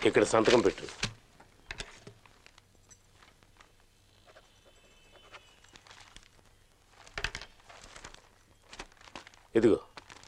ఇక్కడ సంతకం పెట్టు ఇదిగో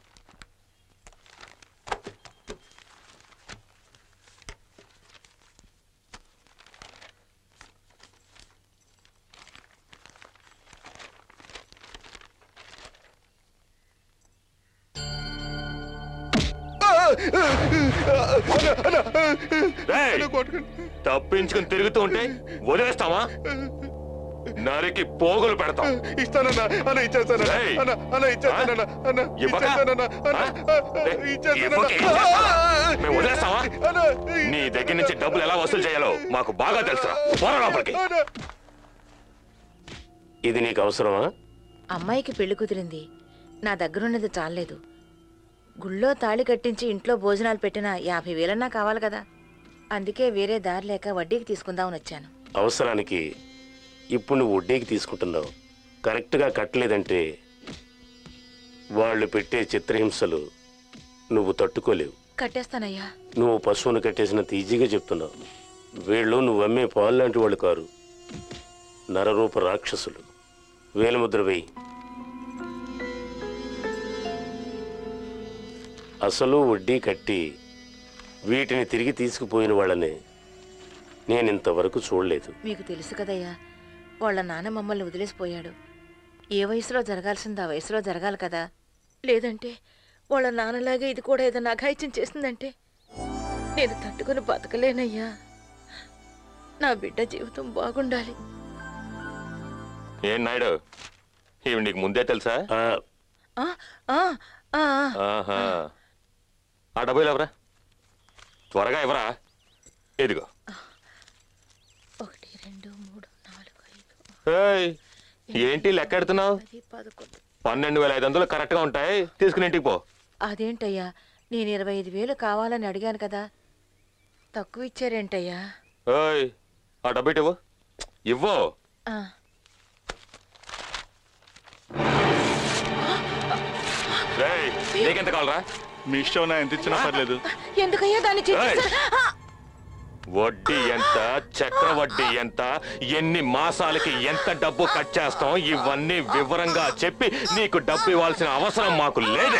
రేయ్, తప్పించుకుని తిరుగుతూ ఉంటే వదిలేస్తావా నరికి పోగులు పెడతాం ఇస్తానన్నా అన్న ఇచ్చేస్తానన్నా ఏయ్. అన్న అన్న ఇచ్చేస్తానన్నా అన్న ఇవ్వక? ఇచ్చేస్తానన్నా అన్న ఆ? ఆ, ఏయ్, ఇచ్చేస్తానన్నా. ఇవ్వక ఏం చేస్తావా? మేము వదిలేస్తావా? అన్న, నీ దగ్గర నుంచి డబ్బులు ఎలా వసూలు చేయాలో మాకు బాగా తెలుసా పోరా లోపలికి అన్న. ఇది నీకు అవసరమా అమ్మాయికి పెళ్లి కుదిరింది నా దగ్గరున్నది చాలేదు గుళ్ళో తాళి కట్టించి ఇంట్లో భోజనాలు పెట్టిన యాభై వేలన్నా కావాలి కదా అందుకే వేరే దారి లేక వడ్డీకి తీసుకుందామని వచ్చాను అవసరానికి ఇప్పుడు నువ్వు వడ్డీకి తీసుకుంటున్నావు కరెక్ట్గా కట్టలేదంటే వాళ్ళు పెట్టే చిత్రహింసలు నువ్వు తట్టుకోలేవు కట్టేస్తానయ్యా నువ్వు పశువును కట్టేసినంత ఈజీగా చెప్తున్నావు వీళ్ళు నువ్వు అమ్మే పాలు లాంటి వాళ్ళు కారు నరరూప రాక్షసులు వేలముద్ర వేయి అసలు వడ్డీ కట్టి వీటిని తిరిగి తీసుకుపోయిన వాళ్ళని నేను ఇంతవరకు చూడలేదు మీకు తెలుసు కదయ్యా వాళ్ళ నాన్న మమ్మల్ని వదిలేసిపోయాడు ఏ వయసులో జరగాల్సింది ఆ వయసులో జరగాలి కదా లేదంటే వాళ్ళ నాన్నలాగా ఇది కూడా ఏదైనా అఘాయిత్యం చేసిందంటే నేను తట్టుకుని బతకలేనయ్యా నా బిడ్డ జీవితం బాగుండాలి ఏం నాయుడు ఇవి నీకు ముందే తెలుసా ఆ, ఆ, ఆ, ఆ, ఆ. ఆహా ఆ డబ్బులు ఎవరా త్వరగా ఇవ్వరా ఇదిగో ఒకటి రెండు మూడు నాలుగు ఐదు ఏయ్, ఏంటి లెక్క ఎడుతున్నావు పది పదకొండు పన్నెండు వేల ఐదు వందలు కరెక్ట్గా ఉంటాయి తీసుకుని ఇంటికి పో అదేంటయ్యా నేను ఇరవై ఐదు వేలు కావాలని అడిగాను కదా తక్కువ ఇచ్చారేంటయ్యా ఏయ్ ఆ డబ్బు ఇటు ఇవ్వు ఇవ్వు ఆ, రేయ్, నీకెంత కావాలరా మీ ఇష్టం నా ఎంత ఇచ్చినా పర్లేదు ఎందుకయ్యా దాన్ని చేసేసారు? ఆ! వడ్డీ ఎంత చక్ర వడ్డీ ఎంత ఎన్ని మాసాలకి ఎంత డబ్బు కట్ చేస్తాం ఇవన్నీ వివరంగా చెప్పి నీకు డబ్బు ఇవ్వాల్సిన అవసరం మాకు లేదే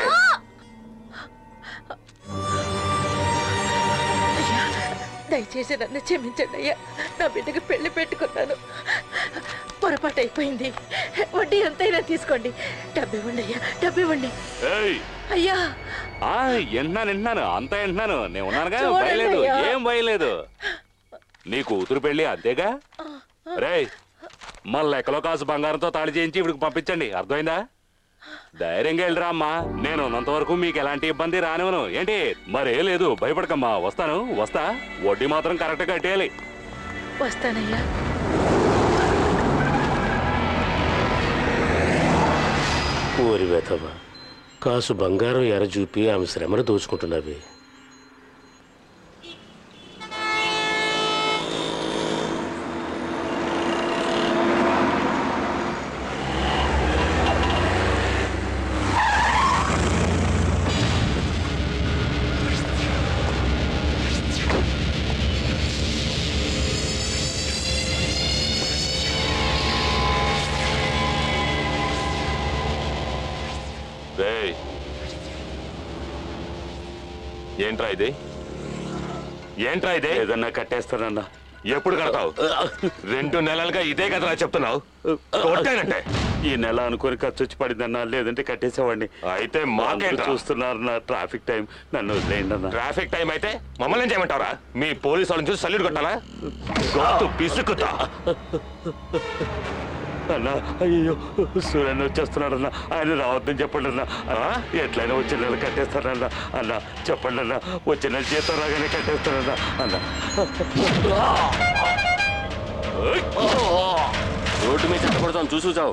అయ్యా, దయచేసి నన్ను క్షమించండి అయ్యా నా బిడ్డకి పెళ్లి పెట్టుకున్నాను పొరపాటు అయిపోయింది వడ్డీ ఎంతైనా తీసుకోండి డబ్బు ఇవ్వండి అయ్యా డబ్బు ఇవ్వండి ఏయ్ అయ్యా ఆ వింటున్నాను వింటున్నాను అంతా వింటున్నాను నేను ఉన్నానుగా చూడండి భయలేదు అయ్యా. ఏం భయలేదు నీ కూతురు పెళ్ళి అంతేగా రేయ్ మన లెక్కలో కాసు బంగారంతో తాళి చేయించి ఇవిడికి పంపించండి అర్థమైందా ధైర్యంగా వెళ్ళిరా అమ్మా నేను ఉన్నంత వరకు మీకు ఎలాంటి ఇబ్బంది రానివ్వను ఏంటి మరే లేదు భయపడకమ్మా వస్తాను వస్తా వడ్డీ మాత్రం కరెక్ట్ కట్టేయాలి వస్తానయ్యా ఓరి వెధవ కాసు బంగారం ఎర చూపి ఆమె శ్రమను దోచుకుంటున్నావే రేయ్ ఏంట్రా ఇది ఏంట్రా ఇది ఏదన్నా కట్టేస్తానన్నా ఎప్పుడు కడతావు రెండు నెలలుగా ఇదే కదరా చెప్తున్నావు కొట్టానంటే ఈ నెల అనుకుని ఖర్చు వచ్చి పడిందన్నా లేదంటే కట్టేసేవాడిని అయితే అందరూ మాకేంట్రా చూస్తున్నారు నా ట్రాఫిక్ టైం నన్ను వదిలేయండి అన్న ట్రాఫిక్ టైం అయితే మమ్మల్ని ఏం చేయమంటారా మీ పోలీసు వాళ్ళని చూసి సల్యూట్ కొట్టాలా గొంతు పిసుకుతా అన్న అయ్యో సూర్యన్న వచ్చేస్తున్నాడు అన్న ఆయన రావద్దని చెప్పండి అన్న అన్న, ఎట్లయినా వచ్చే నెల కట్టేస్తానన్న అన్న చెప్పండి అన్న వచ్చే నెల జీతం రాగానే కట్టేస్తానన్న అన్న రోడ్డు మీద చెత్తపడతాను చూసు చావు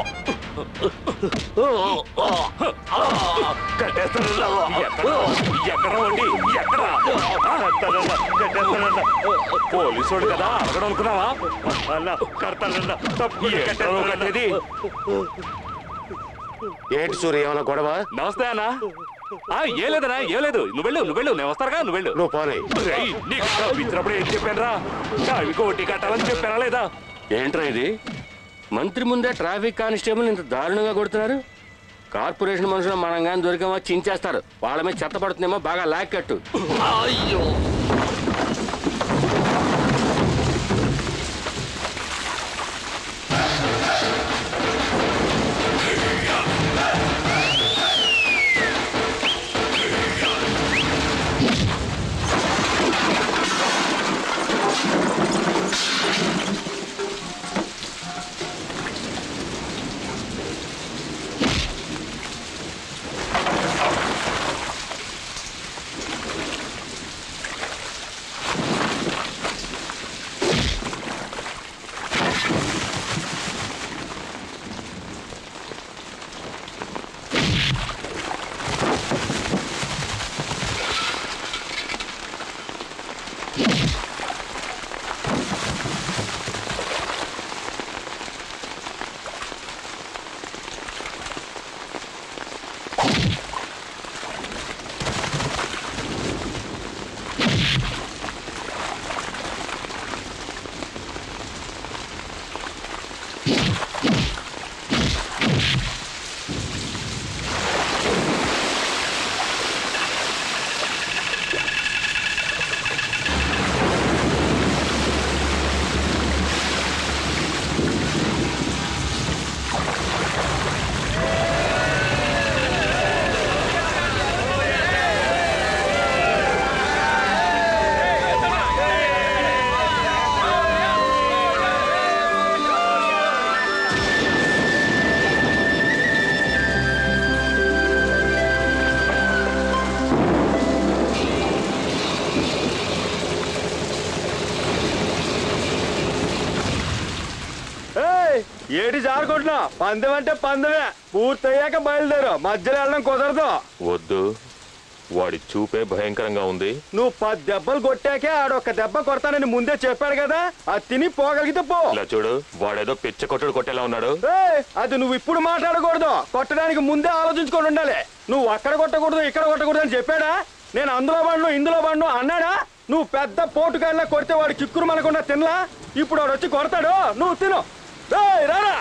కట్టేస్తానన్న ఎక్కడ ఎక్కడ వండి ఎక్కడ కడతానన్న కట్టేస్తానన్న పోలీసోడు కదా అడగడం అనుకున్నావా అన్న కడతానన్న తప్పకుండా ఎక్కడో కట్టేస్తానన్న. కట్టేది ఏంటి సూర్య ఏమైనా గొడవ నమస్తే అన్న ఆ, ఏ లేదనా ఏ లేదు నువ్వు వెళ్ళు నువ్వు వెళ్ళు నేను వస్తారుగా నువ్వు వెళ్ళు నువ్వు పోనీ రేయ్, నీకు డబ్బు ఇచ్చినప్పుడు ఏం చెప్పాను రా అవి కోటి కట్టాలని చెప్పానా లేదా ఏంట్రా ఇది మంత్రి ముందే ట్రాఫిక్ కానిస్టేబుల్ ఇంత దారుణంగా కొడుతున్నారు కార్పొరేషన్ మనుషులు మనం కానీ దొరికామో చించేస్తారు వాళ్ళ మీద చెత్త పడుతుందేమో బాగా లాక్కట్టు ఏటి జారుకుంటున్నా పందెం అంటే పందెమే పూర్తయ్యాక బయలుదేరు మధ్యలో వెళ్ళడం కుదరదు వద్దు వాడి చూపే భయంకరంగా ఉంది నువ్వు పది దెబ్బలు కొట్టాకే ఆడొక్క దెబ్బ కొడతానని ముందే చెప్పాడు కదా అది తిని పోగలిగితే పో ఇలా చూడు వాడేదో పిచ్చ కొట్టుడు కొట్టేలా ఉన్నాడు ఏయ్, అది నువ్వు ఇప్పుడు మాట్లాడకూడదు కొట్టడానికి ముందే ఆలోచించుకొని ఉండాలి నువ్వు అక్కడ కొట్టకూడదు ఇక్కడ కొట్టకూడదు అని చెప్పాడా నేను అందులో బండు ఇందులో బండు అన్నాడా నువ్వు పెద్ద పోటుకాయలా కొడితే వాడు చిక్కురు మనకుండా తినలా ఇప్పుడు వాడు వచ్చి కొడతాడు నువ్వు తిను ఏయ్, రారా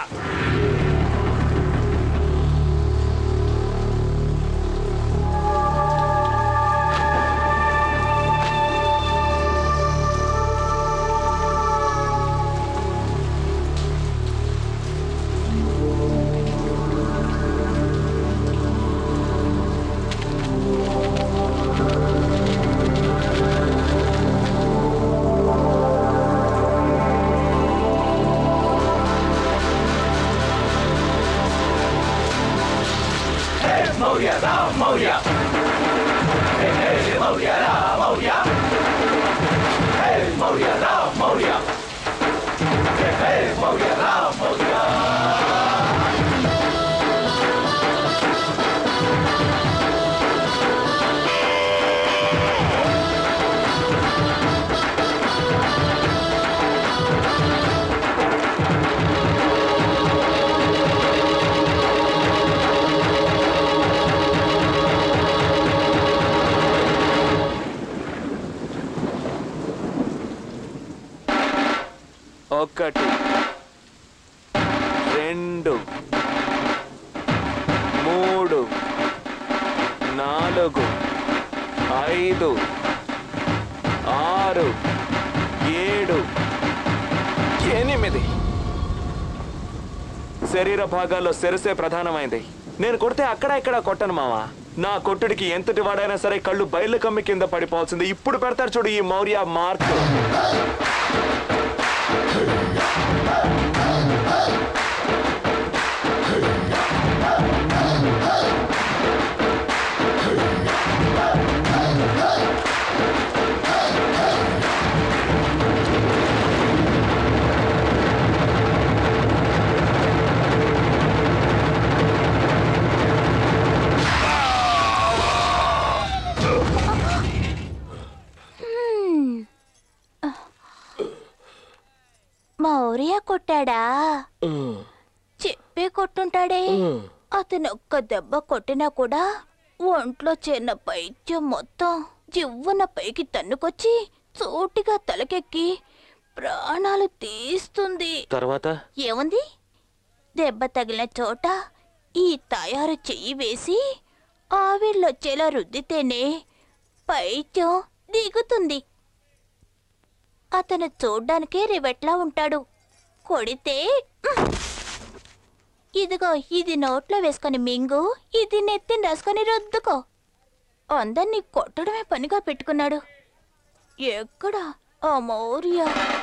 ఒకటి రెండు మూడు నాలుగు ఐదు ఆరు ఏడు ఎనిమిది శరీర భాగాల్లో శిరసే ప్రధానమైంది నేను కొడితే అక్కడ ఇక్కడ కొట్టను మావా నా కొట్టుడికి ఎంతటి వాడైనా సరే కళ్ళు బయలు కమ్మి కింద పడిపోవాల్సింది ఇప్పుడు పెడతారు చూడు ఈ మౌర్య మార్క్ మౌర్య కొట్టాడా చెప్పే కొట్టుంటాడే అతను ఒక్క దెబ్బ కొట్టినా కూడా ఒంట్లో చేరిన పైత్యం మొత్తం జివ్వున పైకి తన్నుకొచ్చి సూటిగా తలకెక్కి ప్రాణాలు తీస్తుంది తర్వాత ఏముంది దెబ్బ తగిలిన చోట ఈ తయారు చెయ్యి వేసి ఆవిర్లొచ్చేలా రుద్దితేనే పైత్యం దిగుతుంది అతను చూడ్డానికే రివెట్లా ఉంటాడు కొడితే ఉహ్! ఇదిగో ఇది నోట్లో వేసుకొని మింగు ఇది నెత్తిని రాసుకొని రుద్దుకో అందరినీ కొట్టడమే పనిగా పెట్టుకున్నాడు ఎక్కడ ఆ మౌర్య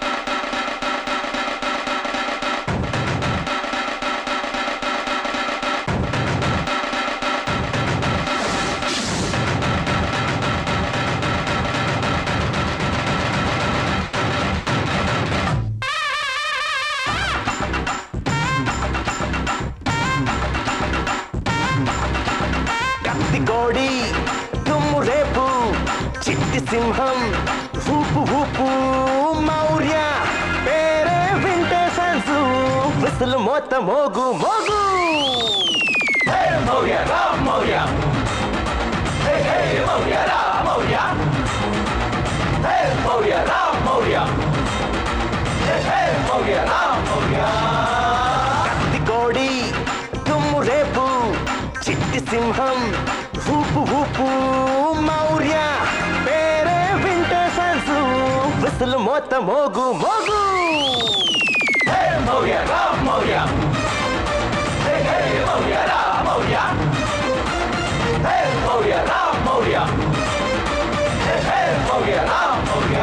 కత్తి కోడి తుమ్ము రేపు చిట్టి సింహం ఊపు ఊపు మౌర్య పేరే వింటే సన్సు విసులు మోత మోగు మోగు హే మౌర్య రా మౌర్య హే హే మౌర్య రా మౌర్య హే మౌర్య రా మౌర్య హే హే మౌర్య రా మౌర్య కత్తి కోడి తుమ్ము రేపు చిట్టి సింహం ఊపు ఊపు మౌర్య పేరే వింటే సన్సు విసులు మోత మోగు మోగు హే మౌర్య రా మౌర్య హే హే మౌర్య రా మౌర్య హే మౌర్య రా మౌర్య హే హే మౌర్య రా మౌర్య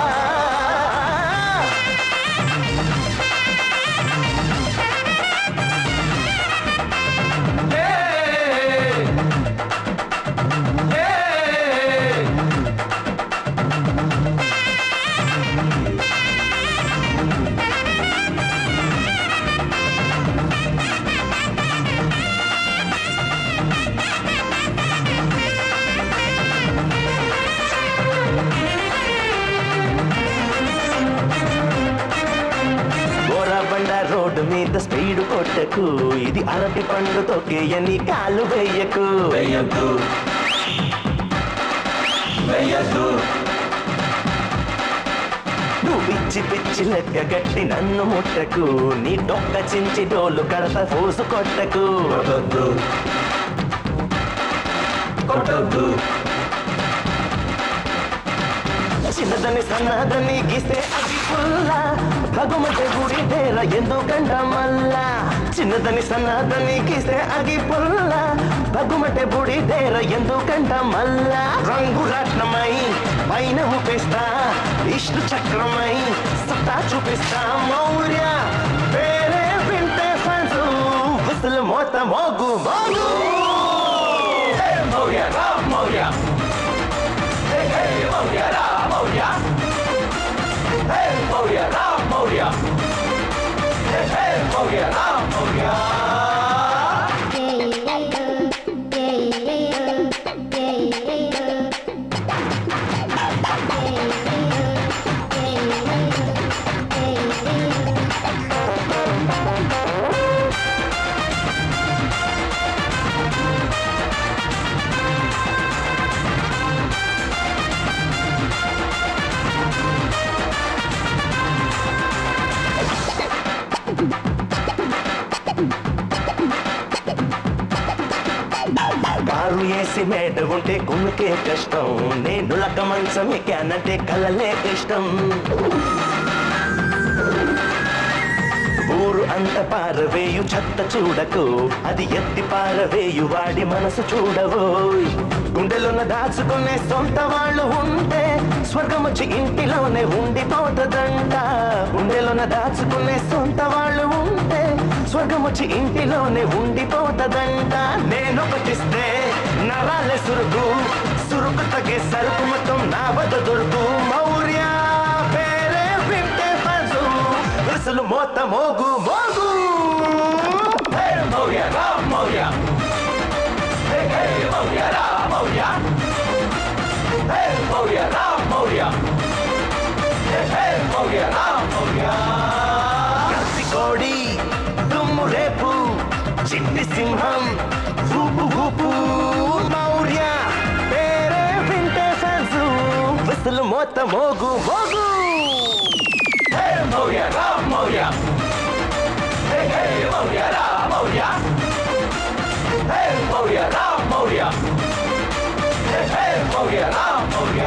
బోరబండ రోడ్డు మీద స్పీడ్ కొట్టకు ఇది అరటి పండు తొక్కేయని కాలు వెయ్యకు వెయ్యకు వెయ్యకు నువ్వు పిచ్చి పిచ్చి లెక్క గట్టి నన్ను ముట్టకు నీ డొక్క చించి డోలు కడత ఫోసు కొట్టకు కొట్టొద్దు కొట్టొద్దు చిన్నదని సన్నదని గీస్తే అది పుల్ల భగమతి గుడి తేర ఎందుకంట మల్ల చిన్నదని సన్నదని గీస్తే అగి పుల్ల భగమటి బుడి తేర ఎందుకంట మల్ల రంగు రత్నమై పైన ఊపేస్తా ఇష్టు చక్రమై సత్తా చూపిస్తా మౌర్య పేరే వింటే ఫ్యాన్స్ విసులు మోత మోగు మోగు హే మౌర్య రా మౌర్య హే హే మౌర్య రా మౌర్య హే మౌర్య రా మౌర్య హే హే మౌర్య రా మౌర్య కారు వేసి మేట ఉంటే కుమ్మికే కష్టం నేను లక్క మంచం ఎక్కానంటే కలలే ఇష్టం ఊరు అంత పారవేయు చెత్త చూడకు అది ఎత్తి పారవేయు వాడి మనసు చూడవు గుండెలోన దాచుకునే సొంత వాళ్ళు ఉంటే స్వర్గం వచ్చి ఇంటిలోనే ఉండిపోతుందంట గుండెలోన దాచుకునే సొంత వాళ్ళు ఉంటే స్వర్గం వచ్చి ఇంటిలోనే ఉండిపోతుందంట నేను ఒకటిస్తే నరాలే సురుకు సురుకు తగే సరుకు మొత్తం నా వద్ద దొరుకు మౌర్య పేరే వింటే పజు విసులు మోత మోగు మోగు హే మౌర్య రా మౌర్య హే హే మౌర్య రా మౌర్య హే మౌర్య రా మౌర్య హే హే మౌర్య రా మౌర్య కత్తి కోడి దుమ్ము రేపు చిట్టి సింహం ఊపు ఊపు మౌర్య తర్వాత మోగు మోగు హే మౌర్య రామ్ మౌర్య హే హే మౌర్య రామ్ మౌర్య హే మౌర్య రామ్ మౌర్య హే హే మౌర్య రామ్ మౌర్య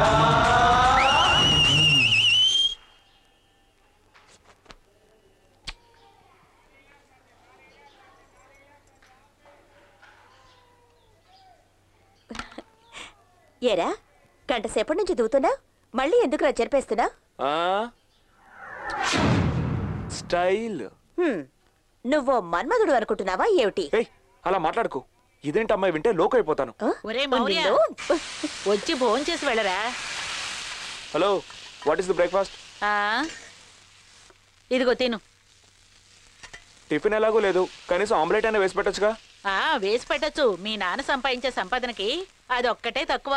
ఏరా గంట సేపటి నుంచి దూతున్నా మళ్ళీ ఎందుకురా చెరిపేస్తున్నా ఆ? స్టైల్ నువ్వు మన్మధుడు అనుకుంటున్నావా ఏమిటి ఏయ్ అలా మాట్లాడుకో ఇదేంటి అమ్మాయి వింటే లోక్ అయిపోతాను ఒరే మౌర్య నిన్ను? వచ్చి భోజనం చేసి వెళ్ళరా hello what is the breakfast ఆ? ఇదిగో తిను టిఫిన్ ఎలాగో లేదు కనీసం ఆమ్లెట్ అయినా వేసి పెట్టొచ్చుగా ఆ వేసి పెట్టచ్చు మీ నాన్న సంపాదించే సంపాదనకి అది ఒక్కటే తక్కువ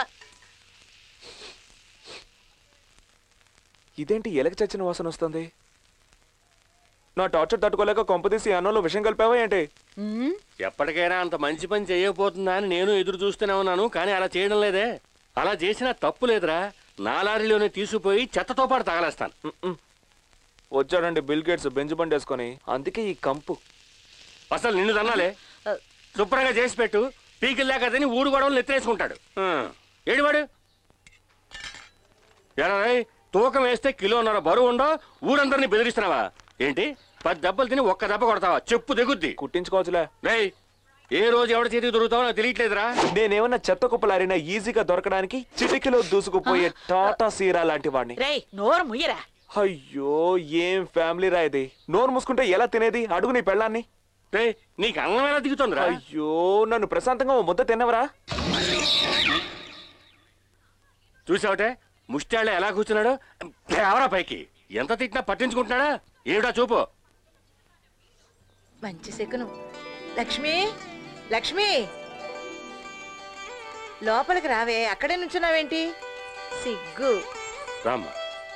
ఇదేంటి ఎలక చచ్చిన వాసన వస్తుంది నా టార్చర్ తట్టుకోలేక కొంపదీసి అన్నంలో విషయం కలిపావా ఏంటి ఉమ్, ఎప్పటికైనా అంత మంచి పని చేయకపోతుందా అని నేను ఎదురు చూస్తూనే ఉన్నాను కానీ అలా చేయడం లేదే అలా చేసినా తప్పు లేదురా నా లారీలోనే తీసుకుపోయి చెత్తతో పాటు తగలేస్తాను మ్మ్. వచ్చాడండి బిల్ గేట్స్ బెంచ్ బండి వేసుకొని అందుకే ఈ కంపు అసలు నిన్ను తన్నాలే శుభ్రంగా చేసి పెట్టు పీకిలు లేక తిని ఊడు గొడవలు నెత్తేసుకుంటాడు ఆ, ఏడివాడు ఎరా రేయ్, తూకం వేస్తే కిలోన్నర బరువు ఉండో ఊరందరినీ బెదిరిస్తున్నావా ఏంటి పది దెబ్బలు తిని ఒక్క దెబ్బ కొడతావా చెప్పు దిగుద్ది కుట్టించుకోవచ్చులే రేయ్ ఏ రోజు ఎవరి చేతికి దొరుకుతావో నాకు తెలియట్లేదురా నేనేమన్నా చెత్త కుప్పలారినా ఈజీగా దొరకడానికి చిటికలో దూసుకుపోయే టాటా సీరా లాంటి వాడిని రేయ్ నోరు ముయ్యరా అయ్యో ఏం ఫ్యామిలీ రా ఇది నోరు మూసుకుంటే ఎలా తినేది అడుగు నీ పెళ్ళాన్ని రే నీకు అన్నం ఎలా దిగుతుందిరా అయ్యో నన్ను ప్రశాంతంగా ఓ ముద్ద తిన్నవరా చూసావటే ముష్టాళ్ళ ఎలా కూర్చున్నాడు ఎవరా పైకి ఎంత తిట్టినా పట్టించుకుంటున్నాడా ఏమిటా చూపు మంచి శకునం లక్ష్మి లక్ష్మి లోపలికి రావే అక్కడే నుంచున్నావేంటి సిగ్గు రామ్మా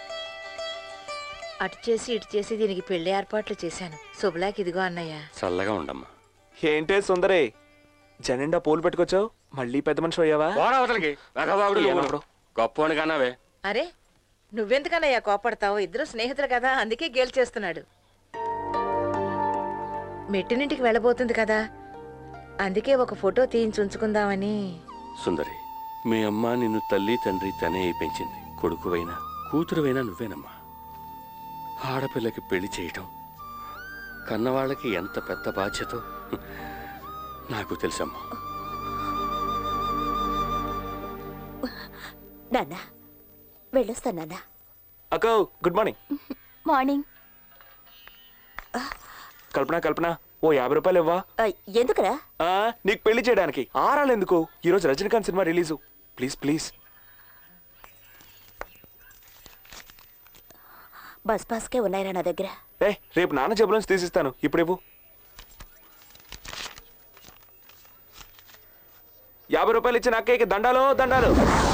అటు చేసి ఇటు చేసి దీనికి పెళ్లి ఏర్పాట్లు చేశాను శుభలాకి ఇదిగో అన్నయ్య చల్లగా ఉండమ్మా ఏంటే సుందరే జనెండా పూలు పెట్టుకొచ్చావు మళ్ళీ పెద్ద మనిషి అయ్యావా పోరా అవతలకి వెధవాగుడు నువ్వు. ఏమప్పుడు? గొప్పోని కన్నావే అరే నువ్వెందుకన్నయ్యా కోపడతావు ఇద్దరు స్నేహితులు కదా అందుకే గేల్ చేస్తున్నాడు మెట్టినింటికి వెళ్ళబోతుంది కదా అందుకే ఒక ఫోటో తీయించి ఉంచుకుందామని సుందరి మీ అమ్మ నిన్ను తల్లి తండ్రి తనే పెంచింది కొడుకువైనా కూతురువైనా నువ్వేనమ్మా ఆడపిల్లకి పెళ్లి చేయటం కన్నవాళ్ళకి ఎంత పెద్ద బాధ్యతో నాకు తెలుసమ్మా నాన్న వెళ్ళొస్తాను నాన్న అక్క good morning morning Kalpana Kalpana ఓ యాభై రూపాయలు ఇవ్వా ఆ, ఎందుకురా ఆ, నీకు పెళ్లి చేయడానికి ఆరాలు ఎందుకు ఈరోజు Rajinikanth cinema release please please bus పాస్కే ఉన్నాయిరా నా దగ్గర ఏ రేపు నాన్న జబ్బులోంచి తీసిస్తాను ఇప్పుడు ఇవ్వు యాభై రూపాయలు ఇచ్చిన అక్కయ్యకి దండాలు దండాలు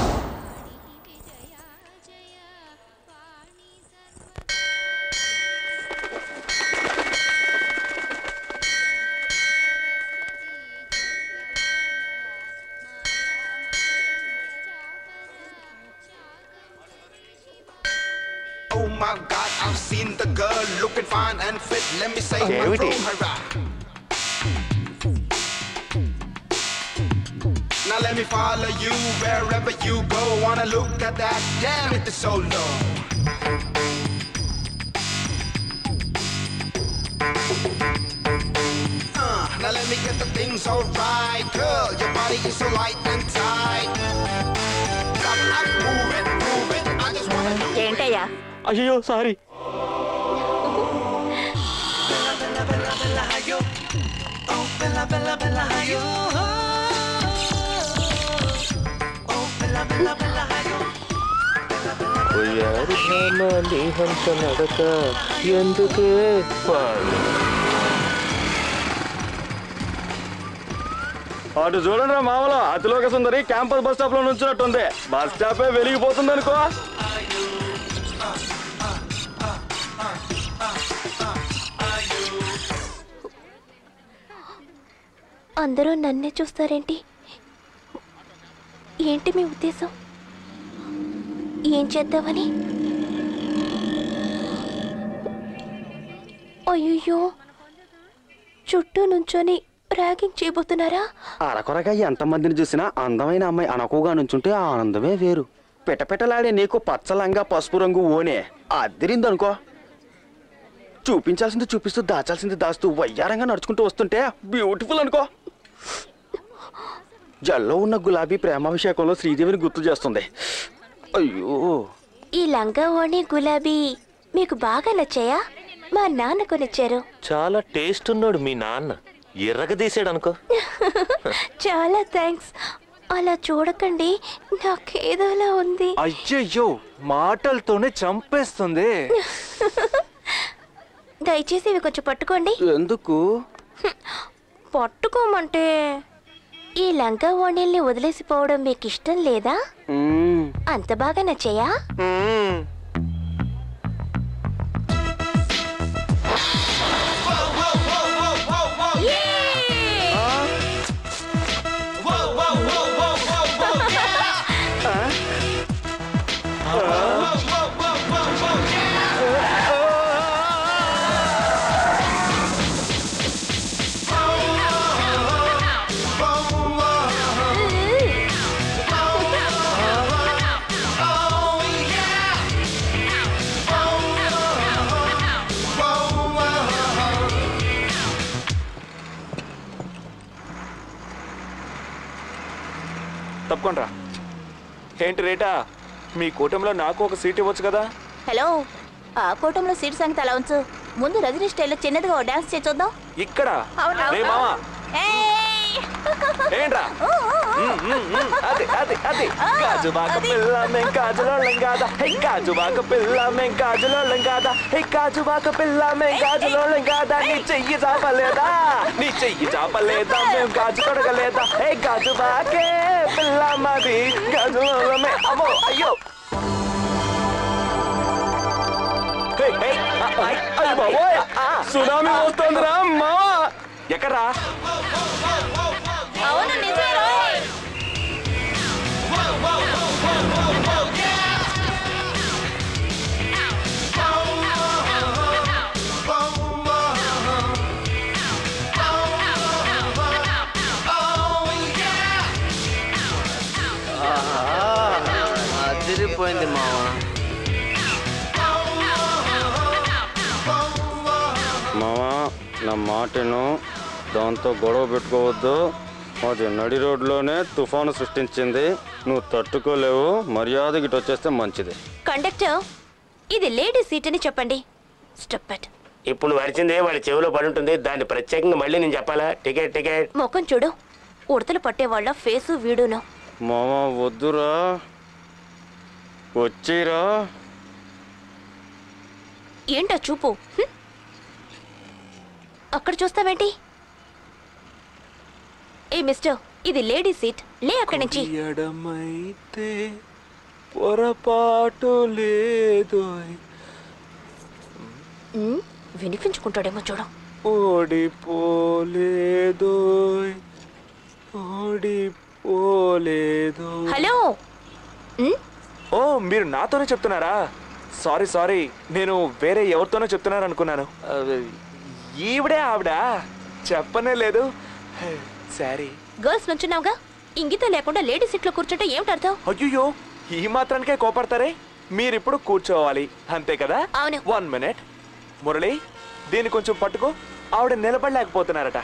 Oh my god, I've seen the girl looking fine and fit. Let me say my ఏమిటి? room hurrah. Now let me follow you wherever you go. Wanna look at that? Damn, it is so low. Uh, now let me get the things alright, girl. Your body is so light and tight. Stop, I'm moving, moving. I just wanna do it. ఏంటయ్యా అయ్యో sorry ఎందుకే అటు చూడండి రా మామలో అతిలోక సుందరి campus bus stop లో నుంచున్నట్టుంది బస్ స్టాపే వెలిగిపోతుంది అనుకో అందరూ నన్నే చూస్తారేంటి ఏంటి మీ ఉద్దేశం ఏం చేద్దామని అయ్యో చుట్టూ నుంచొని ర్యాగింగ్ చేయబోతున్నారా అరకొరగా ఎంతమందిని చూసినా అందమైన అమ్మాయి అనకుగా నుంచుంటే ఆ ఆనందమే వేరు పిటపిటలాడే నీకు పచ్చలంగా పసుపు రంగు ఓనే అదిరిందనుకో చూపించాల్సింది చూపిస్తూ దాచాల్సింది దాస్తూ వయ్యారంగా నడుచుకుంటూ వస్తుంటే బ్యూటిఫుల్ అనుకో జల్లో ఉన్న గులాబీ ప్రేమాభిషేకంలో శ్రీదేవిని గుర్తు చేస్తుంది అయ్యో ఈ లంగా ఓణి గులాబీ మీకు బాగా నచ్చాయా మా నాన్న కొనిచ్చారు చాలా టేస్ట్ ఉన్నాడు మీ నాన్న ఎర్రగా తీసాడు అనుకో చాలా థ్యాంక్స్ అలా చూడకండి నాకేదోలా ఉంది అయ్యయ్యో మాటలతోనే చంపేస్తుంది దయచేసి ఇవి కొంచెం పట్టుకోండి ఎందుకు పట్టుకోమంటే ఈ లంగా ఓణీల్ని వదిలేసిపోవడం మీకు ఇష్టం లేదా మ్మ్. అంత బాగా నచ్చాయా తప్పకుండా ఏంటి రేటా మీ కూటమిలో నాకు ఒక సీట్ ఇవ్వచ్చు కదా హలో ఆ కూటంలో సీట్ సంగతి అలా ఉంచు ముందు రజనీ స్టైల్లో చిన్నదిగా ఓ డాన్స్ చేసి చూద్దాం ఇక్కడ అవునా? రే మావా ఏయ్! ఏంట్రా మ్మ్, మ్మ్, మ్మ్. అది అది అది గాజు బాక పిల్ల మేం గాజులోళ్ళం కాదా హే గాజు బాక పిల్ల మేం గాజులోళ్ళం కాదా హే గాజు బాక పిల్ల మేం గాజులోళ్ళం కాదా నీ చెయ్యి చాపలేదా నీ చెయ్యి చాపలేదా మేం గాజు తొడగలేదా హే గాజు బాకే పిల్ల మాది గాజులోళ్ళమే అమ్మో అయ్యో హే, హే, ఆ, ఆ, అయ్య బాబోయ్, ఆ, సునామీ వస్తోందిరా మావా ఎక్కడ్రా అవును నిజమే రోయ్. అదిరిపోయింది మావా మామా నా మాటను దాంతో గొడవ పెట్టుకోవద్దు అది నడి రోడ్లోనే తుఫాను సృష్టించింది నువ్వు తట్టుకోలేవు మర్యాద గిట్ వచ్చేస్తే మంచిది కండక్టర్ ఇది లేడీ సీట్ అని చెప్పండి స్టప్ ఇట్ ఇప్పుడు నువ్వు అరిచిందే వాడి చెవిలో పడి ఉంటుంది దాన్ని ప్రత్యేకంగా మళ్ళీ నేను చెప్పాలా టికెట్ టికెట్ ముఖం చూడు ఉడతలు పట్టేవాళ్ళ ఫేసు వీడును మామ వద్దురా వచ్చేరా ఏంటా చూపు హ్మ్? అక్కడ చూస్తావేంటి ఏ మిస్టర్ ఇది లేడీ సీట్ లే అక్కడి నుంచి ఎడమైతే పొరపాటు లేదు ఉమ్, వినిపించుకుంటాడేమో చూడు ఓడిపోలేదు ఓడిపోలేదు హలో ఉమ్, ఓ మీరు నాతోనే చెప్తున్నారా సారీ సారీ నేను వేరే ఎవరితోనో చెప్తున్నాను అనుకున్నాను అవి, ఈవిడే ఆవిడ చెప్పనే లేదు సారీ గర్ల్స్ నుంచున్నావుగా ఇంగితం లేకుండా లేడీ సీట్లో కూర్చుంటే ఏమిటి అర్థం అయ్యో ఈ మాత్రానికే కోపడతారే మీరిప్పుడు కూర్చోవాలి అంతే కదా అవును. వన్ మినిట్ మురళి దీన్ని కొంచెం పట్టుకో ఆవిడ నిలబడలేకపోతున్నారట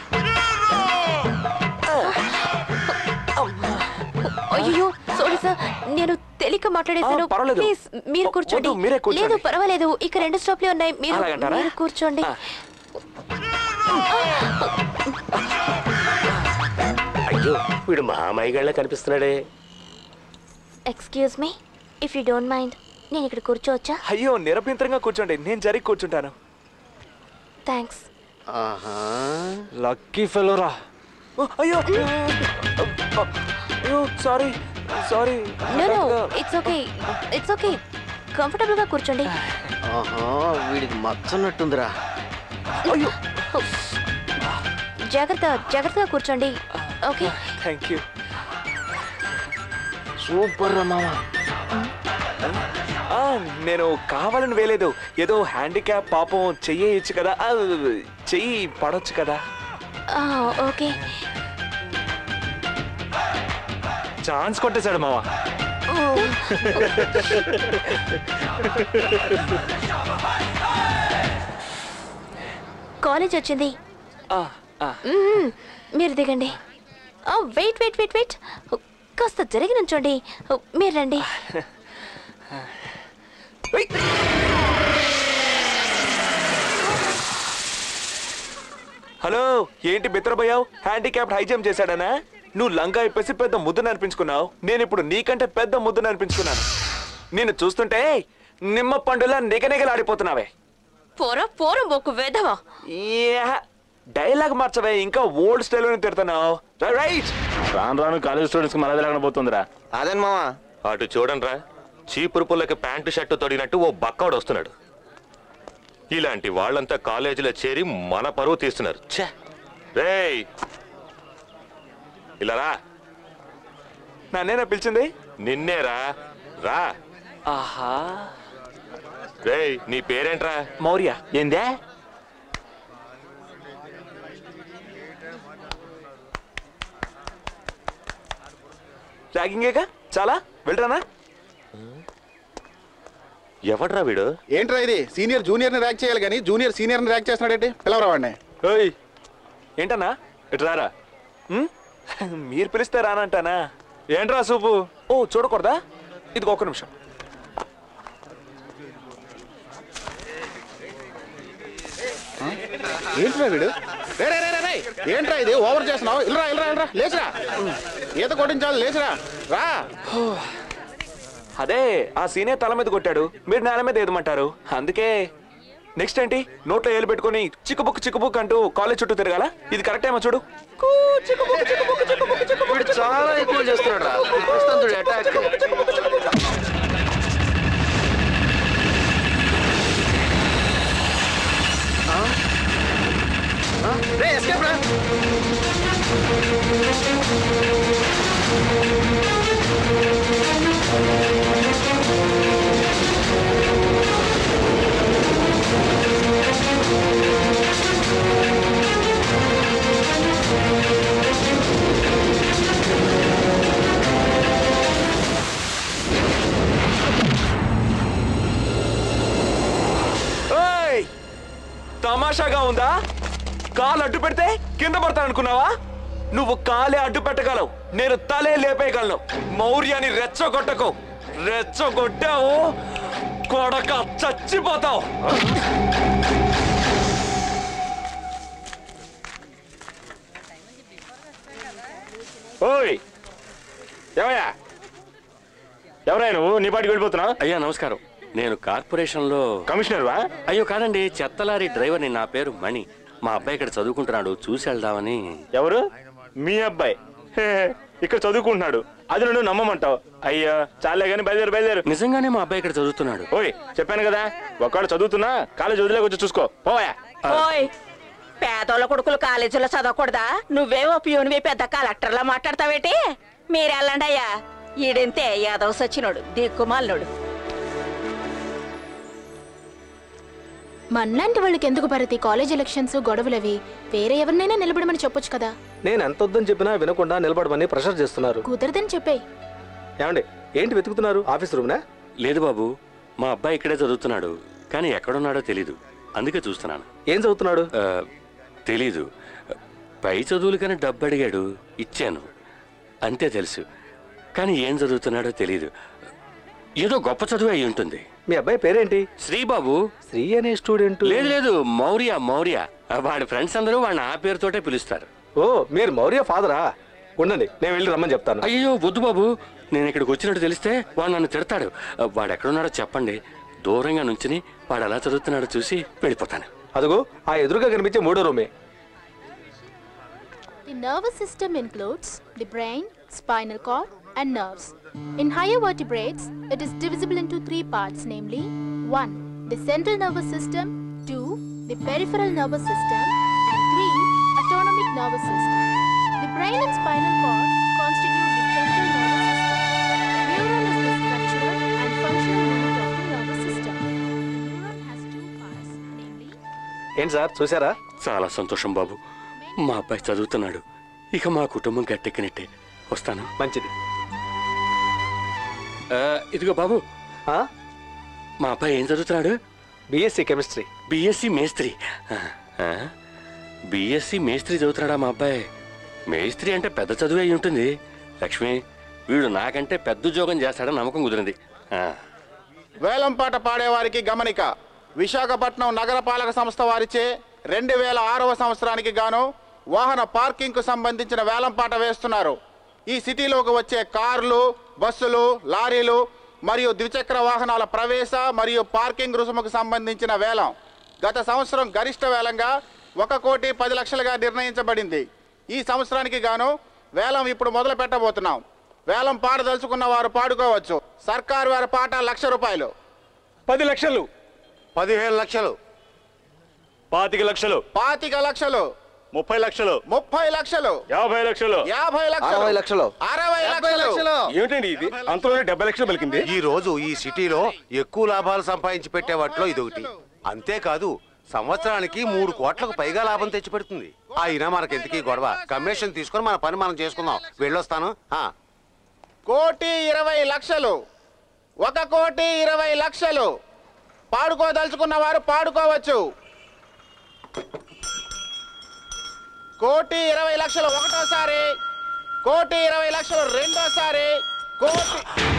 అయ్యో సారీ సార్ నేను తెలియక మాట్లాడేశాను ఆ, పర్వాలేదు. ప్లీజ్ మీరు వద్దు, కూర్చోండి మీరే కూర్చోండి. లేదు పర్వాలేదు ఇక రెండు స్టాప్లే ఉన్నాయి మీరు అలాగంటారా? మీరు కూర్చోండి ఆ. అయ్యో వీడు మా అమ్మాయిగాళ్ళ కనిపిస్తున్నాడే excuse me if you don't mind నేను ఇక్కడ కూర్చోవచ్చా అయ్యో నిరభ్యంతరంగా కూర్చోండి నేను జరిగి కూర్చుంటాను థ్యాంక్స్ ఆహా లక్కీ ఫెలోరా అయ్యో అయ్యో sorry sorry no no it's okay it's okay comfortable గా కూర్చోండి ఆహా వీడికి మచ్చన్నట్టుందిరా అయ్యో జాగ్రత్త జాగ్రత్తగా కూర్చోండి ఓకే థ్యాంక్ యూ సూపర్ రా మామ ఆ, నేను కావాలని వేయలేదు ఏదో హ్యాండిక్యాప్ పాపం చెయ్యొచ్చు కదా ఆ, చెయ్యి పడొచ్చు కదా ఆ, ఓకే ఛాన్స్ కొట్టేశాడు మావా కాలేజ్ వచ్చింది ఆ, ఆ. మ్మ్. మీరు దిగండి వెయిట్ వెయిట్ వెయిట్ వెయిట్ కాస్త జరిగి నుంచోండి మీరు రండి హలో ఏంటి బిత్రపోయావు హ్యాండిక్యాప్ హై జంప్ చేశాడనా నువ్వు లంగా ఇప్పేసి పెద్ద ముద్దును అనిపించుకున్నావు నేను ఇప్పుడు నీకంటే పెద్ద ముద్దును అనిపించుకున్నాను నిన్ను చూస్తుంటే నిమ్మ పండులా నిగనిగలాడిపోతున్నావే పోరా పోరా బొక్కు వేదవా యా, డైలాగ్ మార్చవే ఇంకా ఓల్డ్ స్టైల్ తిడుతున్నావు రైట్ రాను రాను కాలేజ్ స్టూడెంట్స్ కి మనది లేకుండా పోతుందిరా అదేం మావా అటు చూడండిరా చీపురు పుల్లకి ప్యాంటు షర్టు తొడిగినట్టు ఓ బక్కాడు వస్తున్నాడు ఇలాంటి వాళ్ళంతా కాలేజీలో చేరి మన పరువు తీస్తున్నారు ఛే రేయ్ ఇలా రా నన్నేనా పిలిచింది నిన్నేరా రా ఆహా రేయ్ నీ పేరేంట్రా మౌర్య ఏందే ర్యాగింగేగా చాలా వెళ్ళరానా ఎవడ్రా వీడు ఏంట్రా ఇది సీనియర్ జూనియర్ ని ర్యాక్ చేయాలి కానీ జూనియర్ సీనియర్ ని ర్యాక్ చేస్తున్నాడేంటి పిలవరా వాడిని ఓయ్ ఏంటన్నా ఇటు రారా ఉమ్? మీరు పిలిస్తే రానంటానా ఏంట్రా సూపు ఓ చూడకూడదా ఇది ఒక్క నిమిషం ఏంట్రా వీడు రే, రే, రే, రే, రే. ఏంట్రా ఇది ఓవర్ చేస్తున్నావు ఇల్రా ఇల్రా ఇల్రా లేచిరా ఈత కొట్టించాలి లేచిరా రా అదే ఆ సీనియర్ తల మీద కొట్టాడు మీరు నేల మీద ఏదమంటారు అందుకే నెక్స్ట్ ఏంటి నోట్లో ఏలు పెట్టుకొని చిక్కుబుక్ చిక్కుబుక్ అంటూ కాలేజ్ చుట్టూ తిరగాల ఇది కరెక్ట్ ఏమో చూడు వీడు చాలా ఎక్కువ చేస్తున్నాడు రా ప్రస్తుతం చూడు అటాక్ రే ఎస్కేప్ రా ఏయ్! తమాషాగా ఉందా కాలు అడ్డు పెడితే కింద పడతా అనుకున్నావా నువ్వు కాలే అడ్డు పెట్టగలవు నేను తలే లేపేయగలను మౌర్యాన్ని రెచ్చగొట్టకు రెచ్చగొట్టావు కొడక చచ్చిపోతావు ఓయ్ ఏమయ్యా ఎవరయ్యా నువ్వు నీ పాటికి వెళ్ళిపోతున్నావు అయ్యా నమస్కారం నేను కార్పొరేషన్లో కమిషనర్ వా అయ్యో కాదండి చెత్తలారీ డ్రైవర్ని నా పేరు మణి మా అబ్బాయి ఇక్కడ చదువుకుంటున్నాడు చూసి వెళ్దామని ఎవరు మీ అబ్బాయి హే, ఇక్కడ చదువుకుంటున్నాడు అది నన్ను నమ్మమంటావు అయ్యా చాలే కానీ బయలుదేరు బయలుదేరు నిజంగానే మా అబ్బాయి ఇక్కడ చదువుతున్నాడు ఓయ్ చెప్పాను కదా ఒక్కడు చదువుతున్నా కాలేజ్ వదిలేకి వచ్చి చూసుకో పోయా ఓయ్ పేదోళ్ళ కొడుకులు కాలేజీలో చదవకూడదా నువ్వేవో ప్యూన్వి పెద్ద కలెక్టర్లా మాట్లాడతావేటి మీరెళ్ళండి అయ్యా ఈడింతే యాదవ్ సచ్చినోడు దిక్కుమాలినోడు మనలాంటి వాళ్ళకి ఎందుకు భరతి కాలేజ్ ఎలక్షన్స్ గొడవలవి వేరే ఎవరినైనా నిలబడమని చెప్పొచ్చు కదా నేను ఎంత వద్దని చెప్పినా వినకుండా నిలబడమని ప్రెషర్ చేస్తున్నారు కుదరదని చెప్పేయ్ ఏమండి ఏంటి వెతుకుతున్నారు ఆఫీస్ రూమ్నా లేదు బాబు మా అబ్బాయి ఇక్కడే చదువుతున్నాడు కానీ ఎక్కడున్నాడో తెలీదు అందుకే చూస్తున్నాను ఏం చదువుతున్నాడు ఆ, తెలీదు పై చదువులకని డబ్బు అడిగాడు ఇచ్చాను అంతే తెలుసు కానీ ఏం చదువుతున్నాడో తెలీదు ఏదో గొప్ప చదువు అయి ఉంటుంది మీ అబ్బాయి పేరేంటి శ్రీబాబు శ్రీ అనే స్టూడెంట్ లేదు లేదు మౌర్య మౌర్య వాడి ఫ్రెండ్స్ అందరూ వాడిని ఆ పేరుతోటే పిలుస్తారు ఓ మీరు మౌర్య ఫాదరా ఉండండి నేను వెళ్ళి రమ్మని చెప్తాను అయ్యో వద్దు బాబు నేను ఇక్కడికి వచ్చినట్టు తెలిస్తే వాడు నన్ను తిడతాడు వాడు ఎక్కడున్నాడో చెప్పండి దూరంగా నుంచుని వాడు ఎలా చదువుతున్నాడో చూసి వెళ్ళిపోతాను అదిగో ఆ ఎదురుగా కనిపించే మూడో రూమే The nervous system includes the brain, spinal cord, and nerves. In higher vertebrates, it is divisible into three parts, namely 1. The central nervous system, 2. The peripheral nervous system, and 3. Autonomic nervous system. The brain and spinal cord constitute the central nervous system. Neuron is the structural and functional ఏంటి sir చూసారా చాలా సంతోషం బాబు మా అబ్బాయి చదువుతున్నాడు ఇక మా కుటుంబం గట్టెక్కినట్టే వస్తాను మంచిది ఆ, ఇదిగో బాబు మా అబ్బాయి ఏం చదువుతున్నాడు బిఎస్సి కెమిస్ట్రీ బిఎస్సి మేస్త్రి బిఎస్సి మేస్త్రి చదువుతున్నాడా మా అబ్బాయి మేస్త్రి అంటే పెద్ద చదువు అయి ఉంటుంది లక్ష్మి వీడు నాకంటే పెద్ద ఉద్యోగం చేస్తాడని నమ్మకం కుదిరింది ఆ, వేలంపాట పాడేవారికి గమనిక విశాఖపట్నం నగరపాలక సంస్థ వారిచే రెండు వేల ఆరవ సంవత్సరానికి గాను వాహన పార్కింగ్కు సంబంధించిన వేలంపాట వేస్తున్నారు ఈ సిటీలోకి వచ్చే కార్లు బస్సులు లారీలు మరియు ద్విచక్ర వాహనాల ప్రవేశ మరియు పార్కింగ్ రుసుముకు సంబంధించిన వేలం గత సంవత్సరం గరిష్ట వేలంగా ఒక కోటి పది లక్షలుగా నిర్ణయించబడింది ఈ సంవత్సరానికి గాను వేలం ఇప్పుడు మొదలు పెట్టబోతున్నాం వేలం పాడదలుచుకున్న వారు పాడుకోవచ్చు సర్కారు వారి పాట లక్ష రూపాయలు పది లక్షలు పదిహేను లక్షలు పాతిక లక్షలు పాతిక లక్షలు ముప్పై లక్షలు ముప్పై లక్షలు యాభై లక్షలు యాభై లక్షలు అరవై లక్షలు. అరవై డెబ్బై లక్షలు ఏమిటండి ఇది అంతలోనే డెబ్బై లక్షలు పలికింది ఈ రోజు ఈ సిటీలో ఎక్కువ లాభాలు సంపాదించి పెట్టే వాటిలో ఇదొకటి అంతేకాదు సంవత్సరానికి మూడు కోట్లకు పైగా లాభం తెచ్చిపెడుతుంది అయినా మనకెందుకీ గొడవ కమిషన్ తీసుకొని మన పని మనం చేసుకుందాం వెళ్ళొస్తాను ఆ. కోటి ఇరవై లక్షలు ఒక కోటి ఇరవై లక్షలు పాడుకోదలుచుకున్న వారు పాడుకోవచ్చు కోటి ఇరవై లక్షలు ఒకటోసారి కోటి ఇరవై లక్షలు రెండోసారి కోటి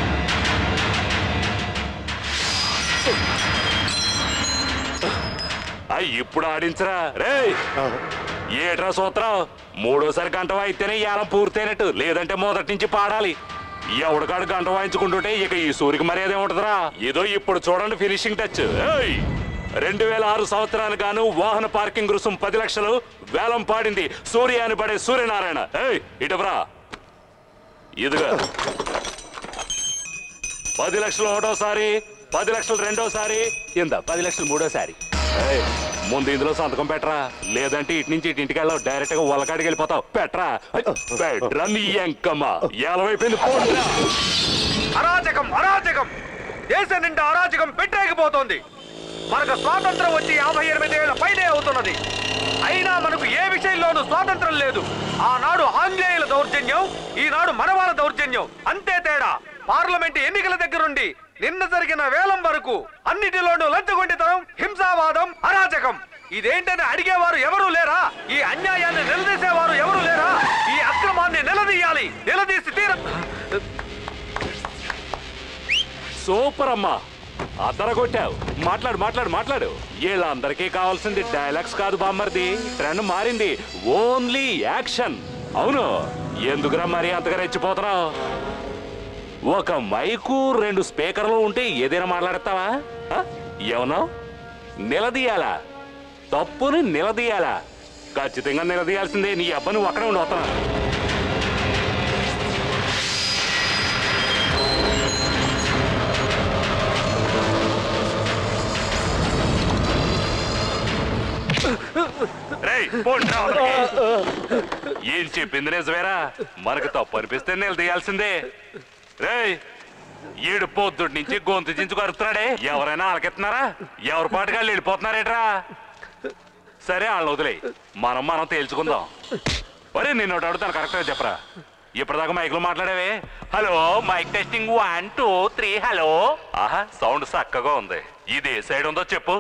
అయ్ ఇప్పుడు ఆడించరా రే ఏట్రా సూత్రం మూడోసారి గంట వాయిస్తేనే ఏలం పూర్తయినట్టు లేదంటే మొదటి నుంచి పాడాలి ఎవడికాడు గంట వాయించుకుంటుంటే ఇక ఈ సూర్యకి మర్యాద ఏముంటదిరా ఏదో ఇప్పుడు చూడండి ఫినిషింగ్ టచ్ ఏయ్! రెండు వేల ఆరు సంవత్సరానికి గాను వాహన పార్కింగ్ రుసుం పది లక్షలు వేలం పాడింది సూర్య అని పడే సూర్యనారాయణ ఏయ్ ఇటువరా ఇదిగా పది లక్షలు ఒకటోసారి పది లక్షలు రెండోసారి ఇంద పది లక్షలు మూడోసారి ఏయ్, ముందు ఇందులో సంతకం పెట్టరా లేదంటే ఇటు నుంచి ఇటు ఇంటికి వెళ్ళావు డైరెక్ట్ గా ఉల్లకాడికి వెళ్ళిపోతావు పెట్టరా పెట్టరా నీ ఎంకమ్మ ఏలవైపోయింది పోండిరా. అరాచకం అరాచకం దేశం నిండా అరాచకం పెట్టేకపోతోంది మనకు స్వాతంత్రం వచ్చి యాభై ఎనిమిది ఏళ్ల పైనే అవుతున్నది అయినా మనకు ఏ విషయంలోనూ స్వాతంత్రం లేదు ఆనాడు ఆంగ్లేయుల దౌర్జన్యం ఈనాడు మనవాళ్ళ దౌర్జన్యం అంతే తేడా పార్లమెంట్ ఎన్నికల దగ్గరుండి నిన్న జరిగిన వేలం వరకు అన్నిటిలోనూ లంచగొండితనం హింసావాదం అరాచకం ఇదేంటని అడిగేవారు ఎవరూ లేరా ఈ అన్యాయాన్ని నిలదీసేవారు ఎవరూ లేరా ఈ అక్రమాన్ని నిలదీయాలి నిలదీసి తీర సూపర్ అమ్మా అద్దర కొట్టావు మాట్లాడు మాట్లాడు మాట్లాడు వీళ్ళందరికీ కావాల్సింది డైలాగ్స్ కాదు బామ్మర్ది ట్రెండ్ మారింది ఓన్లీ యాక్షన్ అవును ఎందుకురా మరి అంతగా రెచ్చిపోతున్నావు ఒక మైకు రెండు స్పీకర్లు ఉంటే ఏదైనా మాట్లాడతావా ఆ? ఏమన్నా నిలదీయాలా తప్పుని నిలదీయాలా ఖచ్చితంగా నిలదీయాల్సిందే నీ అబ్బా నువ్వు అక్కడే ఉండి వస్తున్నా రేయ్, పోండ్రా అవతలకి. ఏం చెప్పింది నిజమేరా మనకు తప్పు అనిపిస్తే నిలదీయాల్సిందే రేయ్ ఏడు పొద్దుటి నుంచి గొంతు చించు కరుస్తున్నాడే ఎవరైనా ఆలకెత్తున్నారా ఎవరి పాటుగా వాళ్ళు వెళ్ళిపోతున్నారేట్రా సరే వాళ్ళని వదిలే మనం మనం తేల్చుకుందాం ఒరే నిన్ను ఒకటి అడుగుతాను కరెక్ట్గా చెప్పరా ఇప్పటిదాకా మైక్లో మాట్లాడేవే hello mike testing one two three hello ఆహా సౌండ్ చక్కగా ఉంది ఇది ఏ సైడ్ ఉందో చెప్పు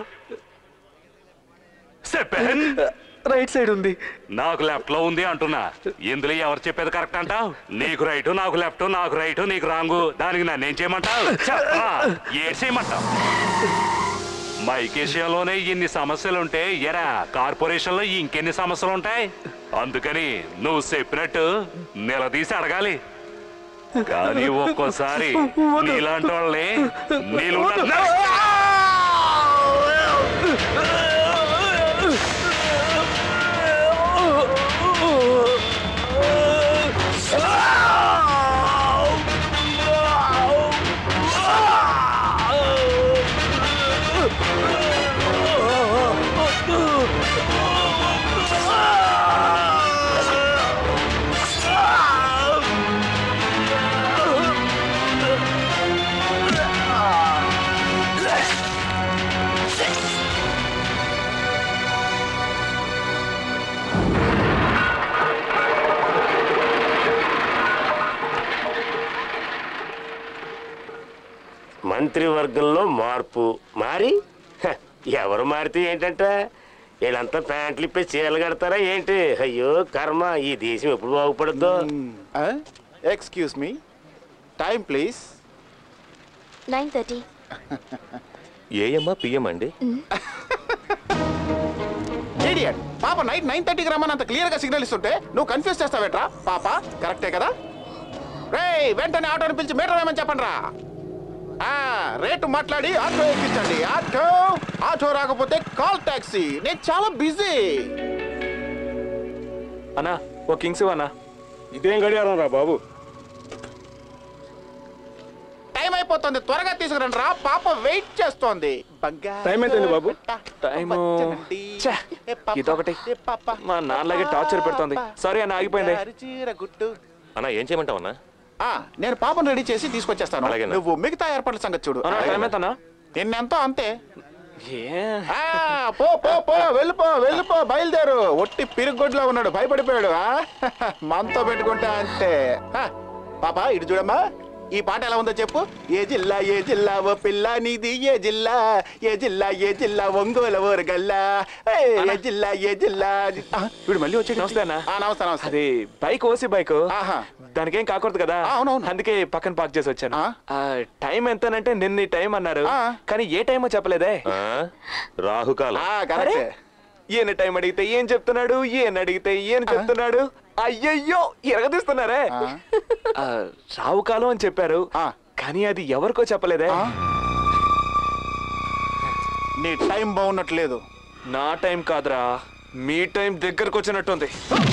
చెప్పాను రైట్ సైడ్ ఉంది నాకు లెఫ్ట్ లో ఉంది అంటున్నా ఇందులో ఎవరు చెప్పేది కరెక్ట్ అంటావు నీకు రైట్ నాకు లెఫ్ట్ నాకు రైట్ నీకు రాంగు దానికి నన్ను ఏం చేయమంటావు చెప్పరా ఏం చేయమంటావు మైక్ విషయంలోనే ఇన్ని సమస్యలు ఉంటే ఎరా కార్పొరేషన్ లో ఇంకెన్ని సమస్యలు ఉంటాయి అందుకని నువ్వు చెప్పినట్టు నిలదీసి అడగాలి కానీ ఒక్కోసారి నీలాంటి వాళ్ళని నీళ్ళు Ah! మంత్రివర్గంలో మార్పు మారి హ, ఎవరు మారితే ఏంటంటే వీళ్ళంతా ప్యాంట్లు ఇప్పి చీరలు కడతారా ఏంటి అయ్యో కర్మ ఈ దేశం ఎప్పుడు బాగుపడుద్దో excuse me time please nine thirty ఏఎమ్మా పిఎం అండి ఇడియట్ పాప నైట్ నైన్ థర్టీకి రమ్మని అంత క్లియర్ గా సిగ్నల్ ఇస్తుంటే నువ్వు కన్ఫ్యూజ్ చేస్తావేట్రా పాప కరెక్టే కదా రేయ్ వెంటనే ఆటోని పిలిచి మీటర్ వేయమని చెప్పండి రా ఆ, రేటు మాట్లాడి ఆటో ఎక్కించండి ఆటో ఆటో రాకపోతే కాల్ టాక్సీ నేను చాలా బిజీ అన్నా ఓ కింగ్స్ అన్నా ఇదేం గడియారం రా బాబు టైం అయిపోతుంది త్వరగా తీసుకురండి రా పాప వెయిట్ చేస్తోంది బంగారు టైం ఎంతైంది బాబు టైము ఛే, ఇదొకటి మా నాన్నలాగే టార్చర్ పెడుతోంది సారీ అన్న ఆగిపోయింది అన్నా ఏం చేయమంటావు అన్నా ఆ, నేను పాపను రెడీ చేసి తీసుకొచ్చేస్తాను అలాగేనా. నువ్వు మిగతా ఏర్పాట్ల సంగతి చూడు అన్నా, టైం ఎంతనా? నిన్నెంతో అంతే ఏ ఆ, పో పో పో వెళ్ళిపో వెళ్ళిపో బయలుదేరు ఒట్టి పిరుగొడ్లో ఉన్నాడు భయపడిపోయాడు ఆ? మనతో పెట్టుకుంటే అంతే ఆ, పాప ఇటు చూడమ్మా ఈ పాట ఎలా ఉందో చెప్పు ఏ జిల్లా ఏ జిల్లా ఓ పిల్ల నీది ఏ జిల్లా ఏ జిల్లా ఏ జిల్లా ఒంగోలు ఊరగల్లా ఏయ్, ఏ జిల్లా ఏ జిల్లా ఆ, వీడు మళ్ళీ వచ్చి నమస్తే అన్న నమస్తే నమస్తే అది బైక్ ఓసి బైక్ దానికి ఏం కాకూడదు కదా అందుకే పక్కన పార్క్ చేసి వచ్చాను ఆ, టైం ఎంతనంటే నిన్న ఈ టైం అన్నారు కానీ ఏ టైమో చెప్పలేదే రాహుకాలం అరే, ఈయన టైం అడిగితే ఏం చెప్తున్నాడు ఈయన అడిగితే ఏం చెప్తున్నాడు అయ్యయ్యో ఎరగదీస్తున్నారే ఆ, రావుకాలం అని చెప్పారు కానీ అది ఎవరికో చెప్పలేదే నీ టైం బాగున్నట్లేదు నా టైం కాదురా మీ టైం దగ్గరకు వచ్చినట్టుంది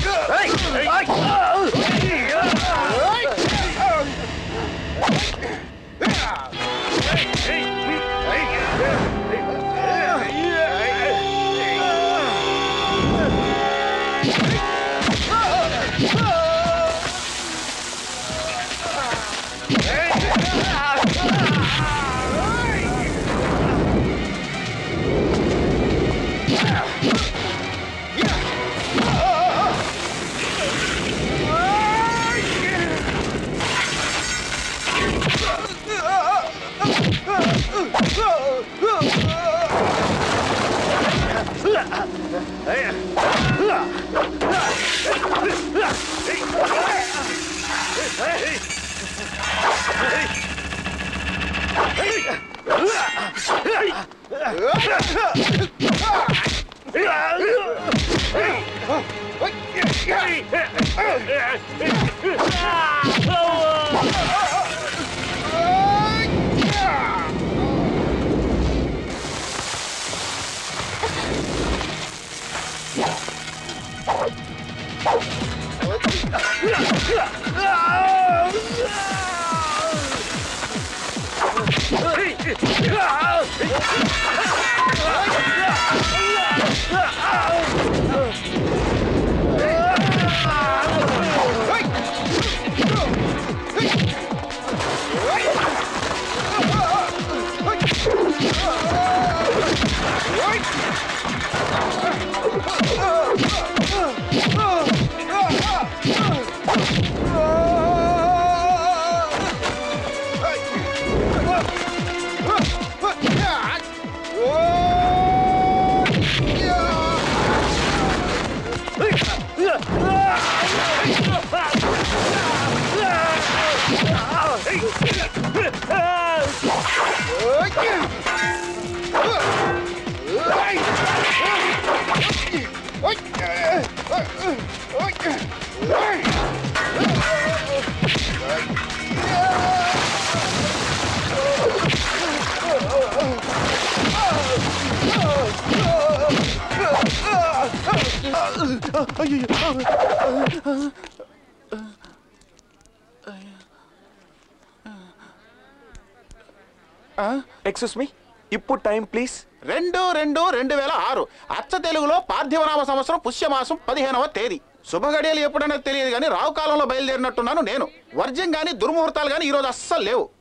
ఎక్స్క్యూస్ మీ ఇప్పుడు టైం ప్లీజ్ రెండు రెండు రెండు వేల ఆరు అచ్చ తెలుగులో పార్థివనామ సంవత్సరం పుష్యమాసం పదిహేనవ తేదీ శుభగడియలు ఎప్పుడైనా తెలియదు కానీ రావు కాలంలో బయలుదేరినట్టున్నాను నేను వర్జ్యం గాని దుర్ముహూర్తాలు గాని ఈ రోజు అస్సలు లేవు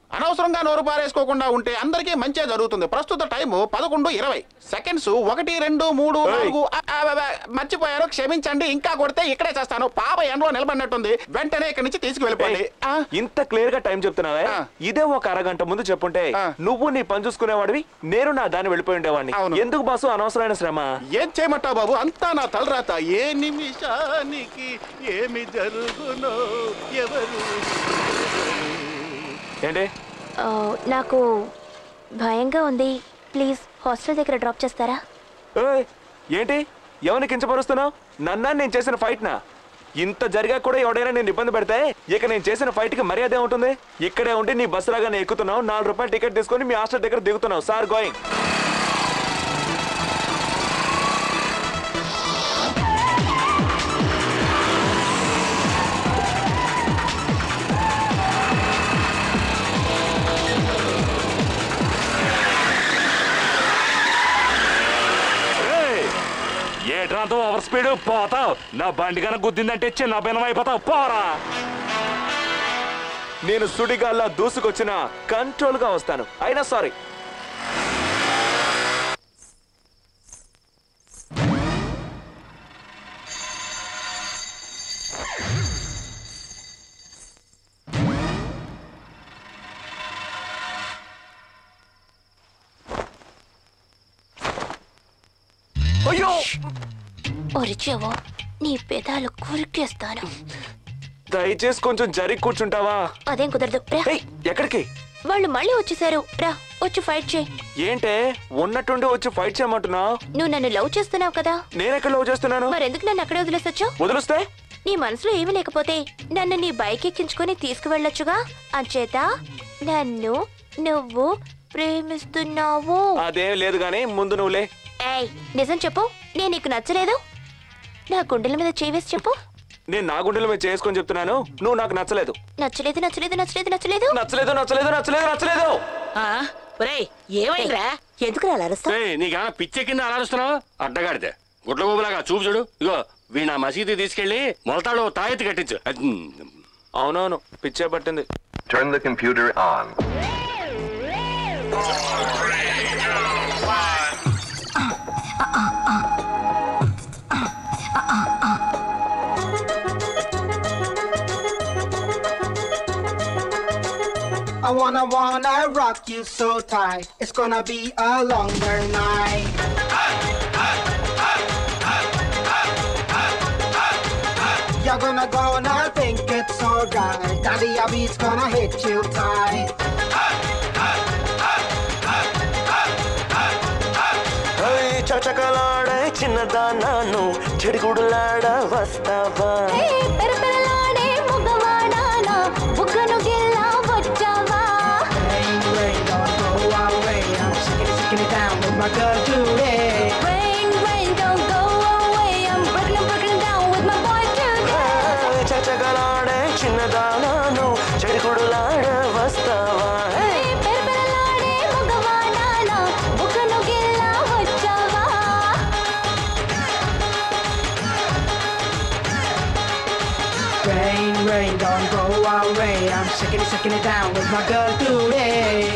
అనవసరంగా నోరు పారేసుకోకుండా ఉంటే అందరికీ మంచే జరుగుతుంది ప్రస్తుత టైము పదకొండు ఇరవై సెకండ్స్ ఒకటి రెండు మూడు నాలుగు ఆ, ఆ, ఆ, ఆ, మర్చిపోయారు క్షమించండి ఇంకా కొడితే ఇక్కడే చేస్తాను పాప ఎండలో నిలబడినట్టుంది వెంటనే ఇక్కడి నుంచి తీసుకువెళ్ళిపోండి ఆ, ఇంత క్లియర్ గా టైం చెప్తున్నావే ఇదే ఒక అరగంట ముందు చెప్పుంటే నువ్వు నీ పని చూసుకునేవాడివి నేను నా దాన్ని వెళ్ళిపోయి ఉండేవాడిని ఎందుకు బాసు అనవసరమైన శ్రమ ఏం చేయమంటావు బాబు అంతా నా తలరాత ఏ నిమిషానికి ఏమి జరుగునో ఎవరు ఏంటి ఆ, నాకు భయంగా ఉంది ప్లీజ్ హాస్టల్ దగ్గర డ్రాప్ చేస్తారా ఏయ్, ఏంటి ఎవరిని కించపరుస్తున్నావు నన్నా నేను చేసిన ఫైట్ నా ఇంత జరిగా కూడా ఎవడైనా నేను ఇబ్బంది పెడితే ఇక నేను చేసిన ఫైట్ కి మర్యాద ఉంటుంది ఇక్కడే ఉండి నీ బస్సు లాగా నేను ఎక్కుతున్నావు నాలుగు రూపాయలు టికెట్ తీసుకొని మీ హాస్టల్ దగ్గర దిగుతున్నావు సార్ గోయింగ్ ఏట్రాంతం ఓవర్ స్పీడ్ పోతావు నా బండి కనుక గుద్దిందంటే చిన్న భిన్నం అయిపోతావు పోరా నేను సుడిగాల్లా దూసుకొచ్చిన కంట్రోల్ గా వస్తాను అయినా సారీ అయ్యో ఒరిచావో నీ పెదాలు కురికేస్తాను దయచేసి కొంచెం జరిగి కూర్చుంటావా అదేం కుదరదు రా ఎక్కడికి వాళ్ళు మళ్ళీ వచ్చేసారు రా వచ్చి ఫైట్ చేయి ఏంటే ఉన్నట్టుండి వచ్చి ఫైట్ చేయమంటున్నావు నువ్వు నన్ను లవ్ చేస్తున్నావు కదా నేనెక్కడ లవ్ చేస్తున్నాను మరెందుకు నన్ను అక్కడే వదిలేసొచ్చు వదిలిస్తే నీ మనసులో ఏమీ లేకపోతే నన్ను నీ బైక్ ఎక్కించుకొని తీసుకువెళ్ళొచ్చుగా అంచేత నన్ను నువ్వు ప్రేమిస్తున్నావు అదేం లేదు గానీ ముందు నువ్వులే ఏయ్ నిజం చెప్పు నేను నీకు నచ్చలేదు నా గుండెల మీద చేవేసి చెప్పు నేను నా గుండెల మీద చేసుకొని చెప్తున్నాను నువ్వు నాకు నచ్చలేదు నచ్చలేదు నచ్చలేదు నచ్చలేదు నచ్చలేదు నచ్చలేదు నచ్చలేదు నచ్చలేదు నచ్చలేదు ఏమైందిరా ఎందుకు అలా ఏయ్, నీకేమైనా పిచ్చే కింద అలరుస్తున్నావు అడ్డగాడితే గుడ్ల గోబులాగా చూపు చూడు ఇగో వీణ మసీదు తీసుకెళ్లి మొలతాడు తాయెత్తి కట్టించు అది, అవునవును పిచ్చే పట్టింది Turn the computer on. I wanna wanna rock you so tight. It's gonna be a longer night. You're gonna gonna think it's alright. Daddy Abby's gonna hit you tight. చచకలాడే చిన్నదానాను చెడుగుడులాడ వస్తావా Rain, rain, don't go away. I'm shaking it, shaking it down with my girl today. చచకలాడే చిన్నదానాను చెడుగుడులాడ వస్తావా Rain, rain, don't go away. I'm shaking it, shaking it down with my girl today.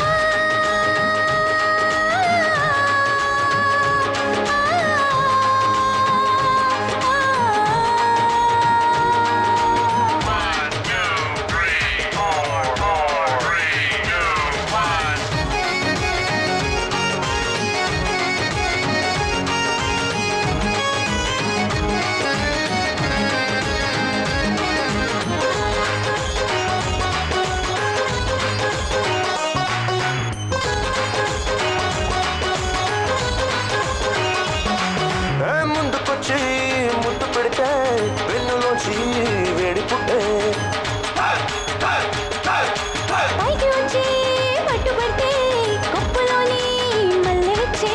ఏ ముందుకొచ్చి ముద్దు పెడితే వెన్నులోంచి వేడి పుట్టే పైకి వచ్చి పట్టుబడితే కుప్పలోని మల్లె వచ్చే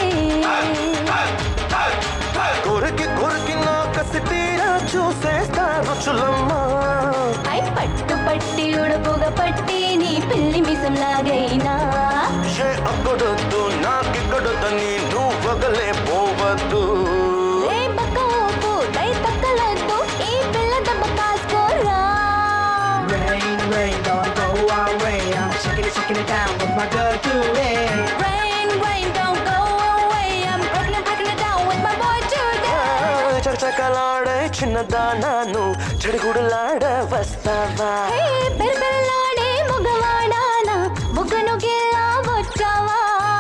కొరికి కొరికి నా కసి తీరా చూసేస్తా రుచులమ్మా పై పట్టు పట్టి ఉడుపుగా పట్టి నీ పిల్లి మిసం లాగైనా ఏ అక్కడొద్దు నాకిక్కడొద్దని నువ్వు వగలే పోవద్దు ఏ బక్క ఊపు దై తక్కలొద్దు ఈ పిల్ల దెబ్బ కాసుకోరా Rain, rain, don't go away. I'm shaking it, it, shaking it down with my girl today. Rain, rain, don't go away. I'm breaking it, breaking it down with my boy today. చకచకలాడే చిన్నదానాను చెడుగుడులాడ వస్తావా హే, పెరపెరలాడే మగవాడానా, బుగ్గను గిల్లా వచ్చావా?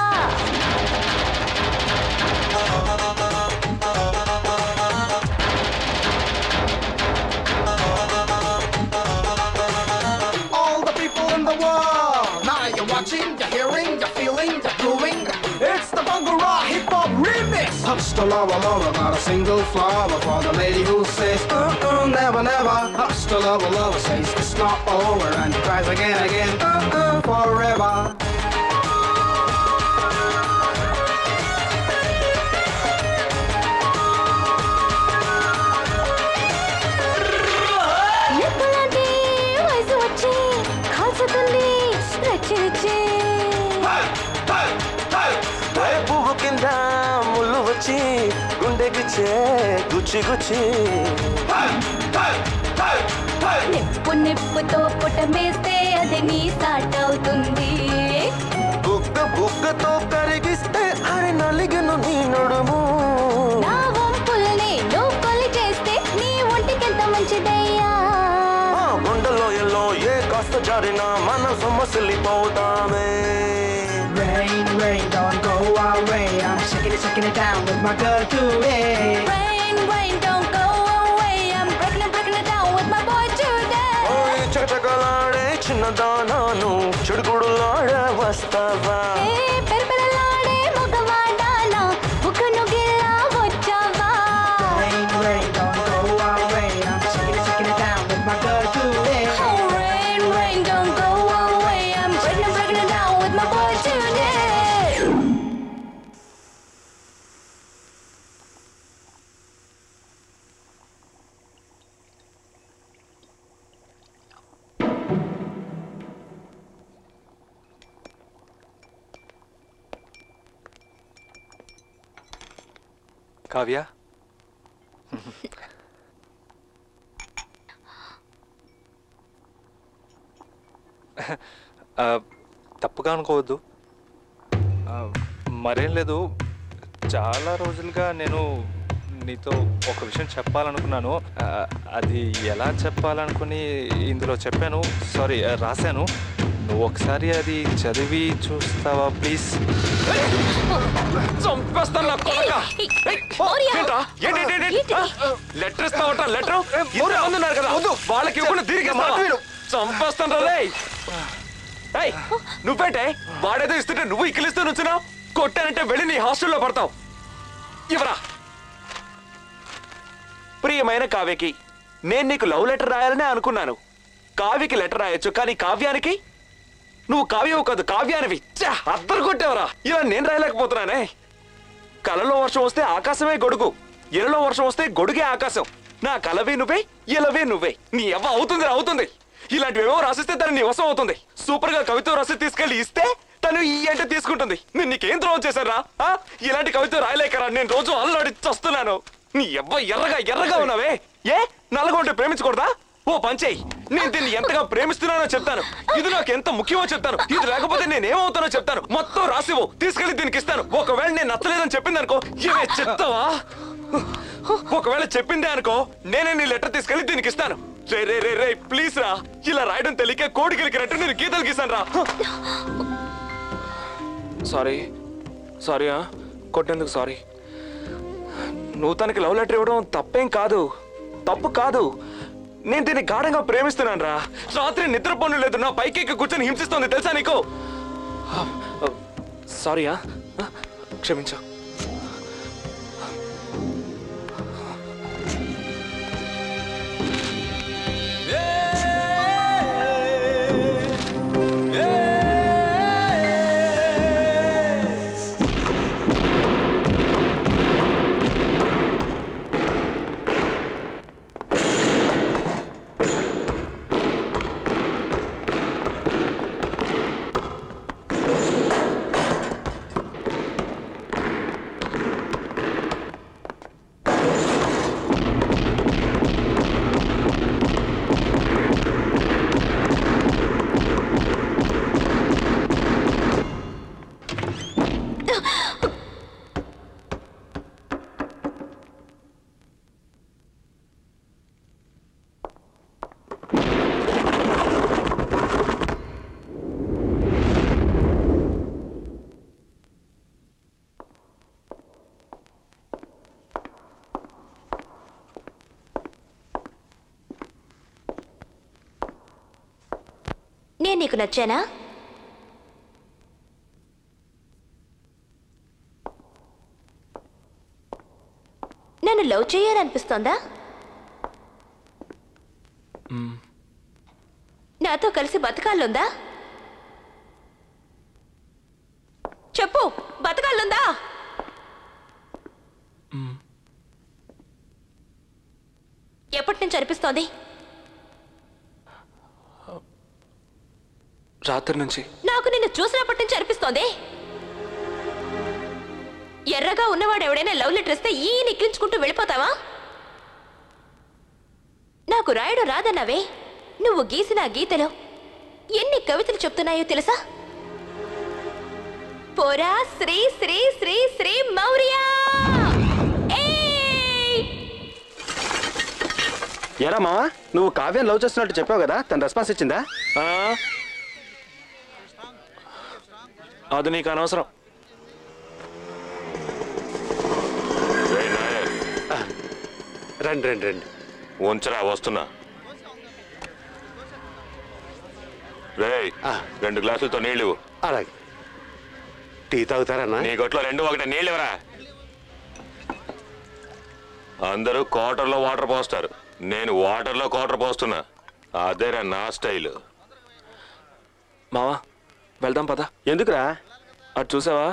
All the people in the world. Now you're watching, you're hearing, you're feeling, you're doing. It's the Bangura Hip Hop Remix. Hasta la la la, not a single flower for the lady who says, uh uh, never, never. Hasta la la la, says it's not over and tries again, again, uh uh, forever. నిప్పులాంటి వయసు వచ్చి కాల్చుతుంది రెచ్చి రెచ్చి. ఏ పువ్వు కింద ముళ్ళు వచ్చి గుండెకిచ్చే గుచ్చి గుచ్చి నిప్పు నిప్పుతో పుటమేస్తే అది నీ సాట్ అవుతుంది బుగ్గ బుగ్గతో కరిగిస్తే అరే నలిగను నీ నడుము నా వంపుల్ని నువ్వు కొలి చేస్తే నీ ఒంటికెంత మంచిదయ్యా ఆ గుండెలోయలో ఏ కాస్త జారినా మనం సొమ్మసిల్లిపోతామే Rain, rain, don't go away. I'm shaking it, shaking it down with my girl today. Rain, rain, don't go away. I'm breaking it, breaking it down with my boy today. ఓయ్ చకచకలాడే చిన్నదానాను చెడుగుడులాడ వస్తావా ఏ పెరపెరలాడే మగవాడానా, బుగ్గను గిల్లా వచ్చావా? Rain, rain, don't go away. I'm shaking it, shaking it down with my girl today. Oh, rain, rain, don't go away. I'm breaking it, breaking it down with my boy today. Kavya ఆ, తప్పుగా అనుకోవద్దు ఆ, మరేం లేదు చాలా రోజులుగా నేను నీతో ఒక విషయం చెప్పాలనుకున్నాను ఆ, అది ఎలా చెప్పాలనుకుని ఇందులో చెప్పాను సారీ ఆ, రాశాను నువ్వు ఒకసారి అది చదివి చూస్తావా ప్లీజ్ చంపేస్తాను నా కొడక లెటర్ ఇస్తావట లెటర్ ఇంతమంది ఉన్నారు కదా వాళ్ళకి ఇవ్వకుండా తిరిగి చంపేస్తాను రే ఏయ్, నువ్వేంటే వాడేదో ఇస్తుంటే నువ్వు ఇక్కిలిస్తూ నుంచున్నావు కొట్టానంటే వెళ్ళి నీ హాస్టల్లో పడతావు ఇవరా ప్రియమైన కావ్యకి నేను నీకు లవ్ లెటర్ రాయాలనే అనుకున్నాను కావ్యకి లెటర్ రాయొచ్చు కానీ కావ్యానికి నువ్వు కావ్యవు కాదు కావ్యానివి ఛా, అద్దరు కొట్టేవరా ఇలా నేను రాయలేకపోతున్నానే కలలో వర్షం వస్తే ఆకాశమే గొడుగు ఇలలో వర్షం వస్తే గొడుగే ఆకాశం నా కలవే నువ్వే ఇలవే నువ్వే నీ ఎవ్వ అవుతుంది అవుతుంది ఇలాంటివేవో రాసిస్తే తను నీ వశం అవుతుంది సూపర్ గా కవిత్వం రాసి తీసుకెళ్లి ఇస్తే తను ఈ అంటే తీసుకుంటుంది నేను నీకేం ద్రోహం చేశారా ఆ? ఇలాంటి కవిత్వం రాయలేకరా నేను రోజు అల్లాడి చస్తున్నాను నీ ఎవ్వ ఎర్రగా ఎర్రగా ఉన్నావే ఏ నల్లగా ఉంటే ప్రేమించకూడదా ఓ పంచేయి నేను దీన్ని ఎంతగా ప్రేమిస్తున్నానో చెప్తాను ఇది నాకు ఎంత ముఖ్యమో చెప్తాను ఇది లేకపోతే నేను ఏమవుతానో చెప్తాను మొత్తం రాసివ్వు తీసుకెళ్లి దీనికి ఇస్తాను ఒకవేళ నేను నచ్చలేదని చెప్పింది అనుకో ఇవే చెప్తావా ఒకవేళ చెప్పిందే అనుకో నేనే నీ లెటర్ తీసుకెళ్లి దీనికి ఇస్తాను రే రే రే రే ప్లీజ్ రా ఇలా రాయడం తెలియక కోడి గెలికినట్టు నేను గీతలు గీసాను రా సారీ సారీ కొట్టేందుకు సారీ నువ్వు తనకి లవ్ లెటర్ ఇవ్వడం తప్పేం కాదు తప్పు కాదు నేను దీన్ని గాఢంగా ప్రేమిస్తున్నాను రా రాత్రి నిద్రపోను లేదు నా పైకి కూర్చొని హింసిస్తోంది తెలుసా నీకు సారీయా క్షమించు నేను నీకు నచ్చానా నన్ను లవ్ చేయాలనిపిస్తోందా నాతో కలిసి బతకాలుందా చెప్పు బతకాలుందా ఎప్పటి నుంచి అనిపిస్తోంది రాత్రి నుంచి నాకు నిన్ను చూసినప్పటి నుంచి అనిపిస్తోంది ఎర్రగా ఉన్నవాడు ఎవడైనా లవ్ లెటర్ ఇస్తే ఈ నిక్కించుకుంటూ వెళ్ళిపోతావా నాకు రాయడం రాదన్నావే నువ్వు గీసిన ఆ గీతలో ఎన్ని కవితలు చెప్తున్నాయో తెలుసా పోరా శ్రీ శ్రీ శ్రీ శ్రీ మౌర్య ఎరా మావా నువ్వు కావ్యం లవ్ చేస్తున్నట్టు చెప్పావు కదా తన రెస్పాన్స్ ఇచ్చిందా అది నీకు అనవసరం రేయ్ నాయర్, రండి రండి రండి ఉంచరా వస్తున్నా రేయ్ రెండు గ్లాసులతో నీళ్ళు ఇవ్వు. అలాగే టీ తాగుతారన్నా నీ గొట్లో రెండు ఒకటి నీళ్ళు ఇవ్వరా అందరూ క్వార్టర్లో వాటర్ పోస్తారు నేను వాటర్లో క్వార్టర్ పోస్తున్నా అదేరా నా స్టైల్ మావా వెళ్దాం పద ఎందుకురా అటు చూసావా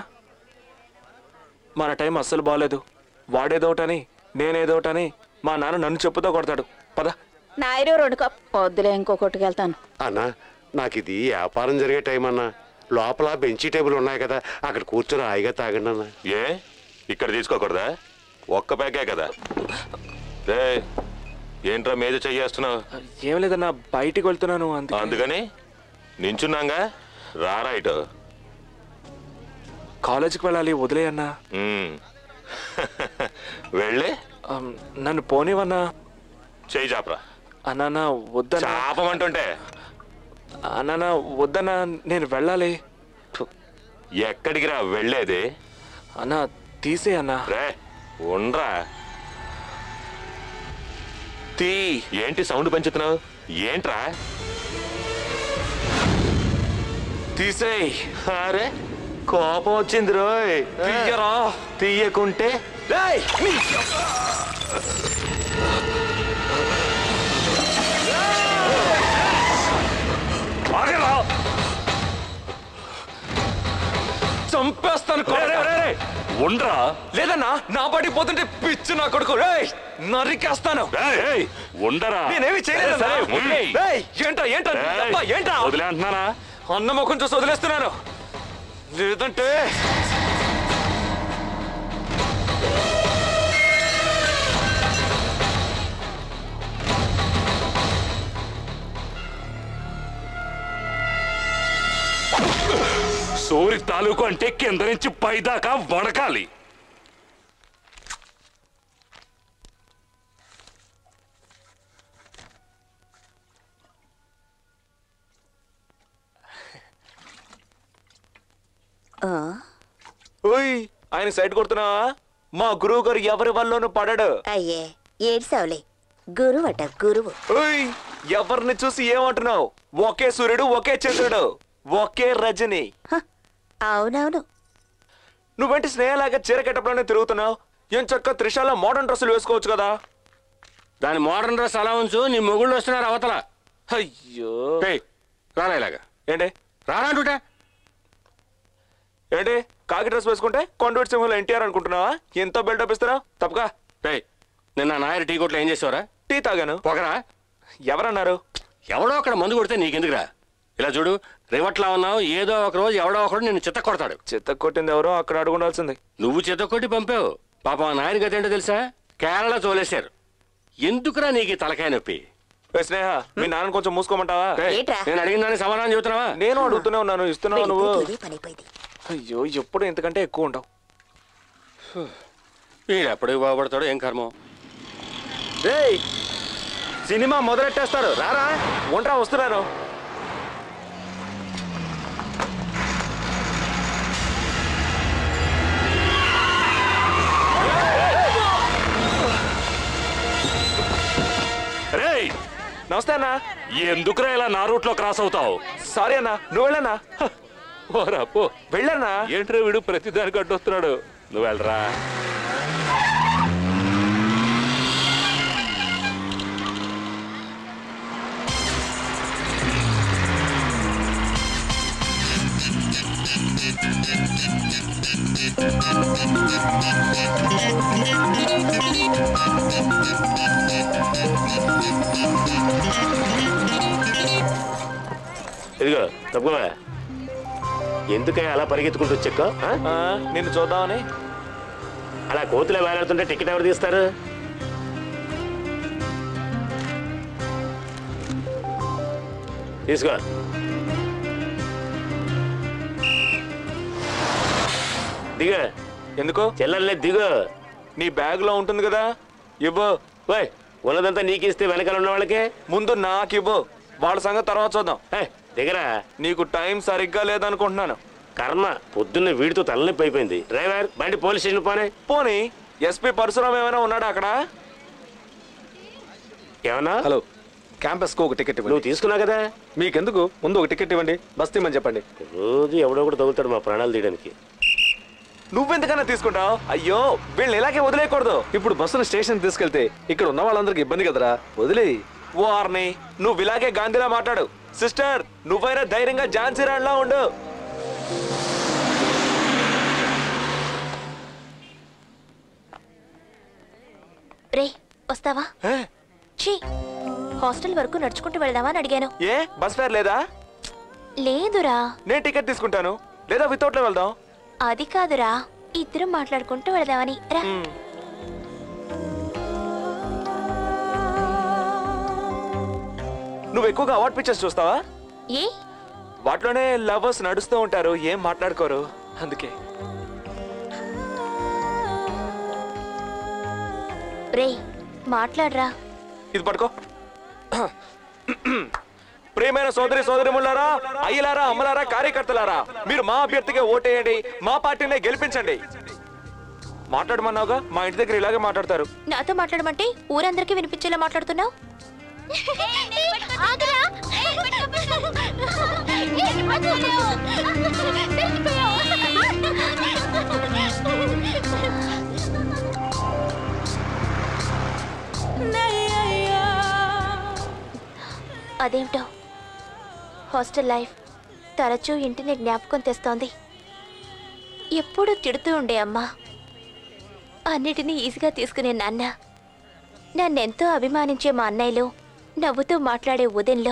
మన టైం అస్సలు బాగాలేదు వాడేదోటని నేనేదోటని మా నాన్న నన్ను చెప్పుతో కొడతాడు పద నాయరు రెండు కప్ వద్దులే ఇంకొకటికి వెళ్తాను అన్నా నాకు ఇది వ్యాపారం జరిగే టైం అన్నా లోపల బెంచీ టేబుల్ ఉన్నాయి కదా అక్కడ కూర్చొని హాయిగా తాగండి అన్న ఏ ఇక్కడ తీసుకోకూడదా ఒక్క ప్యాకే కదా రే ఏంట్రా మీద చెయ్యేస్తున్నావు ఏం లేదన్నా బయటికి వెళ్తున్నాను అందుకే అందుకని నించున్నాగా రారా ఇటు కాలేజీకి వెళ్ళాలి వదిలే అన్నా ఉమ్. వెళ్ళి ఆమ్, నన్ను పోనివన్నా చెయ్యి చాపరా అన్నా వద్దన్నా చాపమంటుంటే అన్నా వద్దన్నా నేను వెళ్ళాలి ఎక్కడికి రా వెళ్ళేది అన్నా తీసే అన్నా రే ఉండ్రా తీ ఏంటి సౌండ్ పెంచుతున్నావు ఏంట్రా తీసేయ్ అరే కోపం వచ్చింది రోయ్ తీయరా తీయకుంటే ఆగరా చంపేస్తాను ఉండ్రా లేదన్నా నా బడి పోతుంటే పిచ్చు నా కొడుకు రేయ్ నరికేస్తాను ఉండరా నేనేమి చేయలేదు సరే, ఉండి. ఏంటా ఏంటా ఏయ్, అబ్బా, ఏంటా వదిలే అంటున్నానా అన్న ముఖం చూసి వదిలేస్తున్నాను లేదంటే సూరి తాలూకు అంటే కింద నుంచి పైదాకా వడకాలి ఓయ్ ఆయన సైడ్ కొడుతున్నావా మా గురువు గారు ఎవరి వల్లోనూ పడడు అయ్యే ఏడ్సావులే గురువు అట గురువు ఓయ్ ఎవరిని చూసి ఏమంటున్నావు ఒకే సూర్యుడు ఒకే చంద్రుడు ఒకే రజని అవునవును నువ్వేంటి స్నేహలాగా చీర కట్టడంలోనే తిరుగుతున్నావు ఏం చక్క త్రిషాల మోడర్న్ డ్రెస్సులు వేసుకోవచ్చు కదా దాని మోడర్న్ డ్రెస్ అలా ఉంచు నీ మొగుళ్ళు వస్తున్నారు అవతల అయ్యో రారా ఇలాగా ఏంటి రారా అంటుంటే ఏంటి కాకి డ్రెస్ వేసుకుంటే కొండవీటి సింహంలో ఎన్టీఆర్ అనుకుంటున్నావా ఎంతో బిల్డప్ ఇస్తున్నావు తప్పగా రేయ్ నిన్న నాయర్ టీ కొట్లో ఏం చేసావురా టీ తాగాను పొగరా ఎవరన్నారు ఎవడో అక్కడ మందు కొడితే నీకెందుకురా ఇలా చూడు రివట్లా ఉన్నావు ఏదో ఒక రోజు ఎవడో ఒకడు నిన్ను చిత్త కొడతాడు చిత్త కొట్టింది ఎవరో అక్కడ అడుగుండాల్సింది నువ్వు చిత్త కొట్టి పంపావు పాపం ఆ నాయర్ గతి ఏంటో తెలుసా కేరళ తోలేశారు ఎందుకురా నీకు ఈ తలకాయ నొప్పి ఏ స్నేహ మీ నాన్న కొంచెం మూసుకోమంటావా రేయ్, నేను అడిగిన దానికి సమాధానం చెబుతున్నావా నేను అడుగుతూనే ఉన్నాను ఇస్తున్నావు నువ్వు ఇదే పనైపోయింది అయ్యో ఎప్పుడు ఇంతకంటే ఎక్కువ ఉండవు వీడు ఎప్పటికి బాగుపడతాడో ఏం కర్మం రేయ్ సినిమా మొదలెట్టేస్తారు రారా ఒంట్రా వస్తున్నాను రేయ్ నమస్తే అన్నా ఎందుకురా ఇలా నా రూట్ లో క్రాస్ అవుతావు సారీ అన్నా నువ్వు వెళ్ళన్నా ఓరా పో వెళ్ళన్నా ఏంట్రా వీడు ప్రతిదానికి అడ్డొస్తున్నాడు నువ్వు వెళ్ళరా ఇదిగో తప్పుకోవా ఎందుకని అలా పరిగెత్తుకుంటూ వచ్చాక నిన్ను చూద్దామని అలా కోతులే వేలాడుతుంటే టికెట్ ఎవరు తీస్తారు తీసుకో దిగ ఎందుకో చెల్లెల్లే దిగు నీ బ్యాగ్ లో ఉంటుంది కదా ఇవ్వు ఓయ్ ఉన్నదంతా నీకు ఇస్తే వెనకాల ఉన్న వాళ్ళకే ముందు నాకు ఇవ్వు వాళ్ళ సంగతి తర్వాత చూద్దాం దిగరా నీకు టైం సరిగ్గా లేదనుకుంటున్నాను కర్మ పొద్దున్న వీడితో తలనొప్పి అయిపోయింది డ్రైవర్ బండి పోలీస్ స్టేషన్ పోనే పోనీ ఎస్పీ పరశురామ్ ఏమైనా ఉన్నాడా అక్కడ ఏమన్నా హలో క్యాంపస్ కు ఒక టికెట్ ఇవ్వండి నువ్వు తీసుకున్నావు కదా మీకెందుకు ముందు ఒక టికెట్ ఇవ్వండి బస్ తీమని చెప్పండి రోజు ఎవడో కూడా తగులుతాడు మా ప్రాణాలు తీయడానికి నువ్వెందుకన్నా తీసుకుంటావు అయ్యో వీళ్ళని ఇలాగే వదిలేయకూడదు ఇప్పుడు బస్సును స్టేషన్ తీసుకెళ్తే ఇక్కడ ఉన్న వాళ్ళందరికి ఇబ్బంది కదరా వదిలేయి వార్ని నువ్వు ఇలాగే గాంధీలా మాట్లాడు సిస్టర్ నువ్వైనా ధైర్యంగా ఝాన్సీ రాణిలా ఉండు రే వస్తావా ఛీ హాస్టల్ వరకు నడుచుకుంటూ వెళ్దామా అని అడిగాను ఏ బస్ ఫేర్ లేదా లేదురా నేను టికెట్ తీసుకుంటాను లేదా వితౌట్ లో వెళ్దాం అది కాదురా ఇద్దరం మాట్లాడుకుంటూ వెళదామని రా నువ్వు ఎక్కువగా అవార్డ్ పిక్చర్స్ చూస్తావా ఏ వాటిలోనే లవర్స్ నడుస్తూ ఉంటారు ఏం మాట్లాడుకోరు అందుకే రే మాట్లాడరా ఇది పట్టుకో ప్రియమైన సోదరి సోదరిములారా అయ్యలారా అమ్మలారా కార్యకర్తలారా మీరు మా అభ్యర్థిగా ఓటేయండి మా పార్టీనే గెలిపించండి మాట్లాడమన్నావుగా మా ఇంటి దగ్గర ఇలాగే మాట్లాడతారు నాతో మాట్లాడమంటే ఊరందరికీ వినిపించేలా మాట్లాడుతున్నావు అదేమిటో హాస్టల్ లైఫ్ తరచూ ఇంటిని జ్ఞాపకం తెస్తోంది ఎప్పుడూ తిడుతూ ఉండే అమ్మా అన్నిటినీ ఈజీగా తీసుకునే నాన్న నన్నెంతో అభిమానించే మా అన్నయ్యలు నవ్వుతూ మాట్లాడే ఉదయంలో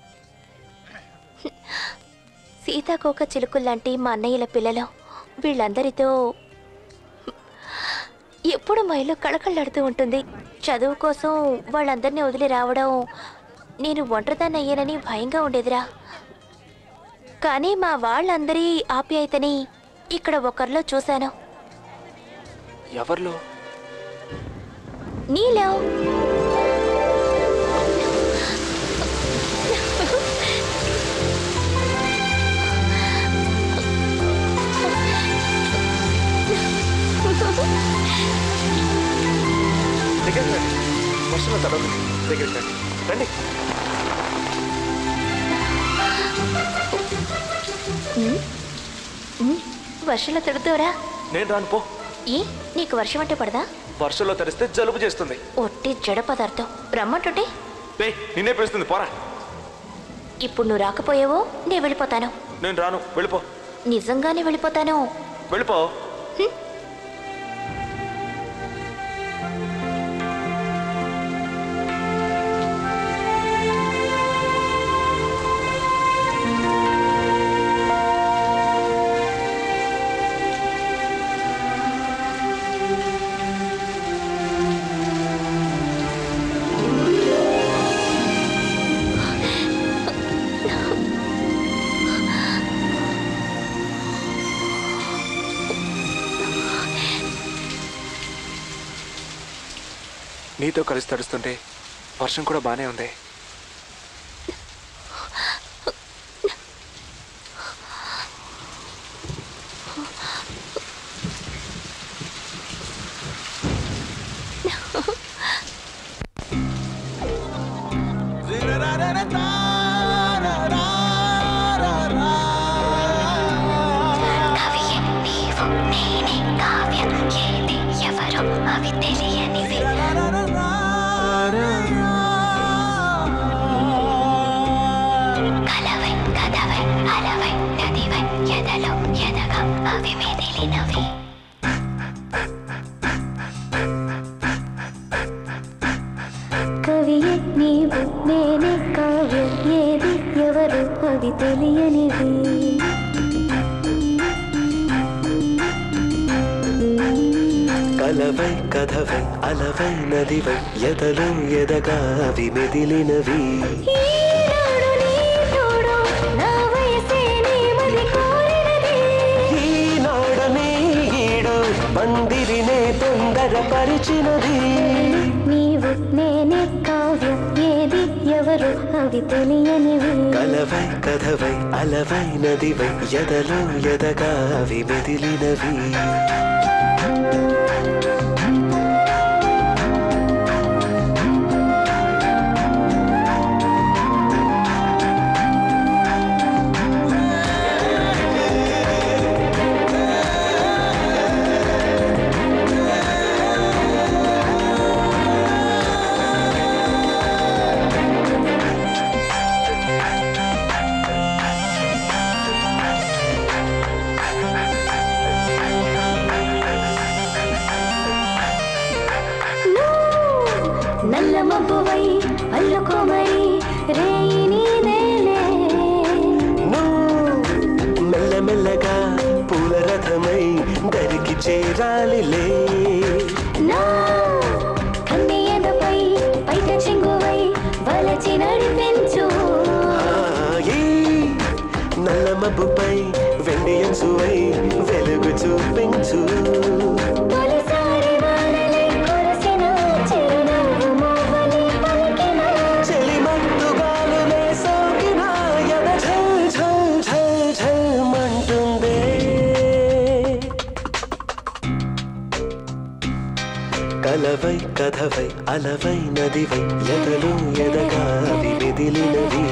సీతాకోక చిలుకుల్లాంటి మా అన్నయ్యల పిల్లలు వీళ్ళందరితో ఎప్పుడు మైలో కళకళలాడుతూ ఉంటుంది చదువు కోసం వాళ్ళందరినీ వదిలి రావడం నేను ఒంటరిదాన్ని అయ్యానని భయంగా ఉండేదిరా కానీ మా వాళ్ళందరి ఆప్యాయతని ఇక్కడ ఒకరిలో చూశాను ఎవరిలో నీలో దగ్గరికి రండి వర్షంలో తడవదు దగ్గరికి రండి రండి ఉమ్, ఉమ్, వర్షంలో తడుతూరా నేను రాను పో ఏ నీకు వర్షం అంటే పడదా వర్షంలో తడిస్తే జలుబు చేస్తుంది ఒట్టి జడ పదార్థం రమ్మంటుంటే రే నిన్నే పిలుస్తుంది పోరా ఇప్పుడు నువ్వు రాకపోయావో నేను వెళ్ళిపోతాను నేను రాను వెళ్ళిపో నిజంగానే వెళ్ళిపోతాను వెళ్ళిపో నీతో కలిసి తడుస్తుంటే వర్షం కూడా బానే ఉంది కథవై కథవై అలవై నదివై ఎదలో ఎదగా అవి మెదిలినవి కవియే నీవు నేనే కావ్యం ఏది ఎవరు అవి తెలియనివి కలవై కథవై అలవై నదివై ఎదలు ఎదగా అవి మెదిలినవి ఈనాడు నీ తోడు నా వయసే నీ మది కోరినది ఈనాడనే ఈడు పందిరినే తొందరపరిచినది నీవు నేనే కావ్యం ఏది ఎవరు అవి తెలియనివి కలవై కథవై అలవై నదివై ఎదలు ఎదగా అవి మెదిలినవి నల్ల మబ్బువై అల్లుకోమరి రేయి నీదేలే మెల్లమెల్లగా పూల రథమై దరికి చేరాలిలే నా కన్ని ఎదపై పైట చెంగువై వలచి నడిపించు ఈ నల్ల మబ్బుపై వెండి అంచువై వెలుగు చూపించు తొలిసారి వానలై కురిసిన చిరునవ్వు మోహని పలికిన చెలిమట్టుగాలులే సోకిన ఎద ఝల్ ఝల్ ఝల్ ఝల్ మంటుందే కలవై కథవై అలవై నదివై ఎదలు ఎదగా అవి మెదిలినవి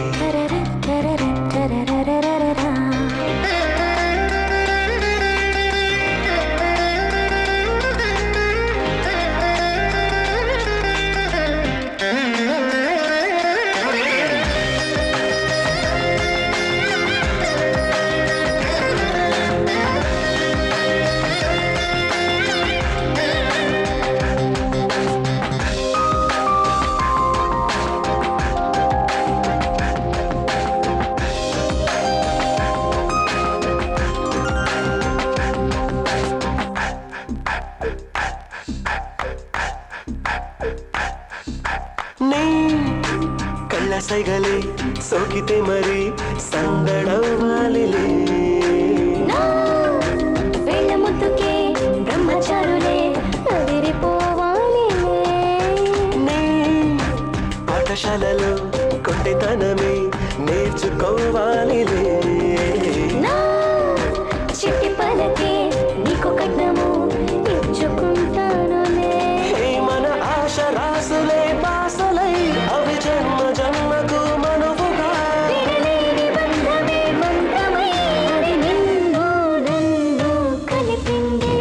నీ కళ్ళ సైగలే సోకితే మరి సందడవ్వాలిలే నా వేళ్ళ ముద్దుకే బ్రహ్మచారులే అదిరిపోవాలిలే నీ పాఠశాలలో కొంటెతనమే నేర్చుకోవాలిలే నా చిట్టి పలకే నీకు కట్నము ఇచ్చుకుంటానులే హే మన ఆశ రాసులే బాసలై అవి జన్మ జన్మకు మనువుగా విడలేని బంధమే మంత్రమై అది నిన్ను నన్ను కలిపిందే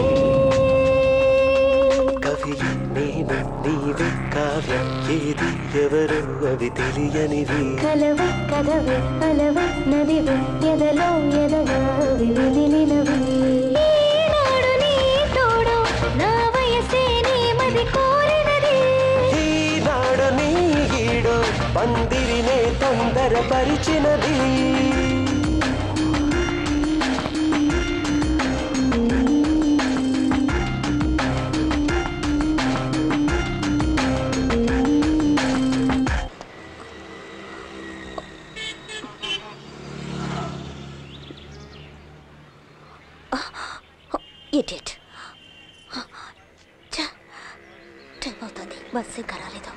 కవి నేను నీవే కావ్యం ఏది ఎవరు అవి తెలియనివి కలవై కదవై అలవై నదివై ఎదలో ఎదగా విదిలినవి ఈనాడు నీ తోడు నా వయసే నీ మది కోరినది ఈనాడు నీ ఈడు పందిరినే తొందరపరిచినది ఇడియట్ టైం అవుతుంది బస్ ఇంకా రాలేదు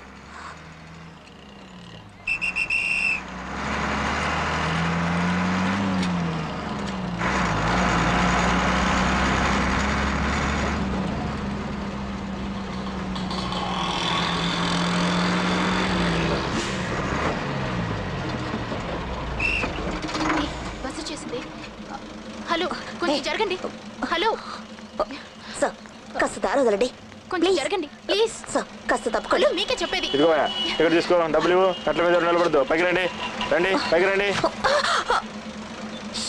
బస్ వచ్చేసింది హలో కొంచెం జరగండి హలో సార్ కాస్త దారి వదలండి కొంచెం జరగండి ప్లీజ్ సార్ కాస్త తప్పుకోండి హలో మీకే చెప్పేది ఇదిగో ఇక్కడ తీసుకో డబ్బులు ఇవ్వు. కట్ల మీద నిలబడద్దు పైకి రండి రండి పైకి రండి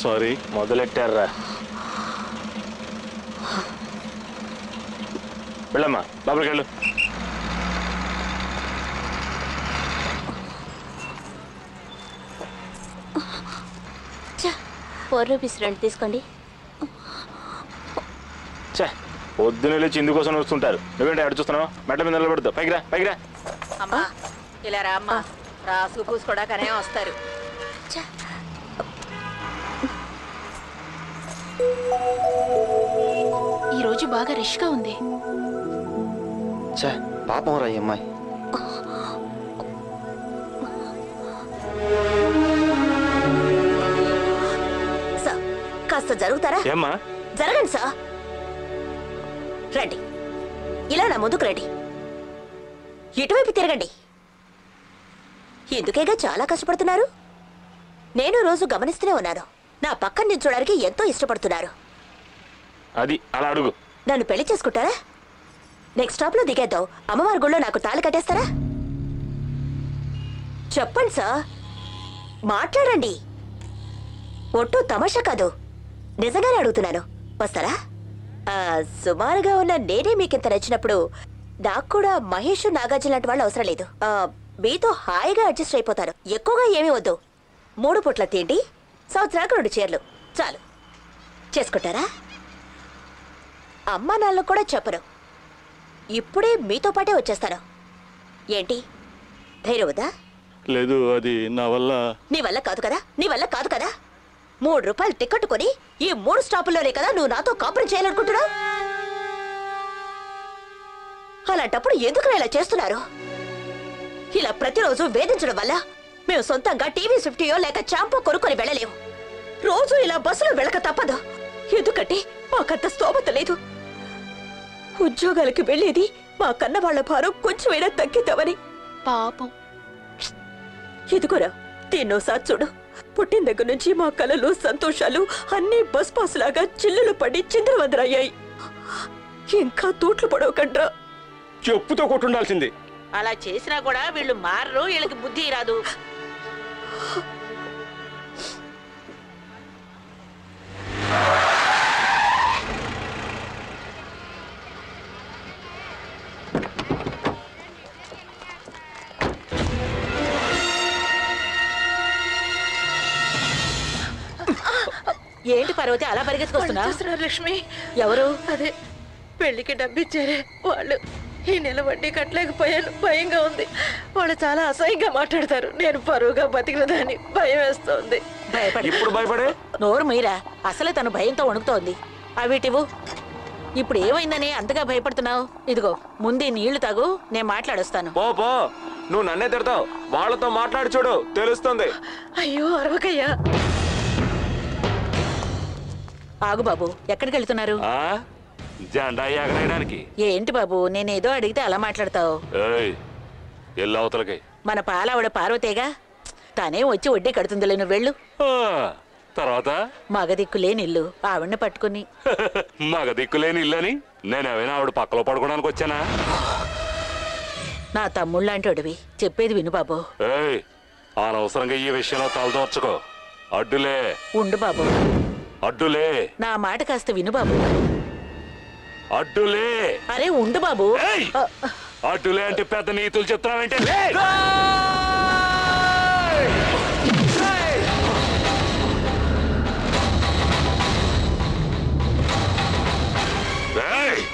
సారీ మొదలెట్టారా వెళ్ళమ్మా లోపలికి వెళ్ళు ఫోర్ రూపీస్ రెండు తీసుకోండి చే పొద్దున లేచి ఇందు కోసం వస్తుంటారు నువ్వేంటి అడు చూస్తున్నావు మెట్ల మీద నిలబడతావు పైకి రా పైకి రా అమ్మా ఇలా రా అమ్మా రాసుకు పూసుకోడాకనే వస్తారు ఈ రోజు బాగా రష్గా ఉంది చే పాపం రా ఈ అమ్మాయి సార్ కాస్త జరుగుతారా ఏమ్మా జరగండి సార్ రండి ఇలా నా ముందుకు రండి ఇటువైపు తిరగండి ఎందుకేగా చాలా కష్టపడుతున్నారు నేను రోజు గమనిస్తూనే ఉన్నాను నా పక్కన నిల్చోడానికి ఎంతో ఇష్టపడుతున్నారు అది అలా అడుగు నన్ను పెళ్లి చేసుకుంటారా నెక్స్ట్ స్టాప్ లో దిగేద్దాం అమ్మవారి గుళ్ళో నాకు తాళి కట్టేస్తారా చెప్పండి సార్ మాట్లాడండి ఒట్టు తమాషా కాదు నిజంగానే అడుగుతున్నాను వస్తారా ఆ, సుమారుగా ఉన్న నేనే మీకు ఇంత నచ్చినప్పుడు నాకు కూడా మహేష్ నాగార్జున లాంటి వాళ్ళు అవసరం లేదు ఆ, మీతో హాయిగా అడ్జస్ట్ అయిపోతాను ఎక్కువగా ఏమీ వద్దు మూడు పుట్ల తిండి సంవత్సరానికి రెండు చీరలు చాలు చేసుకుంటారా అమ్మా నాన్నలకు కూడా చెప్పను ఇప్పుడే మీతో పాటే వచ్చేస్తాను ఏంటి ధైర్యం వద్దా లేదు అది నా వల్ల నీ వల్ల కాదు కదా నీ వల్ల కాదు కదా మూడు రూపాయలు టికెట్ కొని ఈ మూడు స్టాపుల్లోనే కదా నువ్వు నాతో కాపురం చేయాలనుకుంటున్నావు అలాంటప్పుడు ఎందుకు ఇలా చేస్తున్నారు ఇలా ప్రతిరోజు వేధించడం వల్ల మేము సొంతంగా టీవీ ఫిఫ్టీయో లేక చాంపో కొనుక్కొని వెళ్ళలేము రోజు ఇలా బస్సులో వెళ్ళక తప్పదు ఎందుకంటే మాకంత స్తోమత లేదు ఉద్యోగాలకు వెళ్ళేది మా కన్న వాళ్ళ భారం కొంచెమైనా తగ్గిద్దామని పాపం ఎదుగురా దీన్నోసారి చూడు పుట్టిన దగ్గర నుంచి మా కలలు సంతోషాలు అన్నీ బస్ పాస్ లాగా చిల్లులు పడి చిందరవందరయ్యాయి ఇంకా తూట్లు పడవకండ్రా చెప్పుతో కొట్టుండాల్సింది అలా చేసినా కూడా వీళ్ళు మారరు వీళ్ళకి బుద్ధి రాదు ఏంటి పార్వతి అలా పరిగెత్తుకొస్తున్నా చూస్తున్నారు లక్ష్మి ఎవరు అదే పెళ్లికి డబ్బిచ్చారే వాళ్ళు ఈ నెల వడ్డీ కట్టలేకపోయాను భయంగా ఉంది వాళ్ళు చాలా అసహ్యంగా మాట్లాడతారు నేను పరువుగా బతికినదాన్ని భయం వేస్తోంది భయపడి ఇప్పుడు భయపడే నోరు మీరా అసలే తను భయంతో వణుకుతోంది అవిటివు ఇప్పుడు ఏమైందని అంతగా భయపడుతున్నావు ఇదిగో ముందే నీళ్లు తాగు నేను మాట్లాడొస్తాను పో పో నువ్వు నన్నే తిడతావు వాళ్ళతో మాట్లాడి చూడు తెలుస్తుంది అయ్యో అరవకయ్యా ఆగు బాబు ఎక్కడికి వెళ్తున్నారు ఆ? జెండా ఎగరేయడానికి ఏంటి బాబు నేనేదో అడిగితే అలా మాట్లాడతావు ఏయ్ ఎల్లు అవతలకి మన పాలావిడ పార్వతేగా తనే వచ్చి వడ్డీ కడుతుందిలే నువ్వు వెళ్ళు ఆ, తర్వాత మగ దిక్కులేని ఇల్లు ఆవిడ్ని పట్టుకుని మగ దిక్కులేని ఇల్లని నేనేమైనా ఆవిడ పక్కలో పడుకోవడానికి వచ్చానా నా తమ్ముళ్ళంటోడివి చెప్పేది విను బాబు ఏయ్ అనవసరంగా ఈ విషయంలో తలదోర్చుకో అడ్డులే ఉండు బాబు అడ్డులే నా మాట కాస్త విను బాబు అడ్డులే అరే ఉండు బాబు అడ్డులే అంటే పెద్ద నీతులు చెప్తున్నావంటే లే! ఏయ్!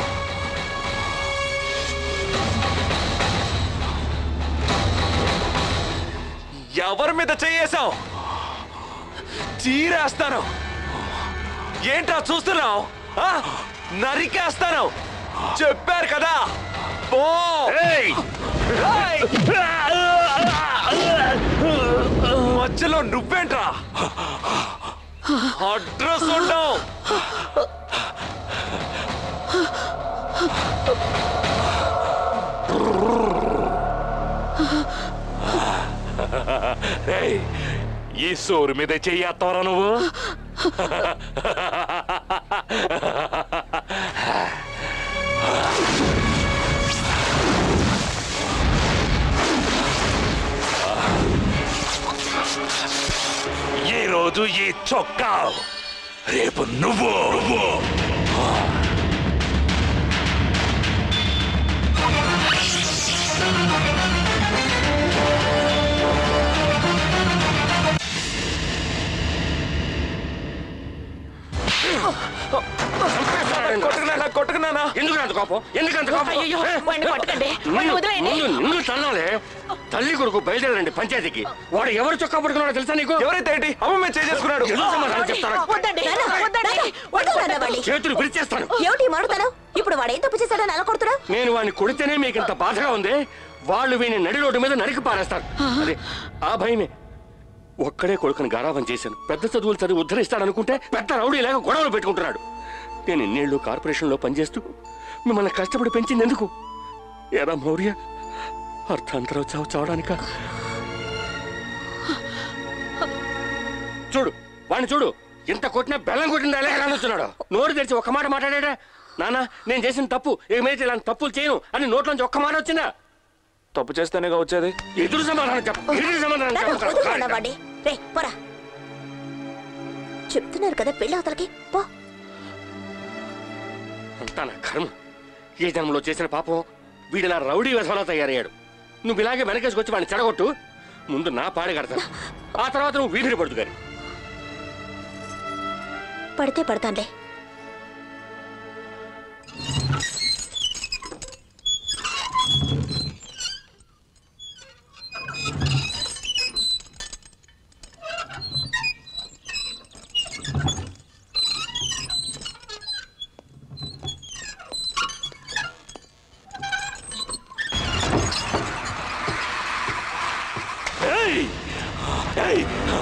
ఎవరి మీద చేయేశావు చీరేస్తాను ఏంట్రా చూస్తున్నావు ఆ? నరికేస్తాను చెప్పారు కదా పో ఏయ్! మధ్యలో నువ్వేంట్రా అడ్రస్ ఉండవు ఏయ్! ఈ సోరు మీద చెయ్యేస్తావరా నువ్వు ఈ రోజు రోజు ఈ చొక్కా రేపు నువ్వు నువ్వు కొట్టుకున్నానా కొట్టుకున్నానా ఎందుకు అంత కోపం ఎందుకు అంత కోపం అయ్యో వాడిని పట్టుకండి వాడిని ముందు వదిలేయండి ముందు నిన్ను తన్నాలే తల్లి కొడుకు బయలుదేరండి పంచాయతీకి వాడు ఎవరు చొక్కా పట్టుకున్నాడో తెలుసా నీకు ఎవరైతే ఏంటి అమ్మ మేము చేసుకున్నాడు ఎందుకు సమాధానం చెప్తారా వద్దండి వద్దండి వదలరా వాడిని. చేతులు విరిచేస్తాను ఏమిటి మాడుతాను ఇప్పుడు వాడేం తప్పు చేశాడని అలా కొడుతున్నా నేను వాడిని కొడితేనే మీకు ఇంత బాధగా ఉంది వాళ్ళు వీని నడి రోడ్డు మీద నరికి పారేస్తారు అదే ఆ భయమే ఒక్కడే కొడుకుని గారాబం చేశాను పెద్ద చదువులు చదివి ఉద్ధరిస్తాడనుకుంటే పెద్ద రౌడీ లేక గొడవలు పెట్టుకుంటున్నాడు నేను ఇన్నేళ్ళు కార్పొరేషన్లో పనిచేస్తూ మిమ్మల్ని కష్టపడి పెంచింది ఎందుకు ఎరా మౌర్య అర్థాంతరం చావు చావడానిక చూడు వాడిని చూడు ఇంత కొట్టినా బెల్లం కొట్టిన ఎలా కాలుస్తున్నాడు నోరు తెరిచి ఒక్క మాట మాట్లాడా నాన్న నేను చేసిన తప్పు ఇక మీద ఇలాంటి తప్పులు చేయను అని నోట్లోంచి ఒక్క మాట వచ్చిందా తప్పు చేస్తేనేగా వచ్చేది ఎదురు సమాధానం చెప్పు ఎదురు సమాధానం నాన్న, చెప్పు. వదులురా వాడిని. రే పోరా చెప్తున్నారు కదా పెళ్ళి అవతలకి పో అంతా నా కర్మ ఏ జన్మలో చేసిన పాపం వీడు నా రౌడీ వ్యసంలో తయారయ్యాడు నువ్వు ఇలాగే వెనకేసుకొచ్చి వాడిని చెడగొట్టు ముందు నా పాడి కడతాను ఆ తర్వాత నువ్వు వీధిని పడుతు గారి పడితే పడతానులే ఏయ్! ఏయ్!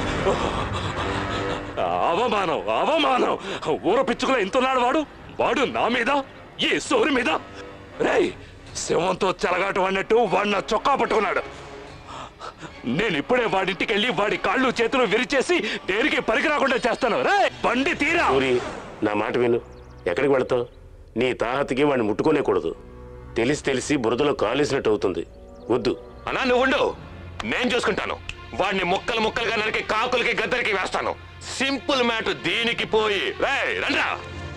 అవమానం అవమానం ఊర పిచ్చుకుల ఇంతున్నాడు వాడు వాడు నా మీద ఈ సోరి మీద రేయ్ శివంతో చెలగాటు అన్నట్టు వాడు నా చొక్కా పట్టుకున్నాడు నేను ఇప్పుడే వాడింటికి వెళ్ళి వాడి కాళ్ళు చేతులు విరిచేసి దేనికి పరికి రాకుండా చేస్తాను రే బండి తీరా ఊరి నా మాట విను ఎక్కడికి వెళతావు నీ తాహతికి వాడిని ముట్టుకోనేకూడదు తెలిసి తెలిసి బురదలో కాలేసినట్టు అవుతుంది వద్దు అన్నా నువ్వు ఉండు నేను చూసుకుంటాను వాడిని ముక్కలు ముక్కలుగా నరికి కాకులకి గద్దరికి వేస్తాను సింపుల్ మ్యాట్ దీనికి పోయి రేయ్, రండ్రా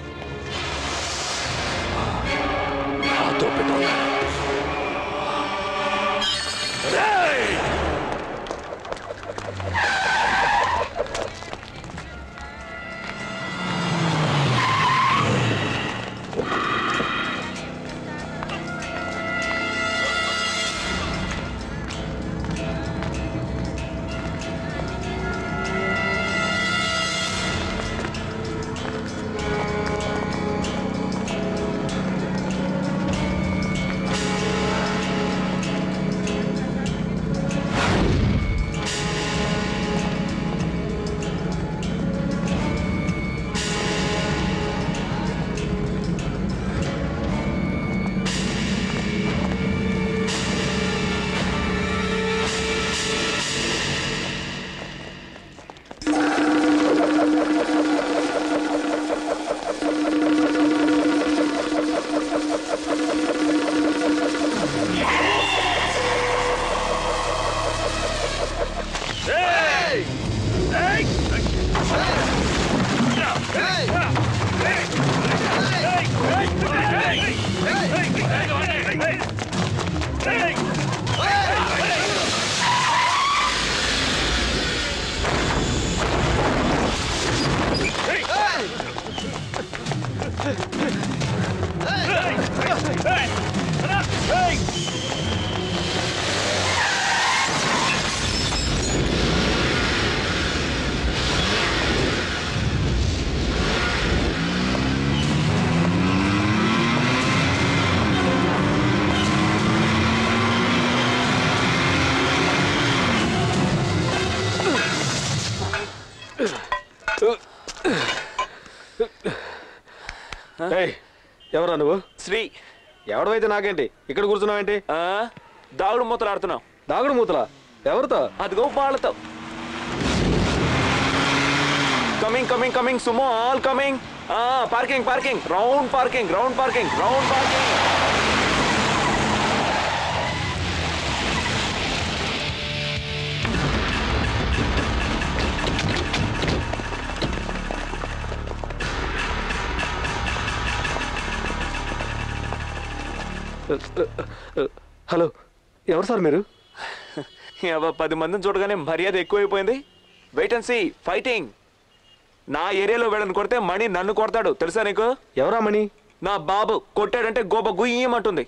నాతో పెట్టు. రేయ్! ఏయ్, ఎవరా నువ్వు శ్రీ ఎవడవైతే నాకేంటి ఇక్కడ కూర్చున్నావేంటి దాగుడు మూతలు ఆడుతున్నావు దాగుడు మూతలా ఎవరితో అదిగో వాళ్ళతో coming coming coming Sumo all coming parking parking round parking round parking round parking hello ఎవరు సార్ మీరు ఏవో పది మందిని చూడగానే మర్యాద ఎక్కువైపోయింది వెయిట్ అండ్ సీ ఫైటింగ్ నా ఏరియాలో వెళ్ళని కొడితే మణి నన్ను కొడతాడు తెలుసా నీకు ఎవరా మణి నా బాబు కొట్టాడంటే గోప గుయ్యమంటుంది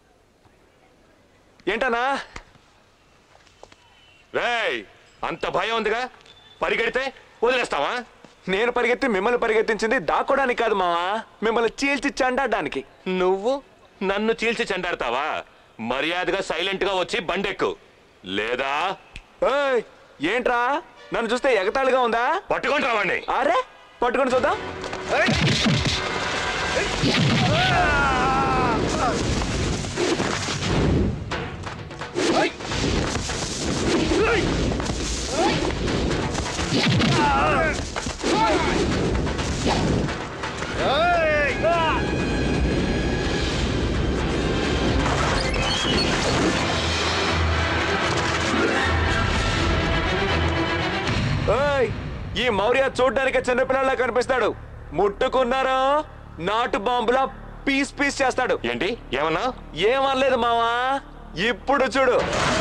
ఏంటనా రేయ్ అంత భయం ఉందిగా పరిగెడితే వదిలేస్తావా నేను పరిగెత్తి మిమ్మల్ని పరిగెత్తించింది దాక్కోడానికి కాదు మావా మిమ్మల్ని చీల్చి చండాడడానికి నువ్వు నన్ను చీల్చి చెండాడతావా మర్యాదగా సైలెంట్ గా వచ్చి బండెక్కు లేదా ఏయ్, ఏంట్రా నన్ను చూస్తే ఎగతాళిగా ఉందా పట్టుకొని రావండి అరే పట్టుకొని చూద్దాం ఏయ్, ఈ మౌర్య చూడ్డానికి చిన్నపిల్లలా కనిపిస్తాడు ముట్టుకున్నారా నాటు బాంబులా పీస్ పీస్ చేస్తాడు ఏంటి ఏమన్నా ఏమనలేదు మావా ఇప్పుడు చూడు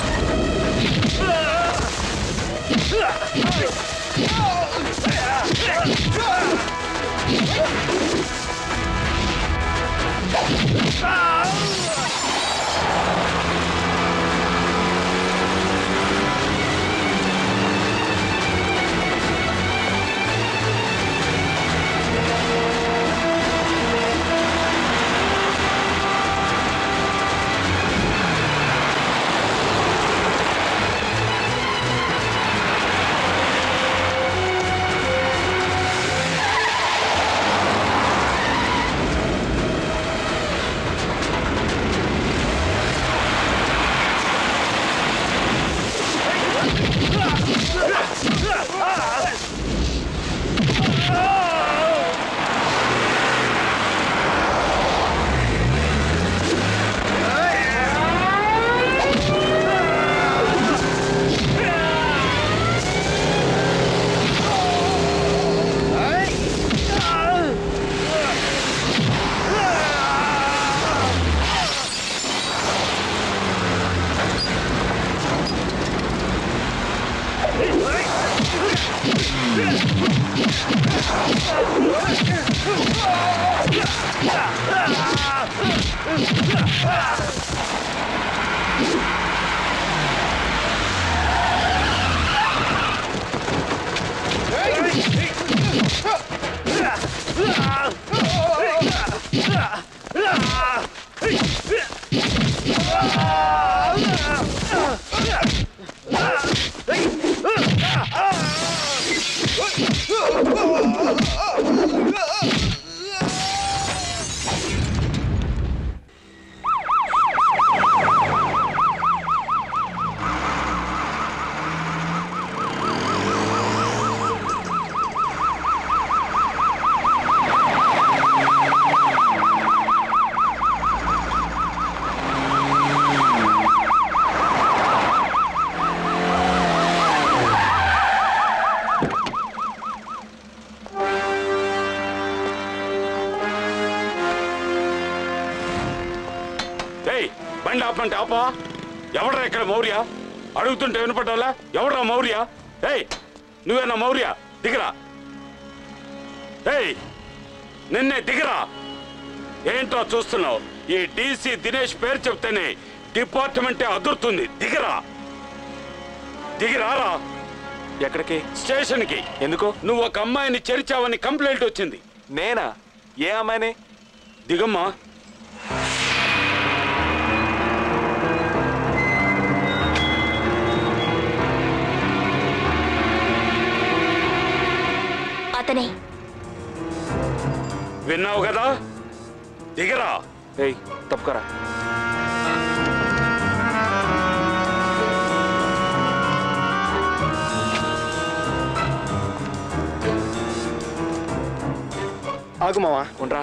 ఏయ్ బండి ఆపమంటే ఆపా ఎవడరా ఇక్కడ మౌర్య అడుగుతుంటే వినపడ్డాలా ఎవడరా మౌర్య ఏయ్ నువ్వేనా మౌర్య దిగరా ఏయ్ నిన్నే దిగరా ఏంటో చూస్తున్నావు ఈ డీసీ దినేష్ పేరు చెప్తేనే డిపార్ట్మెంటే అదురుతుంది దిగరా దిగిరారా ఎక్కడికి స్టేషన్కి ఎందుకు నువ్వు ఒక అమ్మాయిని చెరిచావని కంప్లైంట్ వచ్చింది నేనా ఏ అమ్మాయిని దిగమ్మా అతనే విన్నావు కదా దిగరా ఏయ్ తప్పుకోరా ఆగు మావా ఉండరా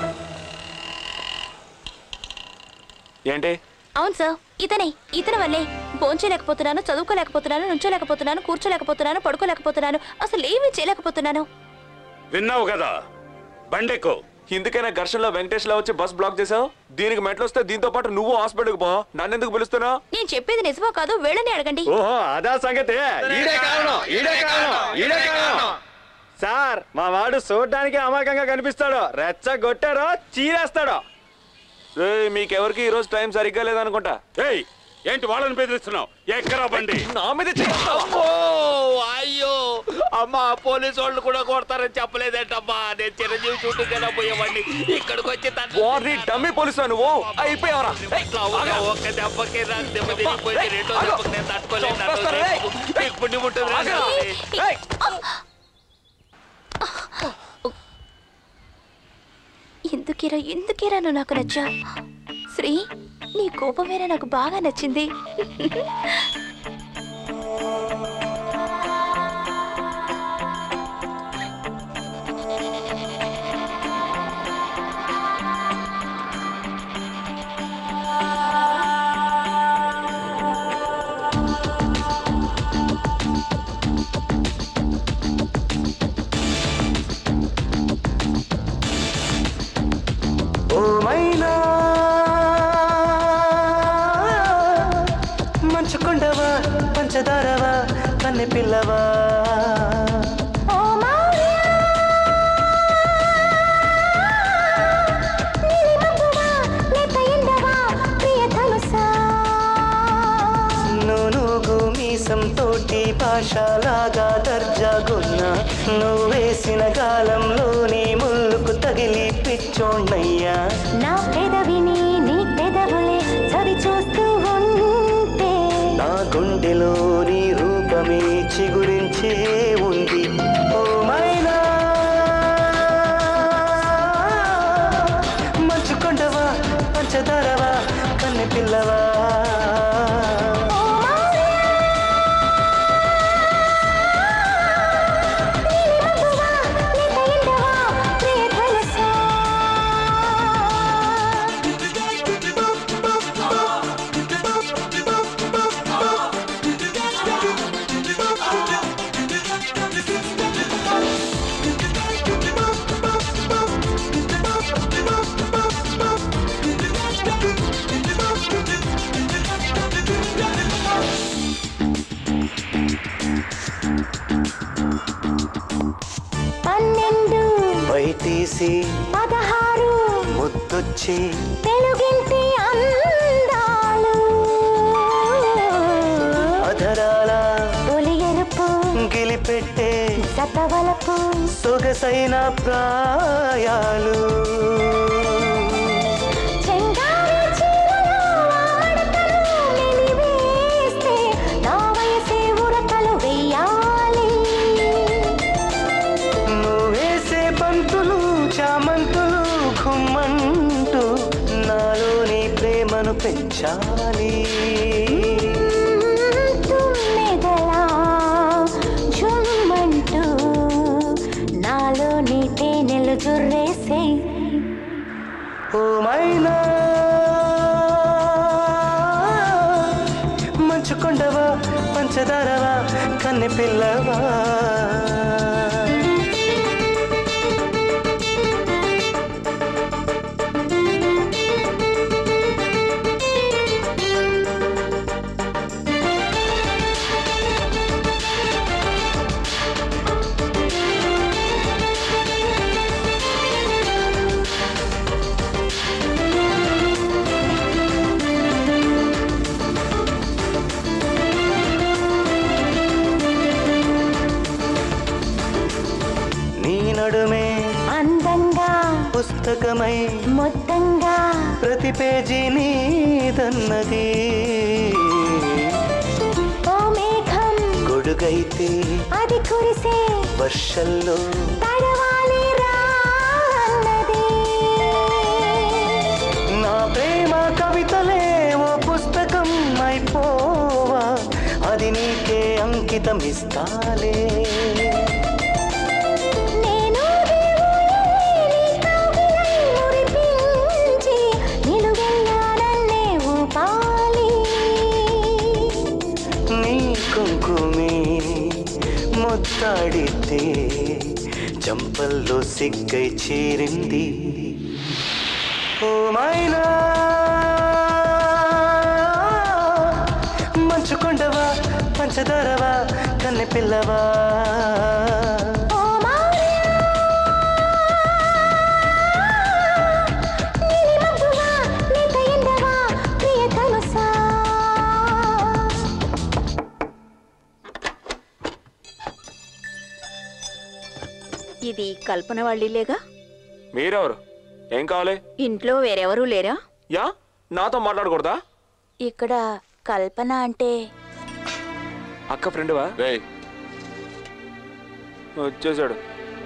ఏంటి అవును సార్ ఇతనే ఇతని వల్లే భోంచేయలేకపోతున్నాను చదువుకోలేకపోతున్నాను నుంచోలేకపోతున్నాను కూర్చోలేకపోతున్నాను పడుకోలేకపోతున్నాను అసలు ఏమీ చేయలేకపోతున్నాను విన్నావు కదా బండెక్కు ఇందుకైనా ఘర్షణలో వెంకటేష్ లా వచ్చి బస్ బ్లాక్ చేసావు దీనికి మెట్లు వస్తే దీంతో పాటు నువ్వు హాస్పిటల్కి పో నన్ను ఎందుకు పిలుస్తున్నావు నేను చెప్పేది నిజమో కాదు వీళ్ళని అడగండి ఓహో అదా సంగతి ఈడే కారణం ఈడే కారణం ఈడే కారణం సార్ మా వాడు చూడడానికి అమాయకంగా కనిపిస్తాడు రెచ్చగొట్టారో చీరేస్తాడో రేయ్, మీకెవరికి ఈ రోజు టైం సరిగ్గా లేదనుకుంటా ఏయ్ ఏంటి వాళ్ళని బెదిరిస్తున్నావు ఎక్కరా బండి నా మీద అమ్మో అయ్యో అమ్మా పోలీసు వాళ్ళు కూడా కొడతారని చెప్పలేదేంటమ్మా నేను చిరంజీవి షూటింగ్ కదా పోయేవాడిని ఇక్కడికి వచ్చి వారిని డమ్మి పోలీసు నువ్వు అయిపోయావరా ఒక్క దెబ్బకి నాకు దెబ్బ తిరిగిపోయింది రెండో దెబ్బకి నేను తట్టుకోలేను నన్ను నీకు పుణ్యం ఉంటుంది రా నాయనా. ఎందుకేరా ఎందుకేరా నువ్వు నాకు నచ్చా శ్రీ నీ కోపమేరా నాకు బాగా నచ్చింది ఓ మైనా మంచు కొండవా పంచదారవా కన్నె పిల్లవా నూనూగు మీసం తోటి భాషలాగా దర్జాగున్న నువ్వు వేసిన కాలంలోని ముళ్ళుకు తగిలి పిచ్చోణ్ణయ్యా నా పెదవిని నీ పెదవులే చవి చూస్తూ ఉంటే నా గుండెలో నీ రూపమే చిగురించే ఉంది ఓ మైనా మంచు కొండవా పంచదారవా కన్నె పిల్లవా పన్నెండు బయటేసి పదహారు ముద్దొచ్చి తెలుగింటి అందాలు అధరాల తొలి ఎరుపు గిలిపెట్టే సతవలపు సొగసైన ప్రాయాలు చెంగారు చీరలో ఆడతను వెలివేస్తే నా వయసే ఉరకలు వెయ్యాలి నువ్వేసే బంతులు చామంతులు ఘుమ్మంటూ నాలోని ప్రేమను పెంచాలి తుమ్మెదలా జుమ్మంటూ నాలో నీ తేనెలు జుర్రేసే ఓ మైనా మంచు కొండవా పంచదారవా కన్నె పిల్లవా నీ నడుమే అందంగా పుస్తకమై మొత్తంగా ప్రతి పేజీ నీదన్నది ఓ మేఘం గొడుగైతే అది కురిసే వర్షంలో తడవాలి రా అన్నది నా ప్రేమ కవితలే ఓ పుస్తకం అయిపోవా అది నీకే అంకితం ఇస్తాలే నేను దేవుని కవియై మురిపించి నిలువెల్లా నన్నే ఊపాలి నీ కుంకుమే ముద్దాడితే చంపల్లో సిగ్గై చేరింది ఓ మైనా మంచుకొండవా పంచదారవా కన్నె పిల్లవా ఇది కల్పన వాళ్ళిలేగా మీరెవరు ఏం కావాలి ఇంట్లో వేరెవరూ లేరా యా నాతో మాట్లాడకూడదా ఇక్కడ కల్పన అంటే అక్క ఫ్రెండ్వా వచ్చేసాడు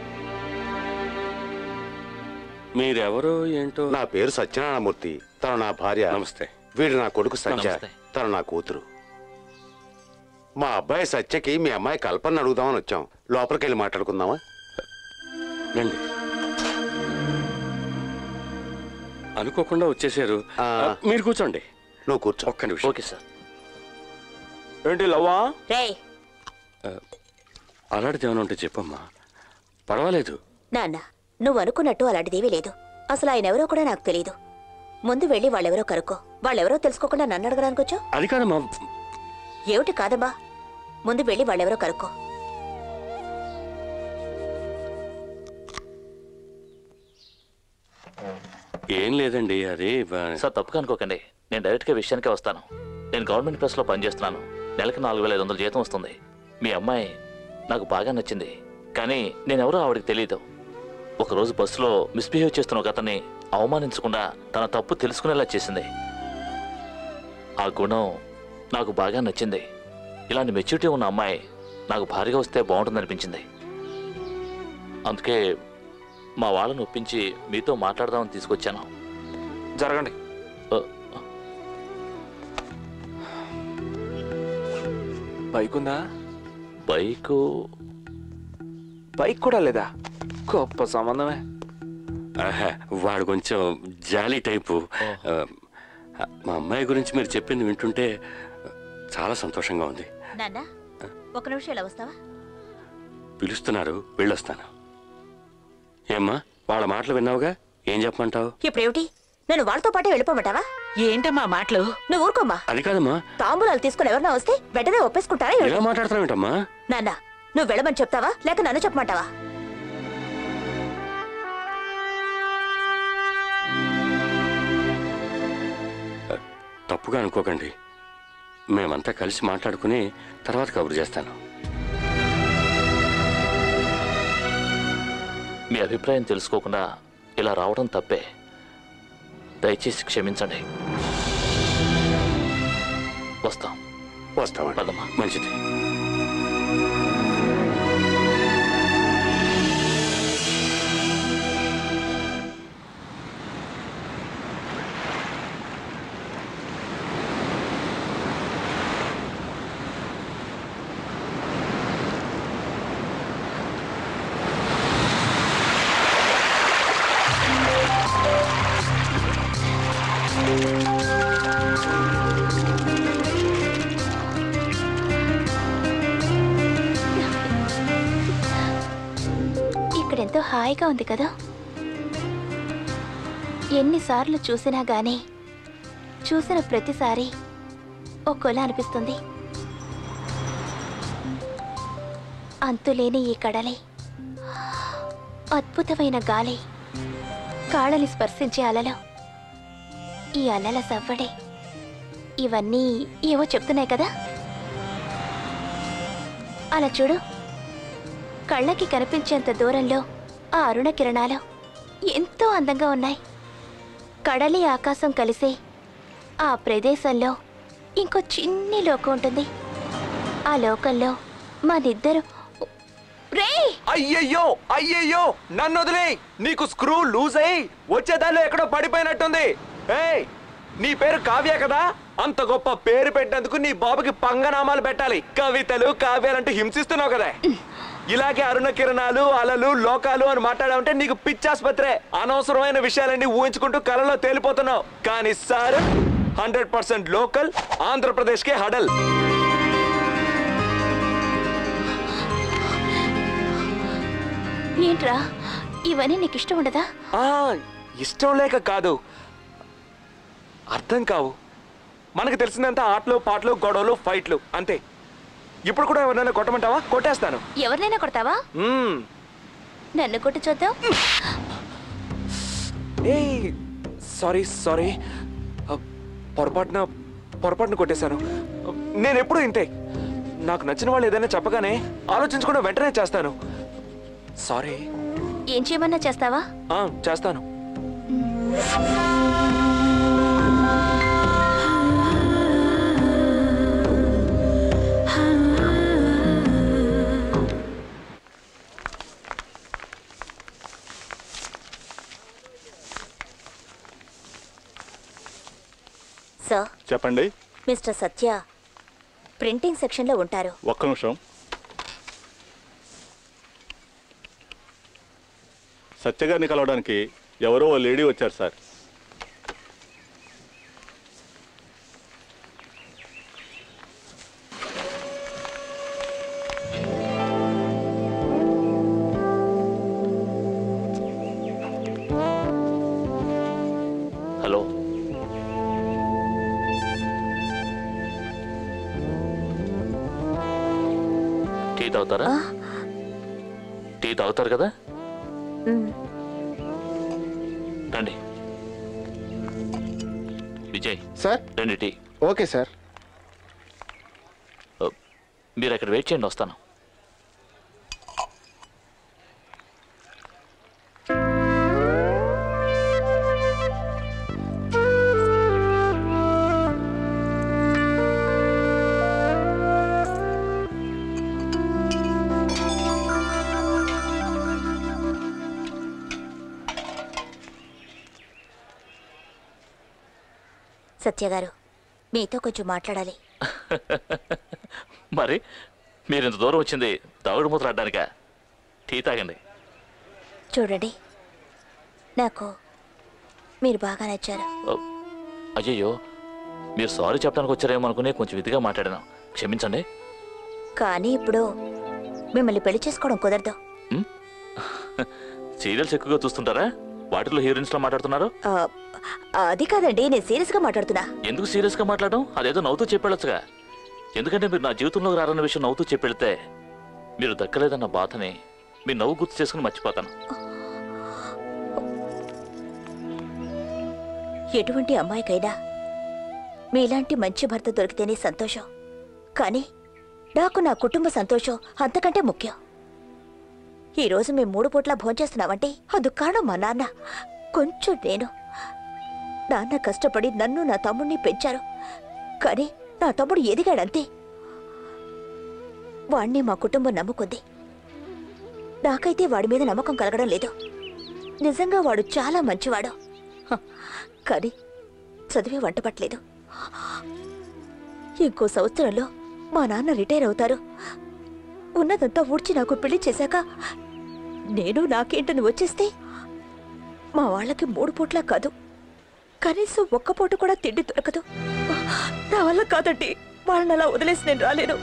మీరెవరు ఏంటో నా పేరు సత్యనారాయణమూర్తి తను నా భార్య నమస్తే వీడు నా కొడుకు సత్య నమస్తే. తను నా కూతురు మా అబ్బాయి సత్యకి మీ అమ్మాయి కల్పన అడుగుదామని వచ్చాం లోపలికి వెళ్ళి మాట్లాడుకుందామా రండి అనుకోకుండా వచ్చేసారు ఆ. మీరు కూర్చోండి నువ్వు కూర్చో ఒక్క నిమిషం ఓకే సార్ ఏంటి లవ్వా రేయ్ అలాంటిది ఏమైనా ఉంటే చెప్పమ్మా పర్వాలేదు నాన్న నువ్వు అనుకున్నట్టు అలాంటిదేమీ లేదు అసలు ఆయన ఎవరో కూడా నాకు తెలియదు ముందు వెళ్ళి వాళ్ళెవరో కనుక్కో వాళ్ళెవరో తెలుసుకోకుండా నన్ను అడగడానికి వచ్చావు అది కాదమ్మా ఏమిటి కాదమ్మా ముందు వెళ్ళి వాళ్ళెవరో కనుక్కో ఏం లేదండి అది సార్ తప్పుగా అనుకోకండి నేను డైరెక్ట్గా విషయానికే వస్తాను నేను గవర్నమెంట్ ప్రెస్లో పనిచేస్తున్నాను నెలకి నాలుగు వేల ఐదు వందల జీతం వస్తుంది మీ అమ్మాయి నాకు బాగా నచ్చింది కానీ నేనెవరో ఆవిడకి తెలియదు ఒకరోజు బస్సులో మిస్బిహేవ్ చేస్తున్న ఒక అతన్ని అవమానించకుండా తన తప్పు తెలుసుకునేలా చేసింది ఆ గుణం నాకు బాగా నచ్చింది ఇలాంటి మెచ్యూరిటీ ఉన్న అమ్మాయి నాకు భారీగా వస్తే బాగుంటుందనిపించింది అందుకే మా వాళ్ళని ఒప్పించి మీతో మాట్లాడదామని తీసుకొచ్చాను జరగండి బైక్ ఉందా బైకు బైక్ కూడా లేదా గొప్ప సంబంధమే ఆహా, వాడు కొంచెం జాలీ టైపు ఆ, మా అమ్మాయి గురించి మీరు చెప్పింది వింటుంటే చాలా సంతోషంగా ఉంది నాన్న ఒక నిమిషం ఇలా వస్తావా పిలుస్తున్నారు వెళ్ళొస్తాను ఏమ్మా వాళ్ళ మాటలు విన్నావుగా ఏం చెప్పమంటావు ఇప్పుడేమిటి నన్ను వాళ్ళతో పాటే వెళ్ళిపోమంటావా ఏంటమ్మా మాటలు నువ్వు ఊరుకోమ్మా అది కాదమ్మా తాంబూలాలు తీసుకుని ఎవరన్నా వస్తే వెంటనే ఒప్పేసుకుంటారా ఏమిటి? ఇలా మాట్లాడుతున్నావేంటమ్మా నాన్న నువ్వు వెళ్ళమని చెప్తావా లేక నన్ను చెప్పమంటావా తప్పుగా అనుకోకండి మేమంతా కలిసి మాట్లాడుకుని తర్వాత కబురు చేస్తాను మీ అభిప్రాయం తెలుసుకోకుండా ఇలా రావడం తప్పే దయచేసి క్షమించండి వస్తాం వస్తామండి పదమ్మా మంచిది ఇక్కడెంతో హాయిగా ఉంది కదా ఎన్నిసార్లు చూసినా గానీ చూసిన ప్రతిసారి ఒక్కోలా అనిపిస్తుంది అంతులేని ఈ కడలి అద్భుతమైన గాలి కాళ్ళని స్పర్శించే అలలు ఈ అలల సవ్వడి ఇవన్నీ ఏవో చెప్తున్నాయి కదా అలా చూడు కళ్ళకి కనిపించేంత దూరంలో ఆ అరుణ కిరణాలు ఎంతో అందంగా ఉన్నాయి కడలి ఆకాశం కలిసే ఆ ప్రదేశంలో ఇంకో చిన్ని లోకం ఉంటుంది ఆ లోకంలో మనిద్దరు రే అయ్యయ్యో అయ్యయ్యో నన్ను వదిలే నీకు స్క్రూ లూజ్ అయ్యి వచ్చేదారిలో ఎక్కడో పడిపోయినట్టుంది ఏయ్ నీ పేరు కావ్య కదా అంత గొప్ప పేరు పెట్టినందుకు నీ బాబుకి పంగనామాలు పెట్టాలి కవితలు కావ్యాలంటూ హింసిస్తున్నావు కదా ఇలాగే అరుణ కిరణాలు అలలు లోకాలు అని మాట్లాడామంటే నీకు పిచ్చాసుపత్రే అనవసరమైన విషయాలన్నీ ఊహించుకుంటూ కలలో తేలిపోతున్నావు కానీ సార్ హండ్రెడ్ పర్సెంట్ లోకల్ ఆంధ్రప్రదేశ్కే హడల్ ఏంట్రా ఇవన్నీ నీకు ఇష్టం ఉండదా ఆ, ఇష్టం లేక కాదు అర్థం కావు మనకు తెలిసినంత ఆటలు పాటలు గొడవలు ఫైట్లు అంతే ఇప్పుడు కూడా ఎవరినైనా కొట్టమంటావా కొట్టేస్తాను ఎవరినైనా కొడతావా మ్మ్. నన్ను కొట్టి చూద్దాం ఏయ్ సారీ సారీ పొరపాటున పొరపాటున కొట్టేశాను నేను ఎప్పుడు ఇంతే నాకు నచ్చిన వాళ్ళు ఏదైనా చెప్పగానే ఆలోచించకుండా వెంటనే చేస్తాను సారీ ఏం చేయమన్నా చేస్తావా ఆ, చేస్తాను సార్ చెప్పండి మిస్టర్ సత్య ప్రింటింగ్ సెక్షన్లో ఉంటారు ఒక్క నిమిషం సత్యగారిని కలవడానికి ఎవరో ఓ లేడీ వచ్చారు సార్ హలో టీ తాగుతారా టీ తాగుతారు కదా రండి విజయ్ సార్ రండి టీ ఓకే సార్ మీరు అక్కడ వెయిట్ చేయండి వస్తాను సత్య గారు మీతో కొంచెం మాట్లాడాలి మరి మీరు ఇంత దూరం వచ్చింది తాగుడు మూతలు ఆడడానికా టీ తాగండి చూడండి నాకు మీరు బాగా నచ్చారు అయ్యయ్యో మీరు సారీ చెప్పడానికి వచ్చారేమో అనుకుని కొంచెం ఇదిగా మాట్లాడాను క్షమించండి కానీ ఇప్పుడు మిమ్మల్ని పెళ్లి చేసుకోవడం కుదరదు సీరియల్స్ ఎక్కువగా చూస్తుంటారా వాటిలో హీరోయిన్స్లో మాట్లాడుతున్నారు ఆ, అది కాదండి నేను సీరియస్గా మాట్లాడుతున్నా ఎందుకు సీరియస్గా మాట్లాడడం అదేదో నవ్వుతూ చెప్పేళ్ళొచ్చుగా ఎందుకంటే మీరు నా జీవితంలోకి రారన్న విషయం నవ్వుతూ చెప్పెడితే మీరు దక్కలేదన్న బాధని మీ నవ్వు గుర్తు చేసుకుని మర్చిపోతాను ఎటువంటి అమ్మాయికైనా మీలాంటి మంచి భర్త దొరికితేనే సంతోషం కానీ నాకు నా కుటుంబ సంతోషం అంతకంటే ముఖ్యం ఈరోజు మేము మూడు పూట్ల భోంచేస్తున్నామంటే అందుకు కారణం మా నాన్న కొంచెం నేను నాన్న కష్టపడి నన్ను నా తమ్ముడిని పెంచారు కానీ నా తమ్ముడు ఎదిగాడంతే వాణ్ణి మా కుటుంబం నమ్ముకుంది నాకైతే వాడి మీద నమ్మకం కలగడం లేదు నిజంగా వాడు చాలా మంచివాడు హ, కానీ చదివే వంట పట్టలేదు ఇంకో సంవత్సరంలో మా నాన్న రిటైర్ అవుతారు ఉన్నదంతా ఊడ్చి నాకు పెళ్లి చేశాక నేను నాకేంటని వచ్చేస్తే మా వాళ్ళకి మూడు పూట్ల కాదు కనీసం ఒక్క పూట కూడా తిండి దొరకదు నా వల్ల కాదండి వాళ్ళని అలా వదిలేసి నేను రాలేను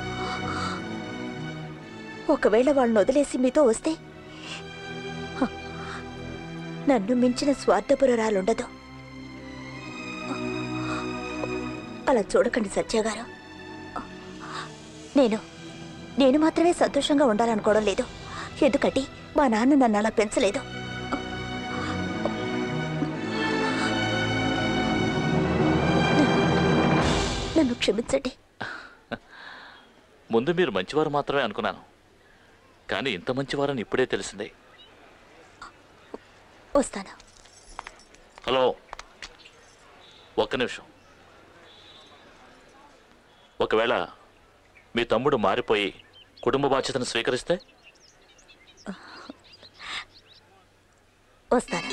ఒకవేళ వాళ్ళని వదిలేసి మీతో వస్తే హ, నన్ను మించిన స్వార్థపురాలుండదు అలా చూడకండి సత్య గారు నేను నేను మాత్రమే సంతోషంగా ఉండాలనుకోవడం లేదు ఎందుకంటే మా నాన్న నన్ను అలా పెంచలేదు నన్ను క్షమించండి ముందు మీరు మంచివారు మాత్రమే అనుకున్నాను కానీ ఇంత మంచివారని ఇప్పుడే తెలిసింది వస్తాను హలో ఒక్క నిమిషం ఒకవేళ మీ తమ్ముడు మారిపోయి కుటుంబ బాధ్యతను స్వీకరిస్తే వస్తాను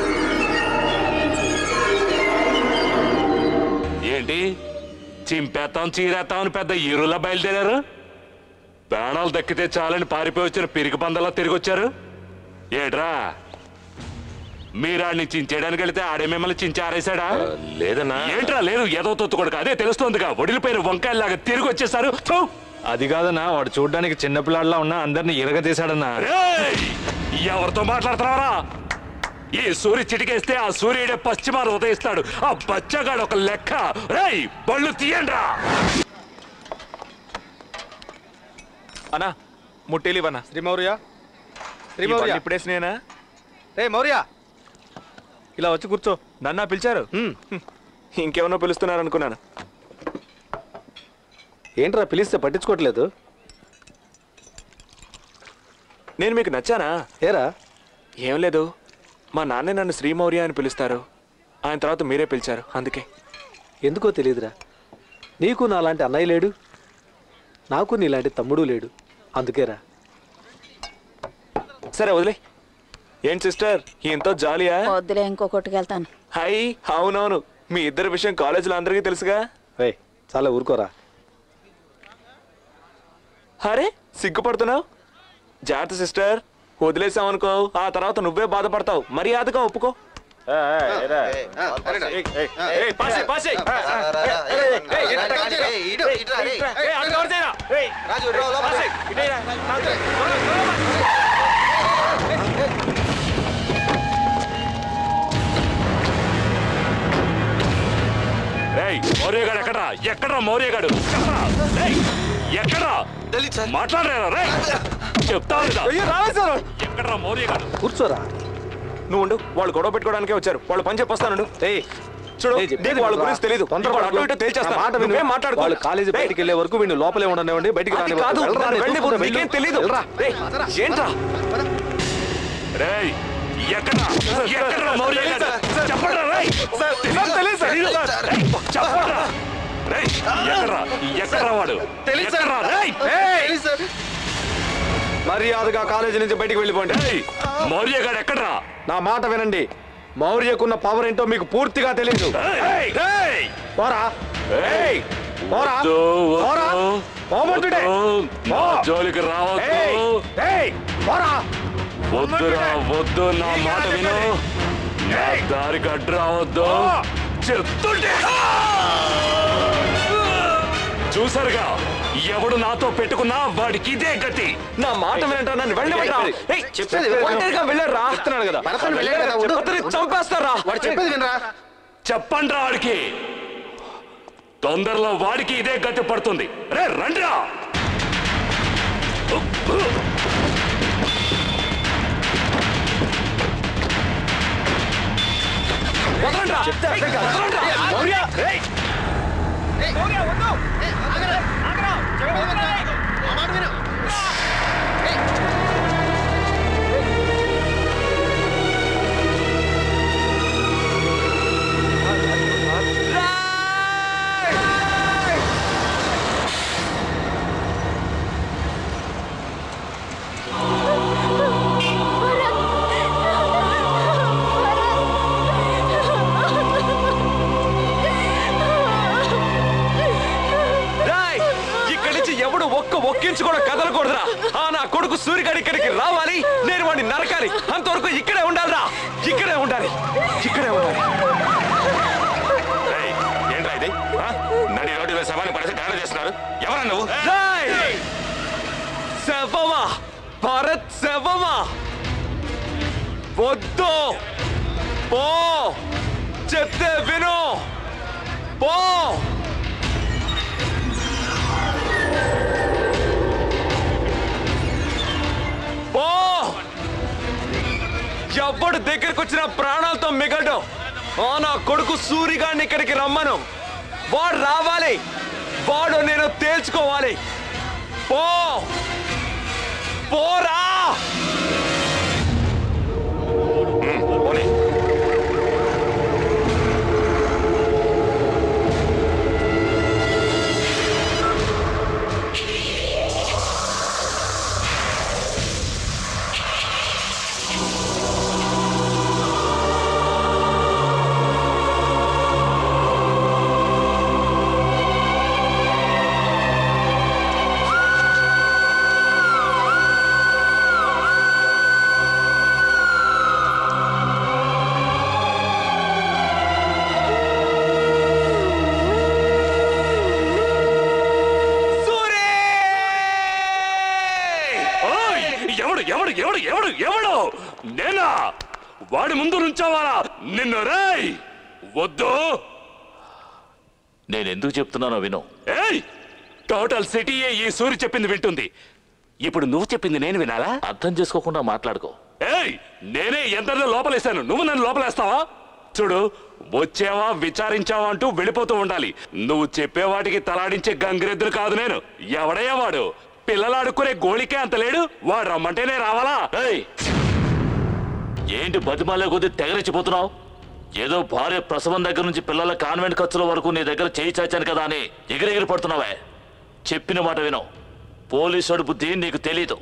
ఏంటి చింపేద్దాం చంపుతాం చీరేస్తామని పెద్ద ఈరులా బయలుదేరారు ప్రాణాలు దక్కితే చాలని పారిపోయి వచ్చిన పిరికి పందలా తిరిగి వచ్చారు ఏట్రా మీరాడిని చించేయడానికి వెళితే ఆడే మిమ్మల్ని చించి ఆరేశాడా లేదన్నా ఏంట్రా లేదు ఏదో తొత్తు కొడుకు అదే తెలుస్తోందిగా ఒడిలిపోయిన వంకాయలాగా తిరిగి వచ్చేసారు థూ! అది కాదన్నా వాడు చూడడానికి చిన్నపిల్లాడిలా ఉన్నా అందరిని ఇరగదీశాడన్నా రేయ్! ఎవరితో మాట్లాడుతున్నారా ఈ సూర్య చిటికేస్తే ఆ సూర్యుడే పశ్చిమాన ఉదయిస్తాడు ఆ బచ్చగాడు ఒక లెక్క రేయ్ బళ్ళు తీయండ్రా అన్నా ముట్టేలివన్నా శ్రీ మౌర్య శ్రీ ఈ మౌర్య బండి ఇప్పుడేసినేనా రే మౌర్య ఇలా వచ్చి కూర్చో నన్నా పిలిచారు ఇంకేమన్నా పిలుస్తున్నారు అనుకున్నాను ఏంట్రా పిలిస్తే పట్టించుకోవట్లేదు నేను మీకు నచ్చానా ఏరా ఏం లేదు మా నాన్నే నన్ను శ్రీమౌర్య అని పిలుస్తారు ఆయన తర్వాత మీరే పిలిచారు అందుకే ఎందుకో తెలియదురా నీకు నాలాంటి అన్నయ్య లేడు నాకు నీలాంటి తమ్ముడు లేడు అందుకేరా సరే వదిలే ఏంటి సిస్టర్ ఎంతో జాలియా వద్దులే ఇంకొకటికి వెళ్తాను హై అవునవును మీ ఇద్దరి విషయం కాలేజీలో అందరికీ తెలుసుగా రే చాలా ఊరుకోరా అరే సిగ్గుపడుతున్నావు జాగ్రత్త సిస్టర్ వదిలేసామనుకో ఆ తర్వాత నువ్వే బాధపడతావు మర్యాదగా ఒప్పుకో రేయ్ మౌర్యగాడు ఎక్కడ్రా ఎక్కడ్రా మౌర్యగాడు చెప్పరా? రేయ్, ఎక్కడ్రా మాట్లాడరా రే చెప్తావు లేదా? ఎక్కడ్రా మౌర్యగాడు కూర్చోరా నువ్వు ఉండు వాళ్ళు గొడవ పెట్టుకోవడానికే వచ్చారు వాళ్ళు పని చెప్పొస్తాను ఏయ్ చూడు ఏయ్, చెప్పేది నీకు వాళ్ళ వినరా? గురించి తెలియదు తొందరపడకు. అటు ఇటు తేల్చేస్తాను. నా మాట విను. నువ్వేం మాట్లాడుకో. వాళ్ళు కాలేజీ ఏయ్, బయటికి వెళ్ళే వరకు వీళ్ళు లోపలే ఉండనివ్వండి బయటికి అది రానివ్వద్దు. కాదు వెళ్ళరా, నన్ను నేను వెళ్ళి చూసుకుంటా, నీకేం వెళ్ళు. తెలీదు వెళ్ళరా. రేయ్, ఏంట్రా రేయ్ ఎక్కడ్రా ఎక్కడ్రా మౌర్యగాడు చెప్పండ్రా రేయ్ తెలీదు. రేయ్, చెప్పండ్రా రేయ్ ఎక్కడ్రా ఎక్కడ్రా వాడు ఎక్కడ్రా రేయ్ మర్యాదగా కాలేజీ నుంచి బయటికి వెళ్ళిపోండి మౌర్యగాడు ఎక్కడ్రా నా మాట వినండి మౌర్యకున్న పవర్ ఏంటో మీకు పూర్తిగా తెలియదు ఏయ్, ఏయ్! పోరా ఏయ్, పోరా వద్దు, పోరా వద్దు, పోమంటుంటే. వద్దు. నా పో. జోలికి రావద్దు ఏయ్, ఏయ్, పోరా వద్దురా వద్దు నా మాట విను నా దారికి అడ్డు రావద్దు చెప్తుంటే చూసారుగా ఎవడు నాతో పెట్టుకున్నా వాడికి ఇదే గతి నా మాట వినంటా నన్ను వెళ్ళమంటా ఏయ్, చెప్పేది విను. ఒంటరిగా వెళ్ళారా చెప్తున్నాను కదా. పరపతి వెళ్ళాడు కదా, వాడు. అతన్ని చంపేస్తారా చెప్పండి వాడికి తొందరలో వాడికి ఇదే గతి పడుతుంది రే రండిరా వదలండ్రా. ఏయ్, వదలండ్రా. మౌర్య, ఏయ్. రాయ్ ఇక్కడి నుంచి ఎవడు ఒక్క ఒక్కించు కూడా కదలకూడదురా ఆ నా కొడుకు సూర్యగాడి ఇక్కడికి రావాలి నేను వాడిని నరకాలి అంతవరకు ఇక్కడే ఉండాలిరా ఇక్కడే ఉండాలి ఇక్కడే ఉండాలి రేయ్, ఏంట్రా ఇది ఆ? నడి రోడ్డు మీద సభని పడేసి గాడ చేస్తున్నారు ఎవరా నువ్వు రాయ్ శవమా భరత్ శవమా వద్దు పో చెప్తే విను పో పో ఎవ్వడు దగ్గరికి వచ్చిన ప్రాణాలతో మిగలడు ఆ నా కొడుకు సూరిగాడిని ఇక్కడికి రమ్మను వాడు రావాలి వాడు నేను తేల్చుకోవాలి పో పోరా పోనీ ఆ ఎవడు ఎవడు ఎవడు నేనా వాడి ముందు నుంచోవాలా నిన్ను రేయ్ వద్దు నేను ఎందుకు చెప్తున్నానో విను ఏయ్ టోటల్ సిటీయే ఈ సూరి చెప్పింది వింటుంది ఇప్పుడు నువ్వు చెప్పింది నేను వినాలా అర్థం చేసుకోకుండా మాట్లాడుకో ఏయ్ నేనే ఎందరిలో లోపలేశాను నువ్వు నన్ను లోపలేస్తావా చూడు వచ్చావా విచారించావా అంటూ వెళ్ళిపోతూ ఉండాలి నువ్వు చెప్పే వాటికి తలాడించే గంగిరెద్దులు కాదు నేను ఎవడయ్యా వాడు పిల్లలు ఆడుకునే గోళికే అంత లేడు వాడు రమ్మంటేనే రావాలా ఏయ్ ఏంటి బతిమాలే కొద్ది తెగరిచ్చిపోతున్నావు ఏదో భార్య ప్రసవం దగ్గర నుంచి పిల్లల కాన్వెంట్ ఖర్చుల వరకు నీ దగ్గర చేయి చాచాను కదా అని ఎగిరెగిరి పడుతున్నావే చెప్పిన మాట విను పోలీసుడు బుద్ధి నీకు తెలీదు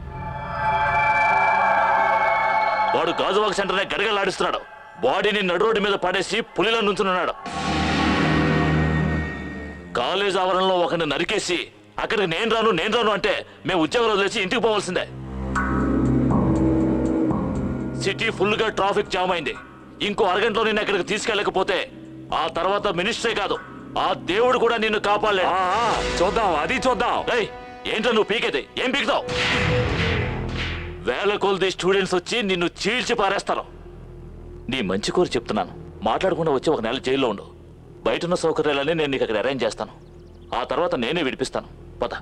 వాడు గాజువాక సెంటర్నే గడగలాడిస్తున్నాడు బాడీని నడు రోడ్డు మీద పడేసి పులిలో నుంచున్నాడు కాలేజ్ ఆవరణలో ఒకరిని నరికేసి అక్కడికి నేను రాను నేను రాను అంటే మేము ఉద్యోగాలు వదిలేసి ఇంటికి పోవాల్సిందే సిటీ ఫుల్ గా ట్రాఫిక్ జామ్ అయింది ఇంకో అరగంటలో నిన్ను అక్కడికి తీసుకెళ్ళకపోతే ఆ తర్వాత మినిస్టరే కాదు ఆ దేవుడు కూడా నిన్ను కాపాడలే చూద్దాం అది చూద్దాం ఏంటో నువ్వు పీకేది ఏం పీకుతావు వేల కొలది స్టూడెంట్స్ వచ్చి నిన్ను చీల్చి పారేస్తారు నీ మంచి కోరి చెప్తున్నాను మాట్లాడకుండా వచ్చి ఒక నెల జైల్లో ఉండు బయట ఉన్న సౌకర్యాలన్నీ నేను నీకు అక్కడ అరేంజ్ చేస్తాను ఆ తర్వాత నేనే విడిపిస్తాను పద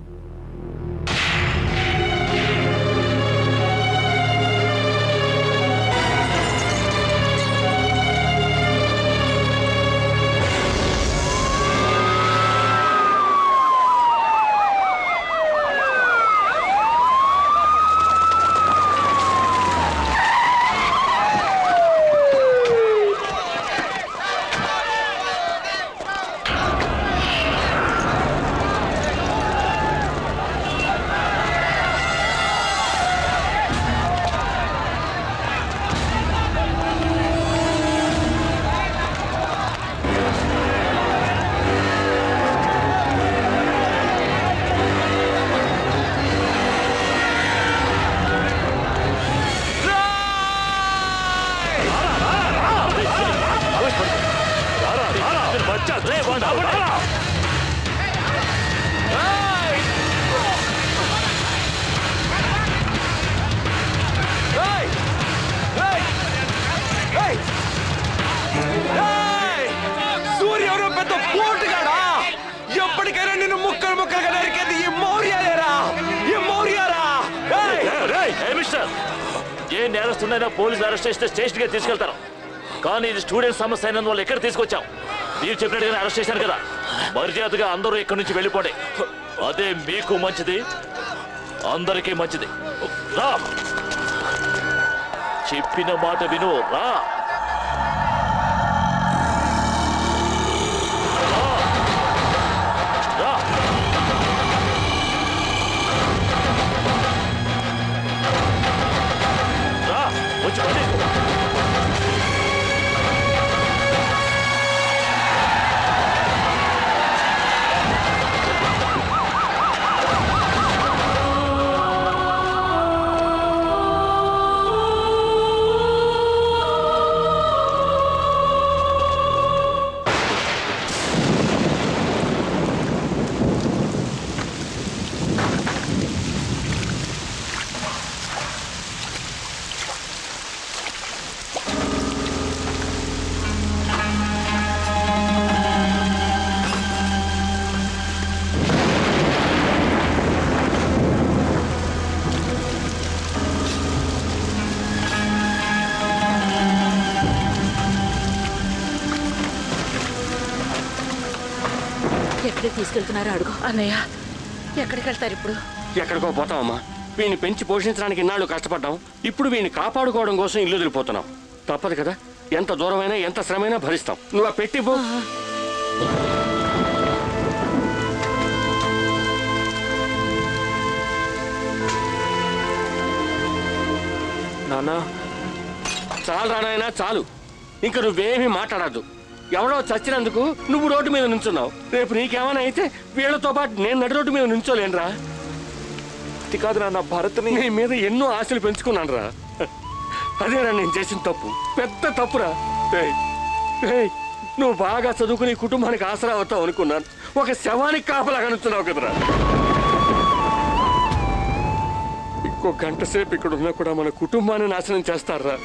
సూర్య ఎవరో పెద్ద పోటుగాడా ఎప్పటికైనా నిన్ను ముక్కలు ముక్కలుగా నరికేది ఈ మౌర్యాలేరా ఈ మౌర్యారా ఏయ్! ఏ మిస్టర్ ఏ నేరస్తున్నైనా పోలీసులు అరెస్ట్ చేస్తే స్టేషన్ గా తీసుకెళ్తారు కానీ ఇది స్టూడెంట్ సమస్య అయినందువల్ల ఎక్కడ తీసుకొచ్చాం మీరు చెప్పినట్టుగానే అరెస్ట్ చేశాను కదా మర్యాదగా అందరూ ఇక్కడి నుంచి వెళ్ళిపోండి అదే మీకు మంచిది అందరికీ మంచిది రా చెప్పిన మాట విను రా రా రా వచ్చి పని ఎక్కడికి తీసుకెళ్తున్నారో అడుగు అన్నయ్య ఎక్కడికి వెళ్తారు ఇప్పుడు ఎక్కడికో పోతామమ్మా వీడిని పెంచి పోషించడానికి ఇన్నాళ్ళు కష్టపడ్డాం ఇప్పుడు వీడిని కాపాడుకోవడం కోసం ఇల్లు వదిలిపోతున్నాం తప్పదు కదా ఎంత దూరమైనా ఎంత శ్రమైనా భరిస్తాం నువ్వు ఆ పెట్టి పో నాన్న చాలు రానాయనా చాలు ఇంక నువ్వేమీ మాట్లాడద్దు ఎవడో చచ్చినందుకు నువ్వు రోడ్డు మీద నుంచున్నావు రేపు నీకేమైనా అయితే వీళ్ళతో పాటు నేను నడి రోడ్డు మీద నుంచోలేనురా అది కాదు నాన్న భరత్ని నీ మీద ఎన్నో ఆశలు పెంచుకున్నాను రా అదేరా నేను చేసిన తప్పు పెద్ద తప్పురా ఏయ్, ఏయ్, నువ్వు బాగా చదువుకుని ఈ కుటుంబానికి ఆసరా అవుతావు అనుకున్నాను ఒక శవానికి కాపలాగా నుంచున్నావు కదరా ఇంకో గంట సేపు ఇక్కడ ఉన్నా కూడా మన కుటుంబాన్ని నాశనం చేస్తారా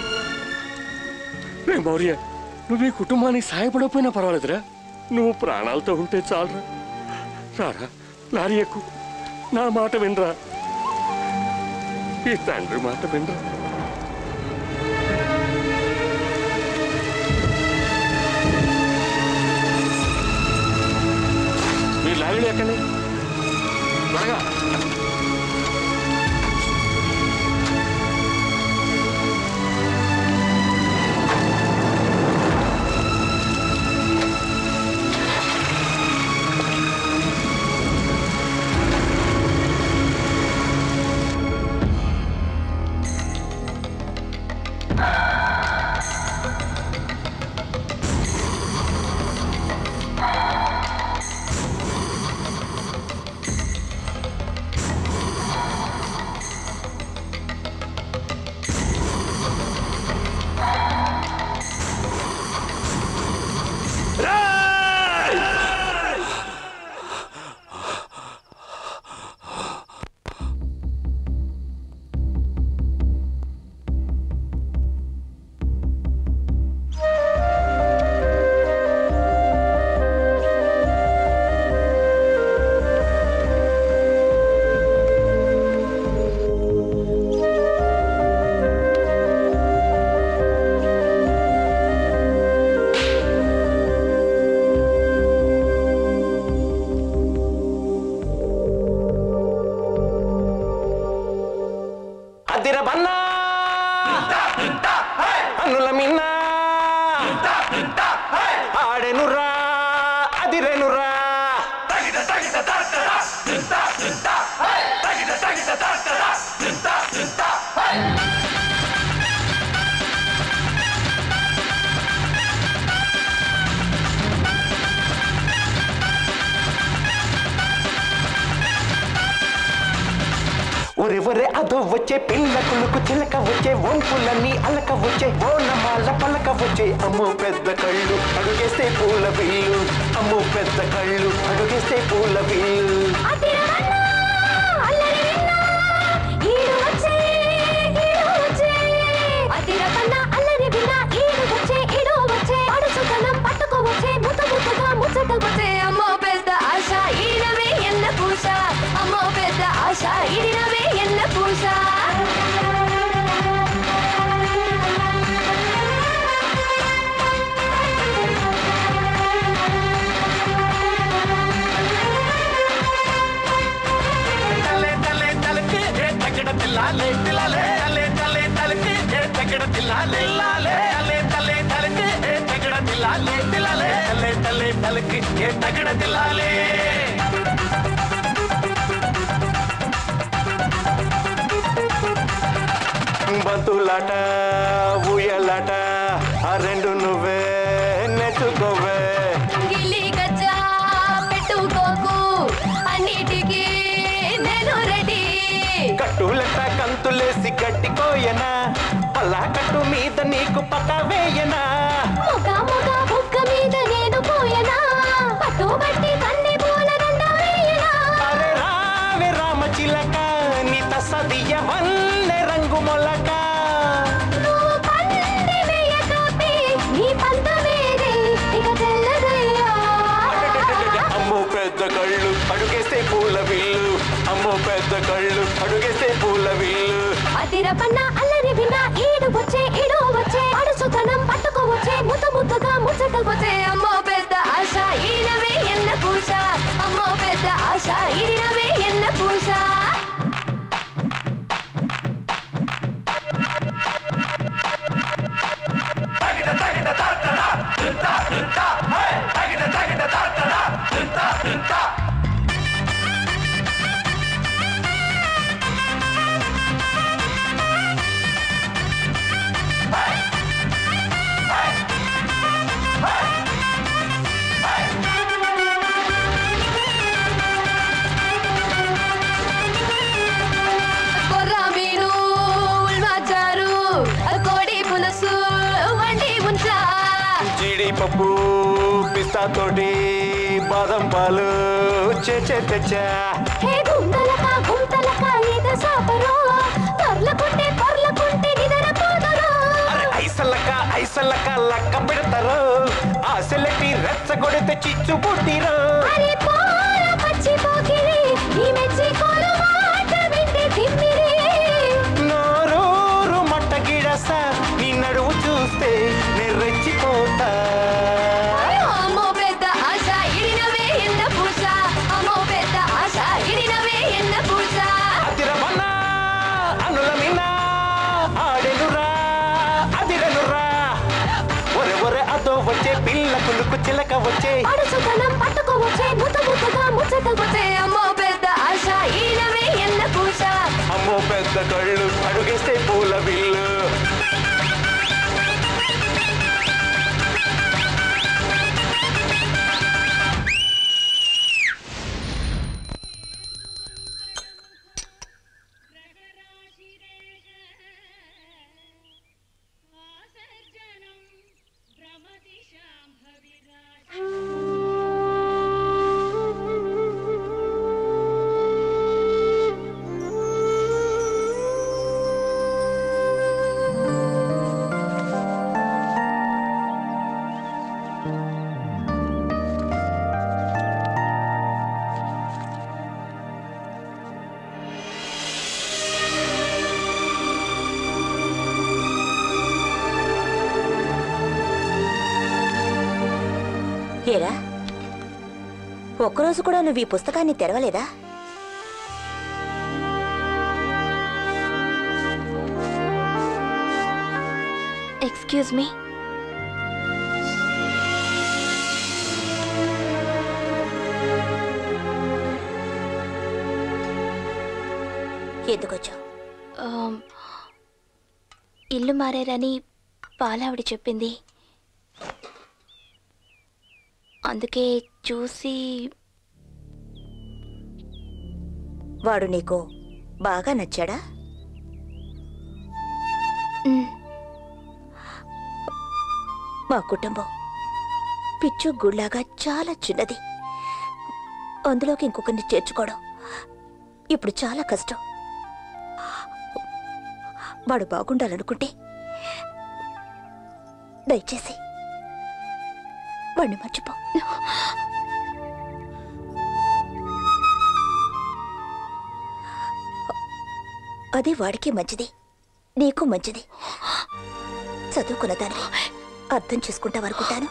రే మౌర్య నువ్వు ఈ కుటుంబానికి సాయపడకపోయినా పర్వాలేదురా నువ్వు ప్రాణాలతో ఉంటే చాలరా రారా లారీ ఎక్కు నా మాట వినరా ఈ తండ్రి మాట వినరా మీరు లారీలో ఎక్కండి త్వరగా అదిర బన్నా అనుల మిన్నా ఆడెనురా అదిరెనురా ఒరే ఒరే అదో వచ్చే పిల్ల కులుకు చిలక వచ్చే వంపులన్నీ అలక వచ్చే ఓనమాల పలక వచ్చే అమ్మో పెద్ద కళ్ళు అడుగేస్తే పూల బిల్లు అమ్మో పెద్ద కళ్ళు అడుగేస్తే పూల బిల్లు అమ్మో పెద్ద ఆశ ఈడవే ఎన్న పూష అమ్మో పెద్ద ఆశ ఈడినవే ఎన్న పూష తలే తలే తలకి ఏ తగ్గడ తిల్లాలే తిల్లాలే తలే తలే తలకి ఏ తగ్గడ తిల్లాలే లాలే తలే తలే తలకి ఏ తగ్గడ తిల్లాలే తిల్లాలే తలే తలే తలకి ఏ తగ్గడ తిల్లాలే బంతులాట ఊయలాట ఆ రెండు నువ్వే నెట్టుకోవే గిల్లి గజ్జా పెట్టుకోకు అన్నిటికీ నేను రెడీ కట్టులట కంతులేసి కట్టికోయనా పల్లా కట్టు మీద నీకు పక్క వేయనా ముగ ముగ బుక్క మీద నేను పోయనా పట్టు బట్టి కన్ని పూల దండ వేయనా అరే రావే రామ చిలక నీ తసదియ వల్లే రంగు మొలక నువ్వు పంది వేయ కాపి నీ పంత వేరే ఇక తెల్లదయ్యా అమ్మో పెద్ద కళ్ళు అడుగేస్తే పూల విల్లు అమ్మో పెద్ద కళ్ళు అడుగేస్తే పూల విల్లు అతిర పన్న అల్లరి విన్న ఈడు వచ్చే ఈడు వచ్చే అడుసుతనం పట్టుకోవచ్చే ముద్దు ముద్దుగా ముచ్చటకొచ్చే అమ్మో పెద్ద ఆశ ఈడవే ఎన్న పూష అమ్మో పెద్ద ఆశ ఈడినవే ఎన్న పూష కొర్ర మీను ఉల్వాచారు కోడి పులుసు వండి ఉంచా జీడిపప్పు పిస్తా తోటి బాదం పాలు చేచే తెచ్చా హే గుంతలక గుంతలక ఈత సాపరో పర్లకుంటే పర్లకుంటే నిదరపోదరో అరే ఐసల్లక ఐసల్లక లక్క పెడతారు ఆశలకి రెచ్చగొడితే చిచ్చు పుట్టిరు అరే పోర పచ్చి పోకిరి ఈ మెచ్చి కోలు మాట వింటే తిమ్మిరి నోరూరు మట్ట గిడస నీ నడువు చూస్తే నేను రెచ్చిపోతా అమ్మో పెద్ద ఆశ ఇడినవే ఎన్న పూస అమ్మో పెద్ద ఆశ ఇడినవే ఎన్న పూస అదిరమన్నా అనుల మిన్నా ఆడెనురా అదిరనురా ఒరే ఒరే అదో వచ్చే పిల్ల కులుకు చిలక వచ్చే అడుసుతనం పట్టుకోవచ్చే ముత ముతగా ముచ్చటకొచ్చే అమ్మో పెద్ద ఆశ ఇడినవే ఎన్న పూస అమ్మో పెద్ద కళ్ళు అడుగేస్తే పూల బిల్లు ఏరా ఒక్కరోజు కూడా నువ్వు ఈ పుస్తకాన్ని తెరవలేదా ఎక్స్క్యూజ్ మీ ఎందుకొచ్చావు ఆమ్, ఇల్లు మారారని పాలావిడ చెప్పింది అందుకే చూసి వాడు నీకు బాగా నచ్చాడా మ్, మా కుటుంబం పిచ్చు గుళ్ళాగా చాలా చిన్నది అందులోకి ఇంకొకరిని చేర్చుకోవడం ఇప్పుడు చాలా కష్టం వాడు బాగుండాలనుకుంటే దయచేసి వాడిని మర్చిపో అది వాడికి మంచిది నీకు మంచిది చదువుకున్న దాన్ని అర్థం చేసుకుంటావనుకుంటాను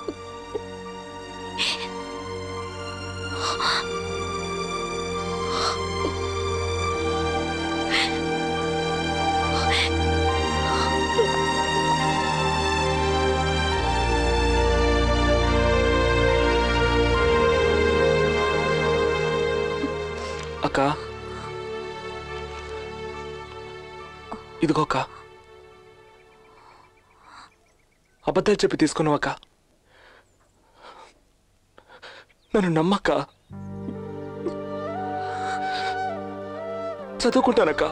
అక్క ఇదిగో అక్క అబద్ధాలు చెప్పి తీసుకున్నావు అక్క నన్ను నమ్మక్క చదువుకుంటానక్క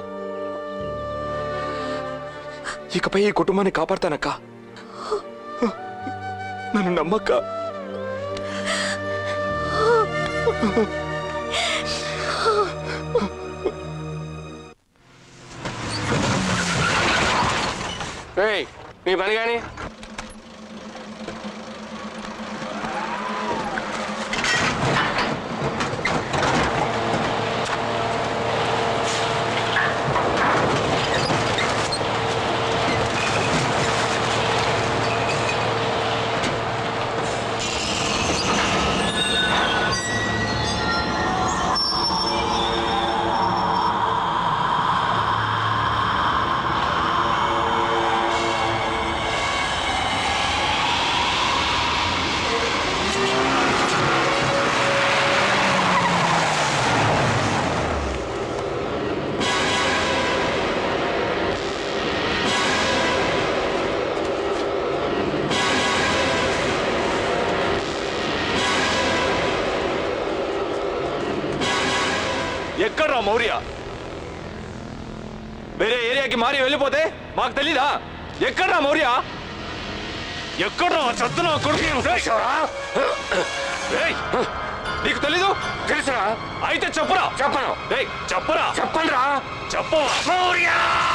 ఇకపై ఈ కుటుంబాన్ని కాపాడతానక్క నన్ను నమ్మక్క ఏయ్ మీ పని కానీ ఎక్కడ్రా మౌర్య వేరే ఏరియాకి మారి వెళ్ళిపోతే మాకు తెలీదా ఎక్కడ్రా మౌర్య ఎక్కడ్రా చదువున కొడుకు ఏయ్! నీకు తెలీదు తెలుసురా అయితే చెప్పురా చెప్పను రేయ్ చెప్పురా చెప్పండిరా చెప్పు మౌర్య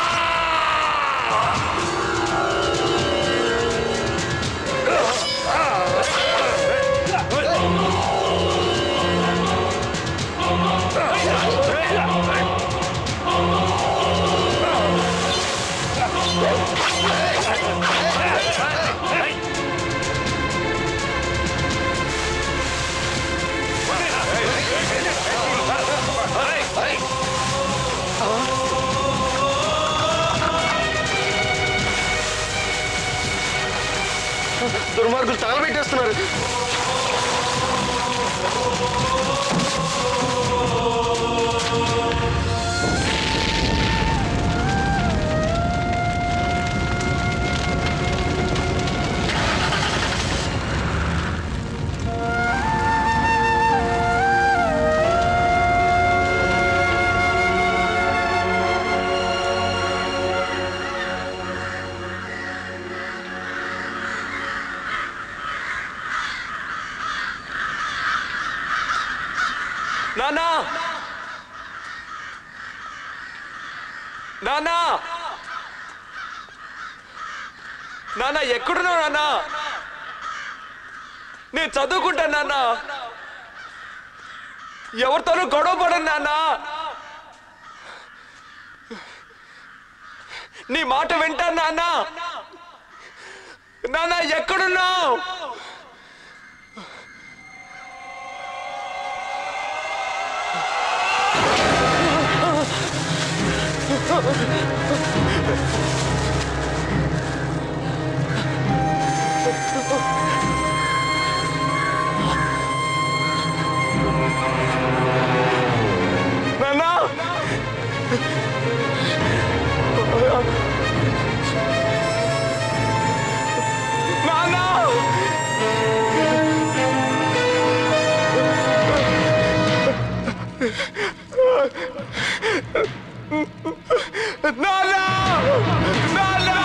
దుర్మార్గులు తగలబెట్టేస్తున్నారు నానా నానా నాన్న ఎక్కడున్నావు నాన్న నేను చదువుకుంటాను నాన్న ఎవరితోనూ గొడవ పడను నాన్న నీ మాట వింటాను నాన్న నాన్న ఎక్కడున్నావు నాన్నా నాన్నా నాన్నా నాన్నా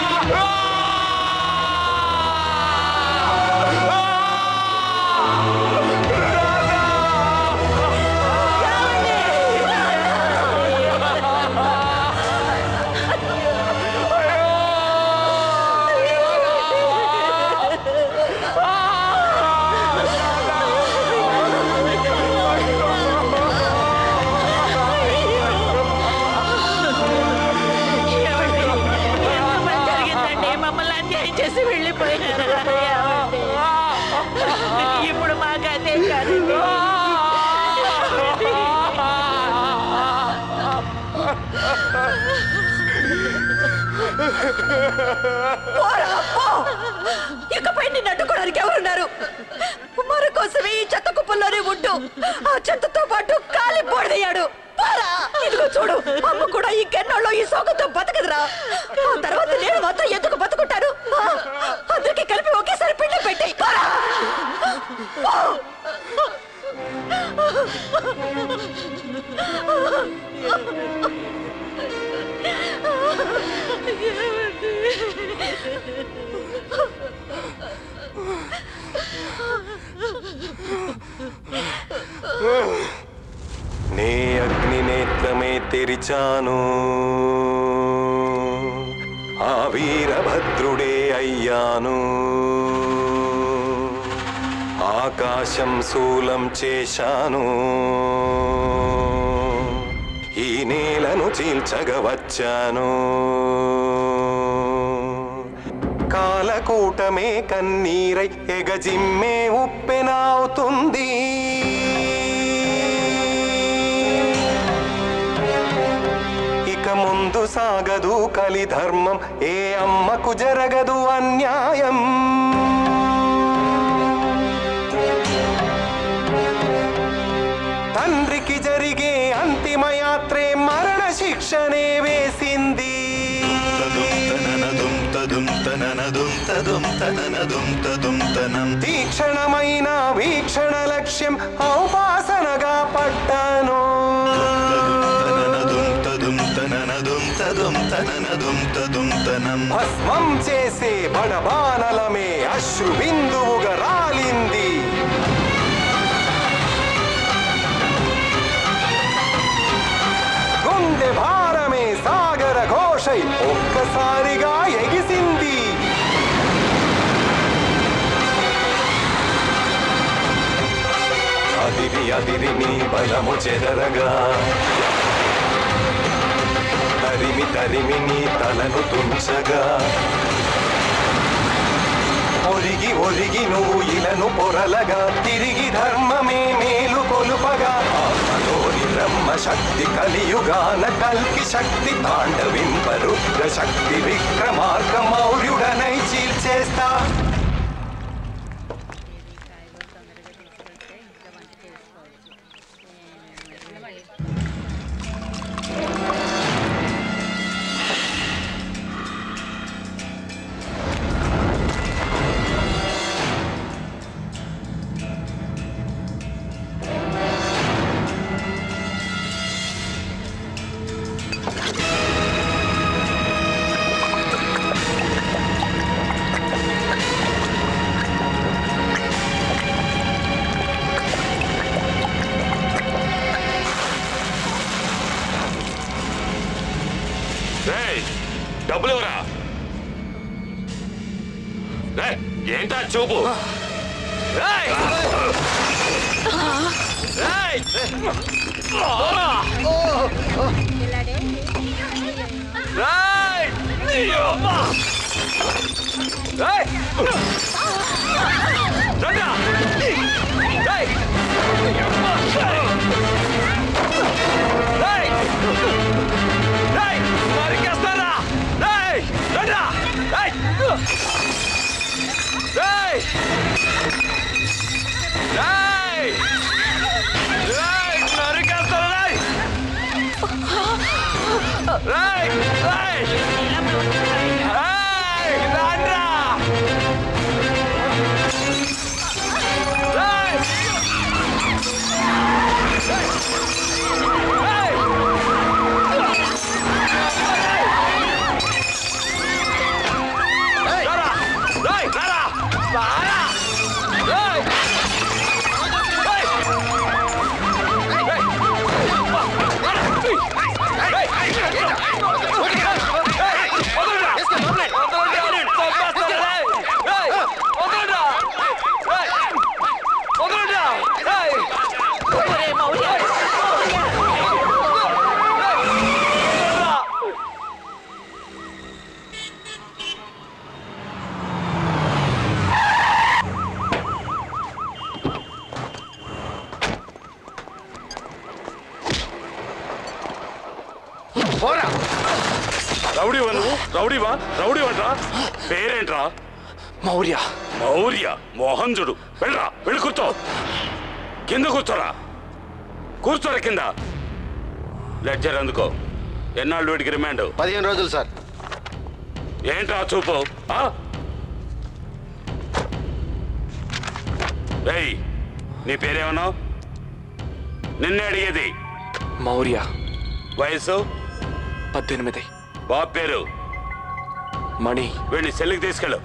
జరిగిందండి మమ్మల్ని అన్యాయం చేసి వెళ్ళిపోయినారు ఏమండి? ఇప్పుడు మాకు అదే కాదండి పోరా, పో! ఇకపై నిన్ను అడ్డుకోవడానికి ఎవరున్నారు మన కోసమే ఈ చెత్త కుప్పల్లోనే ఉంటూ ఆ చెత్తతో పాటు కాలి బోడదయ్యాడు పోరా! ఇదిగో చూడు అమ్మ కూడా ఈ గెన్నోళ్ళు ఈ సోకంతో బతకదురా ఆ తర్వాత నేను మాత్రం ఎందుకు బతుకుంటాను ఆ, అందరికీ కలిపి ఒకేసారి పిండి పెట్టి పోరా! పో! నే అగ్ని నేత్రమే తెరిచాను ఆ వీరభద్రుడే అయ్యాను ఆకాశం శూలం చేశాను ఈ నేలను చీల్చగా వచ్చాను కాలకూటమే కన్నీరై ఎగజిమ్మే ఉప్పెనావుతుంది ఇక ముందు సాగదు కలి ధర్మం ఏ అమ్మకు జరగదు అన్యాయం తండ్రికి జరిగే అంతిమ యాత్రే మరణ శిక్షనే వేసింది తీక్షణమైన వీక్షణ లక్ష్యం ఔపాసనగా పట్టాను భస్మం చేసే బడబానలమే అశ్రు బిందువుగా రాలింది ఆకాశై ఒక్కసారిగా ఎగిసింది అదిరి అదిరి నీ బలము చెదరగా తరిమి తరిమి నీ తలను తుంచగా ఒరిగి ఒరిగి నువ్వు ఇలను పొరలగా తిరిగి ధర్మమే మేలు కొలుపగా ఆత్మలోని బ్రహ్మ శక్తి కలియుగాన కల్కి శక్తి తాండవింప రుద్ర శక్తి విక్రమార్క మౌర్యుడనై చీల్చేస్తా రేయ్, డబ్బులు ఇవ్వరా రేయ్, ఏంటా చూపు రేయ్! రేయ్! పోరా! రేయ్! అయ్యో! రేయ్! రండ్రా! రేయ్! రేయ్! రేయ్! నరికేస్తారా? రేయ్! రండ్రా! రేయ్! రేయ్! రేయ్! రేయ్! నరికేస్తారా, రేయ్! రేయ్! రేయ్! రేయ్! రండ్రా! రేయ్! పోరా రౌడీవా నువ్వు రౌడీవా రౌడీవంట్రా పేరేంట్రా మౌర్య మౌర్య మోహన్ చూడు వెళ్ళరా వెళ్ళి కూర్చో కింద కూర్చోరా కూర్చోరా కింద లెడ్జర్ అందుకో ఎన్నాళ్ళు వీడికి రిమాండ్ పదిహేను రోజులు సార్ ఏంట్రా చూపు ఆ? రేయ్ నీ పేరేమన్నావు నిన్నే అడిగేది మౌర్య వయసు పద్దెనిమిది బాబు పేరు మణి వీడిని సెల్లికి తీసుకెళ్ళు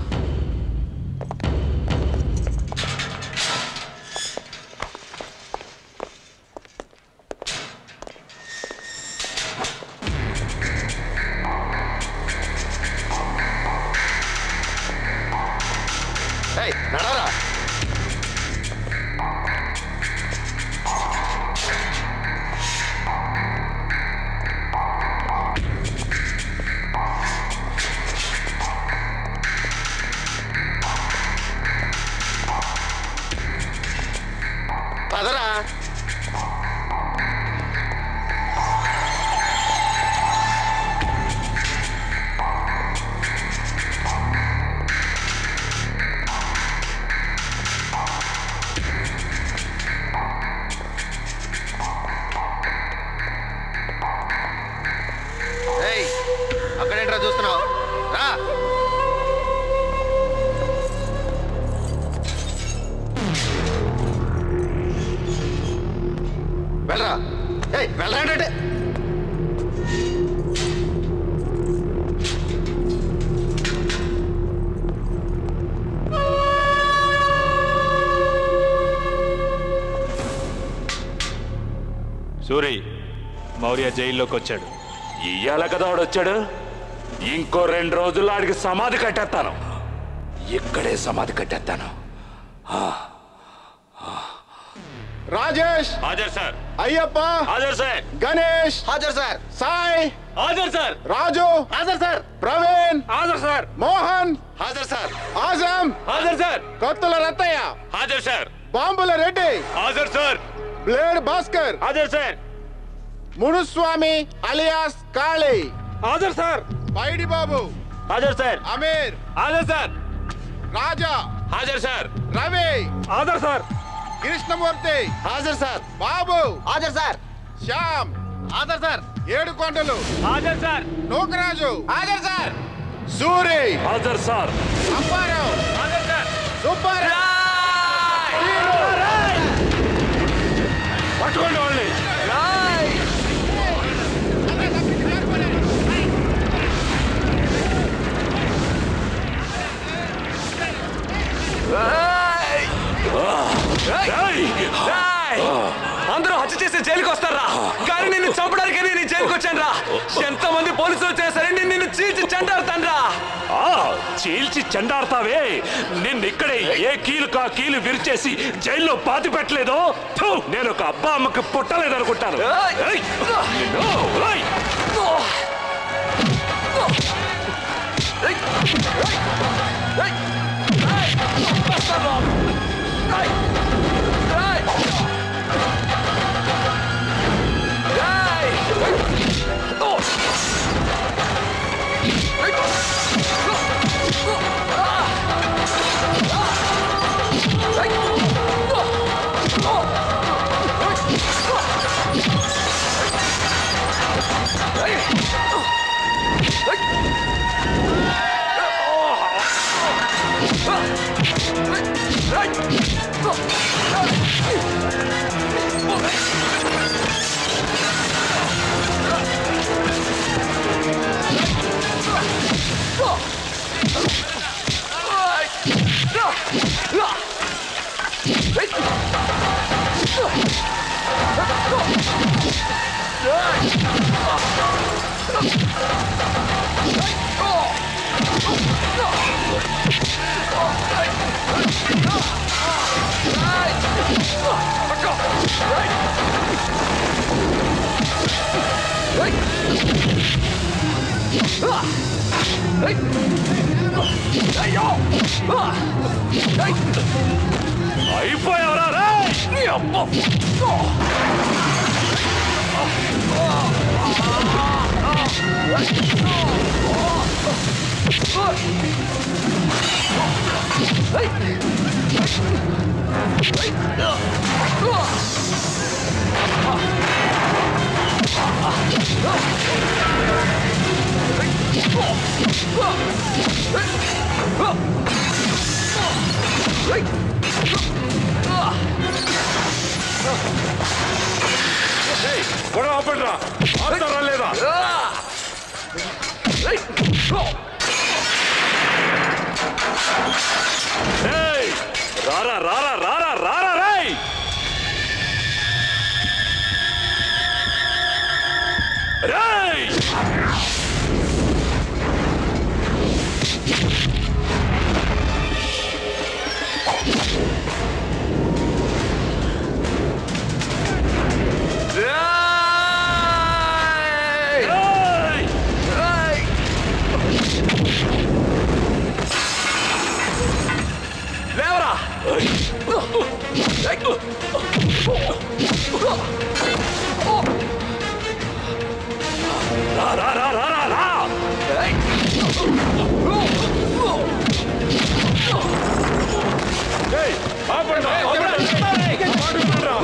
ఏయ్, నడవరా పదరా ఏయ్ అక్కడేంట్రా చూస్తున్నావు రా వెళ్ళరా ఏయ్ వెళ్ళరా అంటే సూరి మౌర్య జైల్లోకి వచ్చాడు ఇయ్యాల కదా వాడు వచ్చాడు ఇంకో రెండు రోజుల్లో ఆడికి సమాధి కట్టేస్తాను ఇక్కడే సమాధి కట్టేస్తాను రాజేష్ హాజర్ సార్ అయ్యప్ప హాజర్ సార్ గణేష్ హాజర్ సార్ సాయ్ హాజర్ సార్ రాజు హాజర్ సార్ ప్రవీణ్ హాజర్ సార్ మోహన్ హాజర్ సార్ ఆజం హాజర్ సార్ కొత్తల రత్తయ్య హాజర్ సార్ బాంబుల రెడ్డి హాజర్ సార్ బ్లేడ్ భాస్కర్ హాజర్ సార్ మునుస్వామి అలియాస్ కాళీ హాజర్ సార్ పైడి బాబు హాజర్ సార్ అమీర్ హాజర్ సార్ రాజా హాజర్ సార్ రవి హాజర్ సార్ కృష్ణమూర్తి హాజర్ సార్ బాబు హాజర్ సార్ శ్యామ్ హాజర్ సార్ ఏడు కొండలు హాజర్ సార్ నూకరాజు హాజర్ సార్ సూరి హాజర్ సార్ అప్పారావు హాజర్ సార్ సుబ్బారావు పట్టుకోండి వాళ్ళని అందరూ హత్య చేసి జైలుకి వస్తారా కానీ నిన్ను చంపడానికి నేను ఈ జైలుకి వచ్చాను రా ఎంత మంది పోలీసులు వచ్చినా సరే నేను నిన్ను చీల్చి చెండాడుతాను రా ఆ, చీల్చి చెండాడతావే నిన్ను ఇక్కడే ఏ కీలు కా కీలు విరిచేసి జైల్లో పాతి పెట్టలేదో థు, నేను ఒక అబ్బా అమ్మకి పుట్టలేదనుకుంటాను ఏయ్, నిన్ను, ఏయ్. అయిపోయావరా రేయ్! ఏయ్, గొడవ ఆపండిరా ఆపుతారా లేదా ఏయ్, రారా రారా రారా రారా రేయ్ రేయ్ లేవరా రా రా రా రా రా రా ఏయ్, ఆపండి, ఆపండి. ఆడుకుంటురా.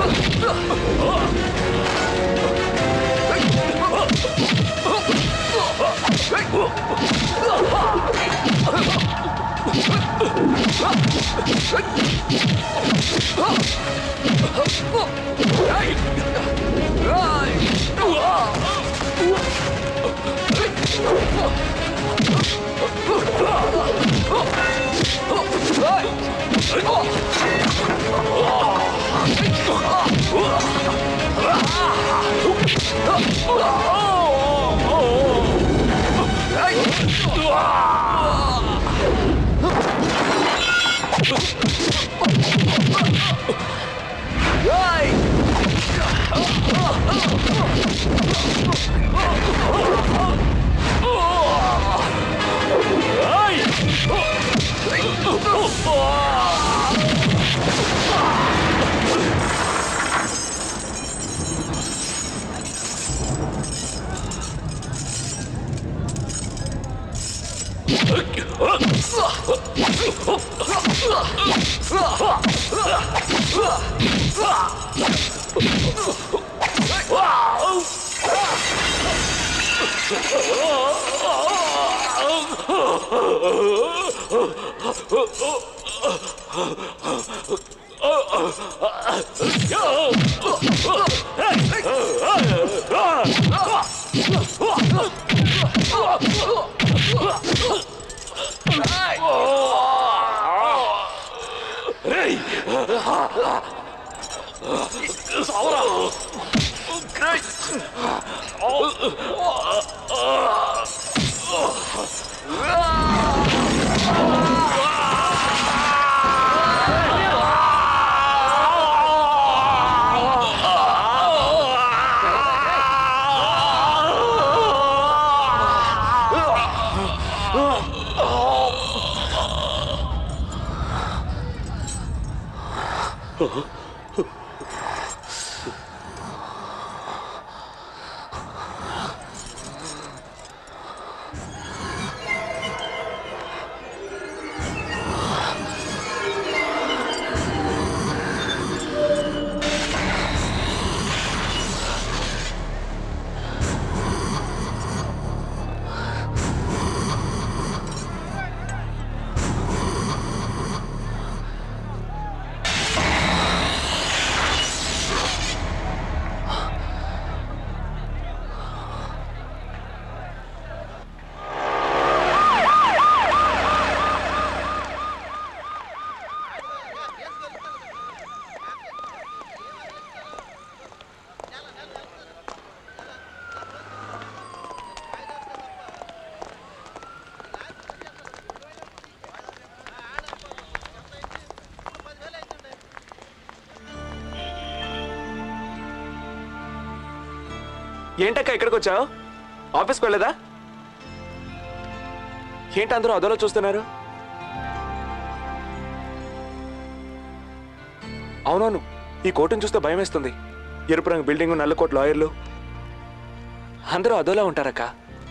Oh! ఏంటక్క ఇక్కడికి వచ్చావు ఆఫీస్కి వెళ్ళదా ఏంటి అందరూ అదోలో చూస్తున్నారు అవునవును ఈ కోటును చూస్తే భయం వేస్తుంది ఎరుపు రంగు బిల్డింగ్ నల్లకోట్ లాయర్లు అందరూ అదోలా ఉంటారక్క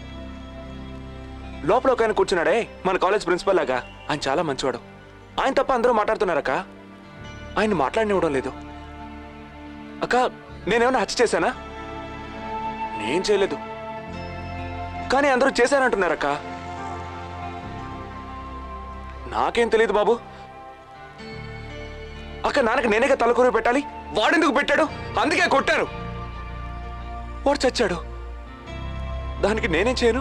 లోపల ఒక ఆయన కూర్చున్నాడే మన కాలేజ్ ప్రిన్సిపల్ లాగా ఆయన చాలా మంచివాడు ఆయన తప్ప అందరూ మాట్లాడుతున్నారక్క ఆయన మాట్లాడనివ్వడం లేదు అక్క నేనేమన్నా హత్య చేశానా నేను చేయలేదు కానీ అందరూ చేశారంటున్నారక్క నాకేం తెలియదు బాబు అక్క నాన్నకి నేనేగా తలకూర పెట్టాలి వాడెందుకు పెట్టాడు అందుకే కొట్టారు వాడు చచ్చాడు దానికి నేనేం చేయను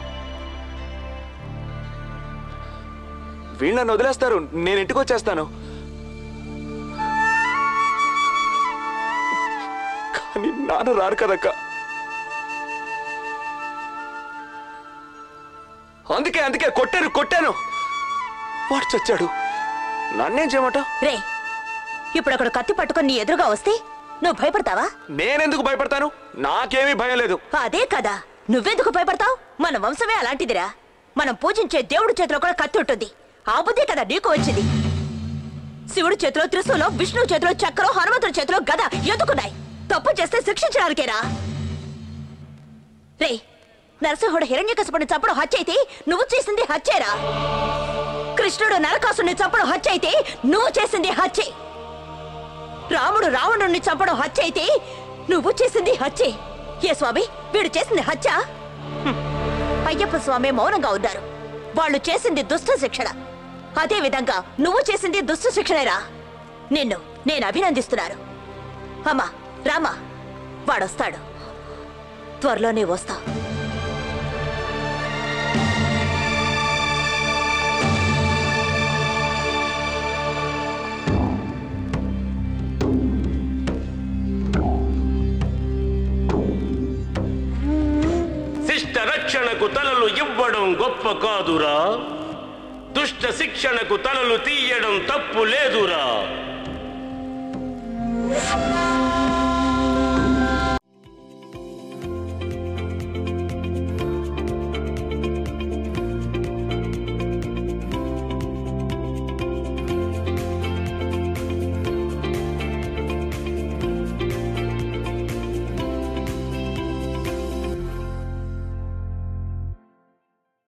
వీళ్ళు నన్ను వదిలేస్తారు నేను ఇంటికి వచ్చేస్తాను కానీ నాన్న రారు కదక్క అందుకే అందుకే కొట్టాను కొట్టాను వాడు చచ్చాడు నన్నేం చేయమంటావు రే ఇప్పుడు అక్కడ కత్తి పట్టుకొని నీ ఎదురుగా వస్తే నువ్వు భయపడతావా నేనెందుకు భయపడతాను నాకేమీ భయం లేదు అదే కదా నువ్వెందుకు భయపడతావు మన వంశమే అలాంటిదిరా మనం పూజించే దేవుడి చేతిలో కూడా కత్తి ఉంటుంది ఆ బుద్ధే కదా నీకు వచ్చింది శివుడి చేతిలో త్రిశూలం విష్ణువు చేతిలో చక్రం హనుమంతుడి చేతిలో గద ఎందుకున్నాయి తప్పు చేస్తే శిక్షించడానికేరా రే నరసింహుడు హిరణ్యకశపుని చంపడం హత్య అయితే నువ్వు చేసింది హత్యేరా కృష్ణుడు నరకాసుని చంపడం హత్య అయితే నువ్వు చేసింది హత్యే రాముడు రావణుణ్ణి చంపడం హత్య అయితే నువ్వు చేసింది హత్యే ఏ స్వామి వీడు చేసింది హత్య హ్మ్. అయ్యప్ప స్వామి మౌనంగా ఉన్నారు వాళ్ళు చేసింది దుష్ట శిక్షణ అదే విధంగా నువ్వు చేసింది దుష్ట శిక్షణేరా నిన్ను నేను అభినందిస్తున్నాను అమ్మా రామా వాడొస్తాడు త్వరలోనే వస్తా శిష్ట రక్షణ శిక్షణకు తలలు ఇవ్వడం గొప్ప కాదురా దుష్ట శిక్షణకు తలలు తీయడం తప్పు లేదురా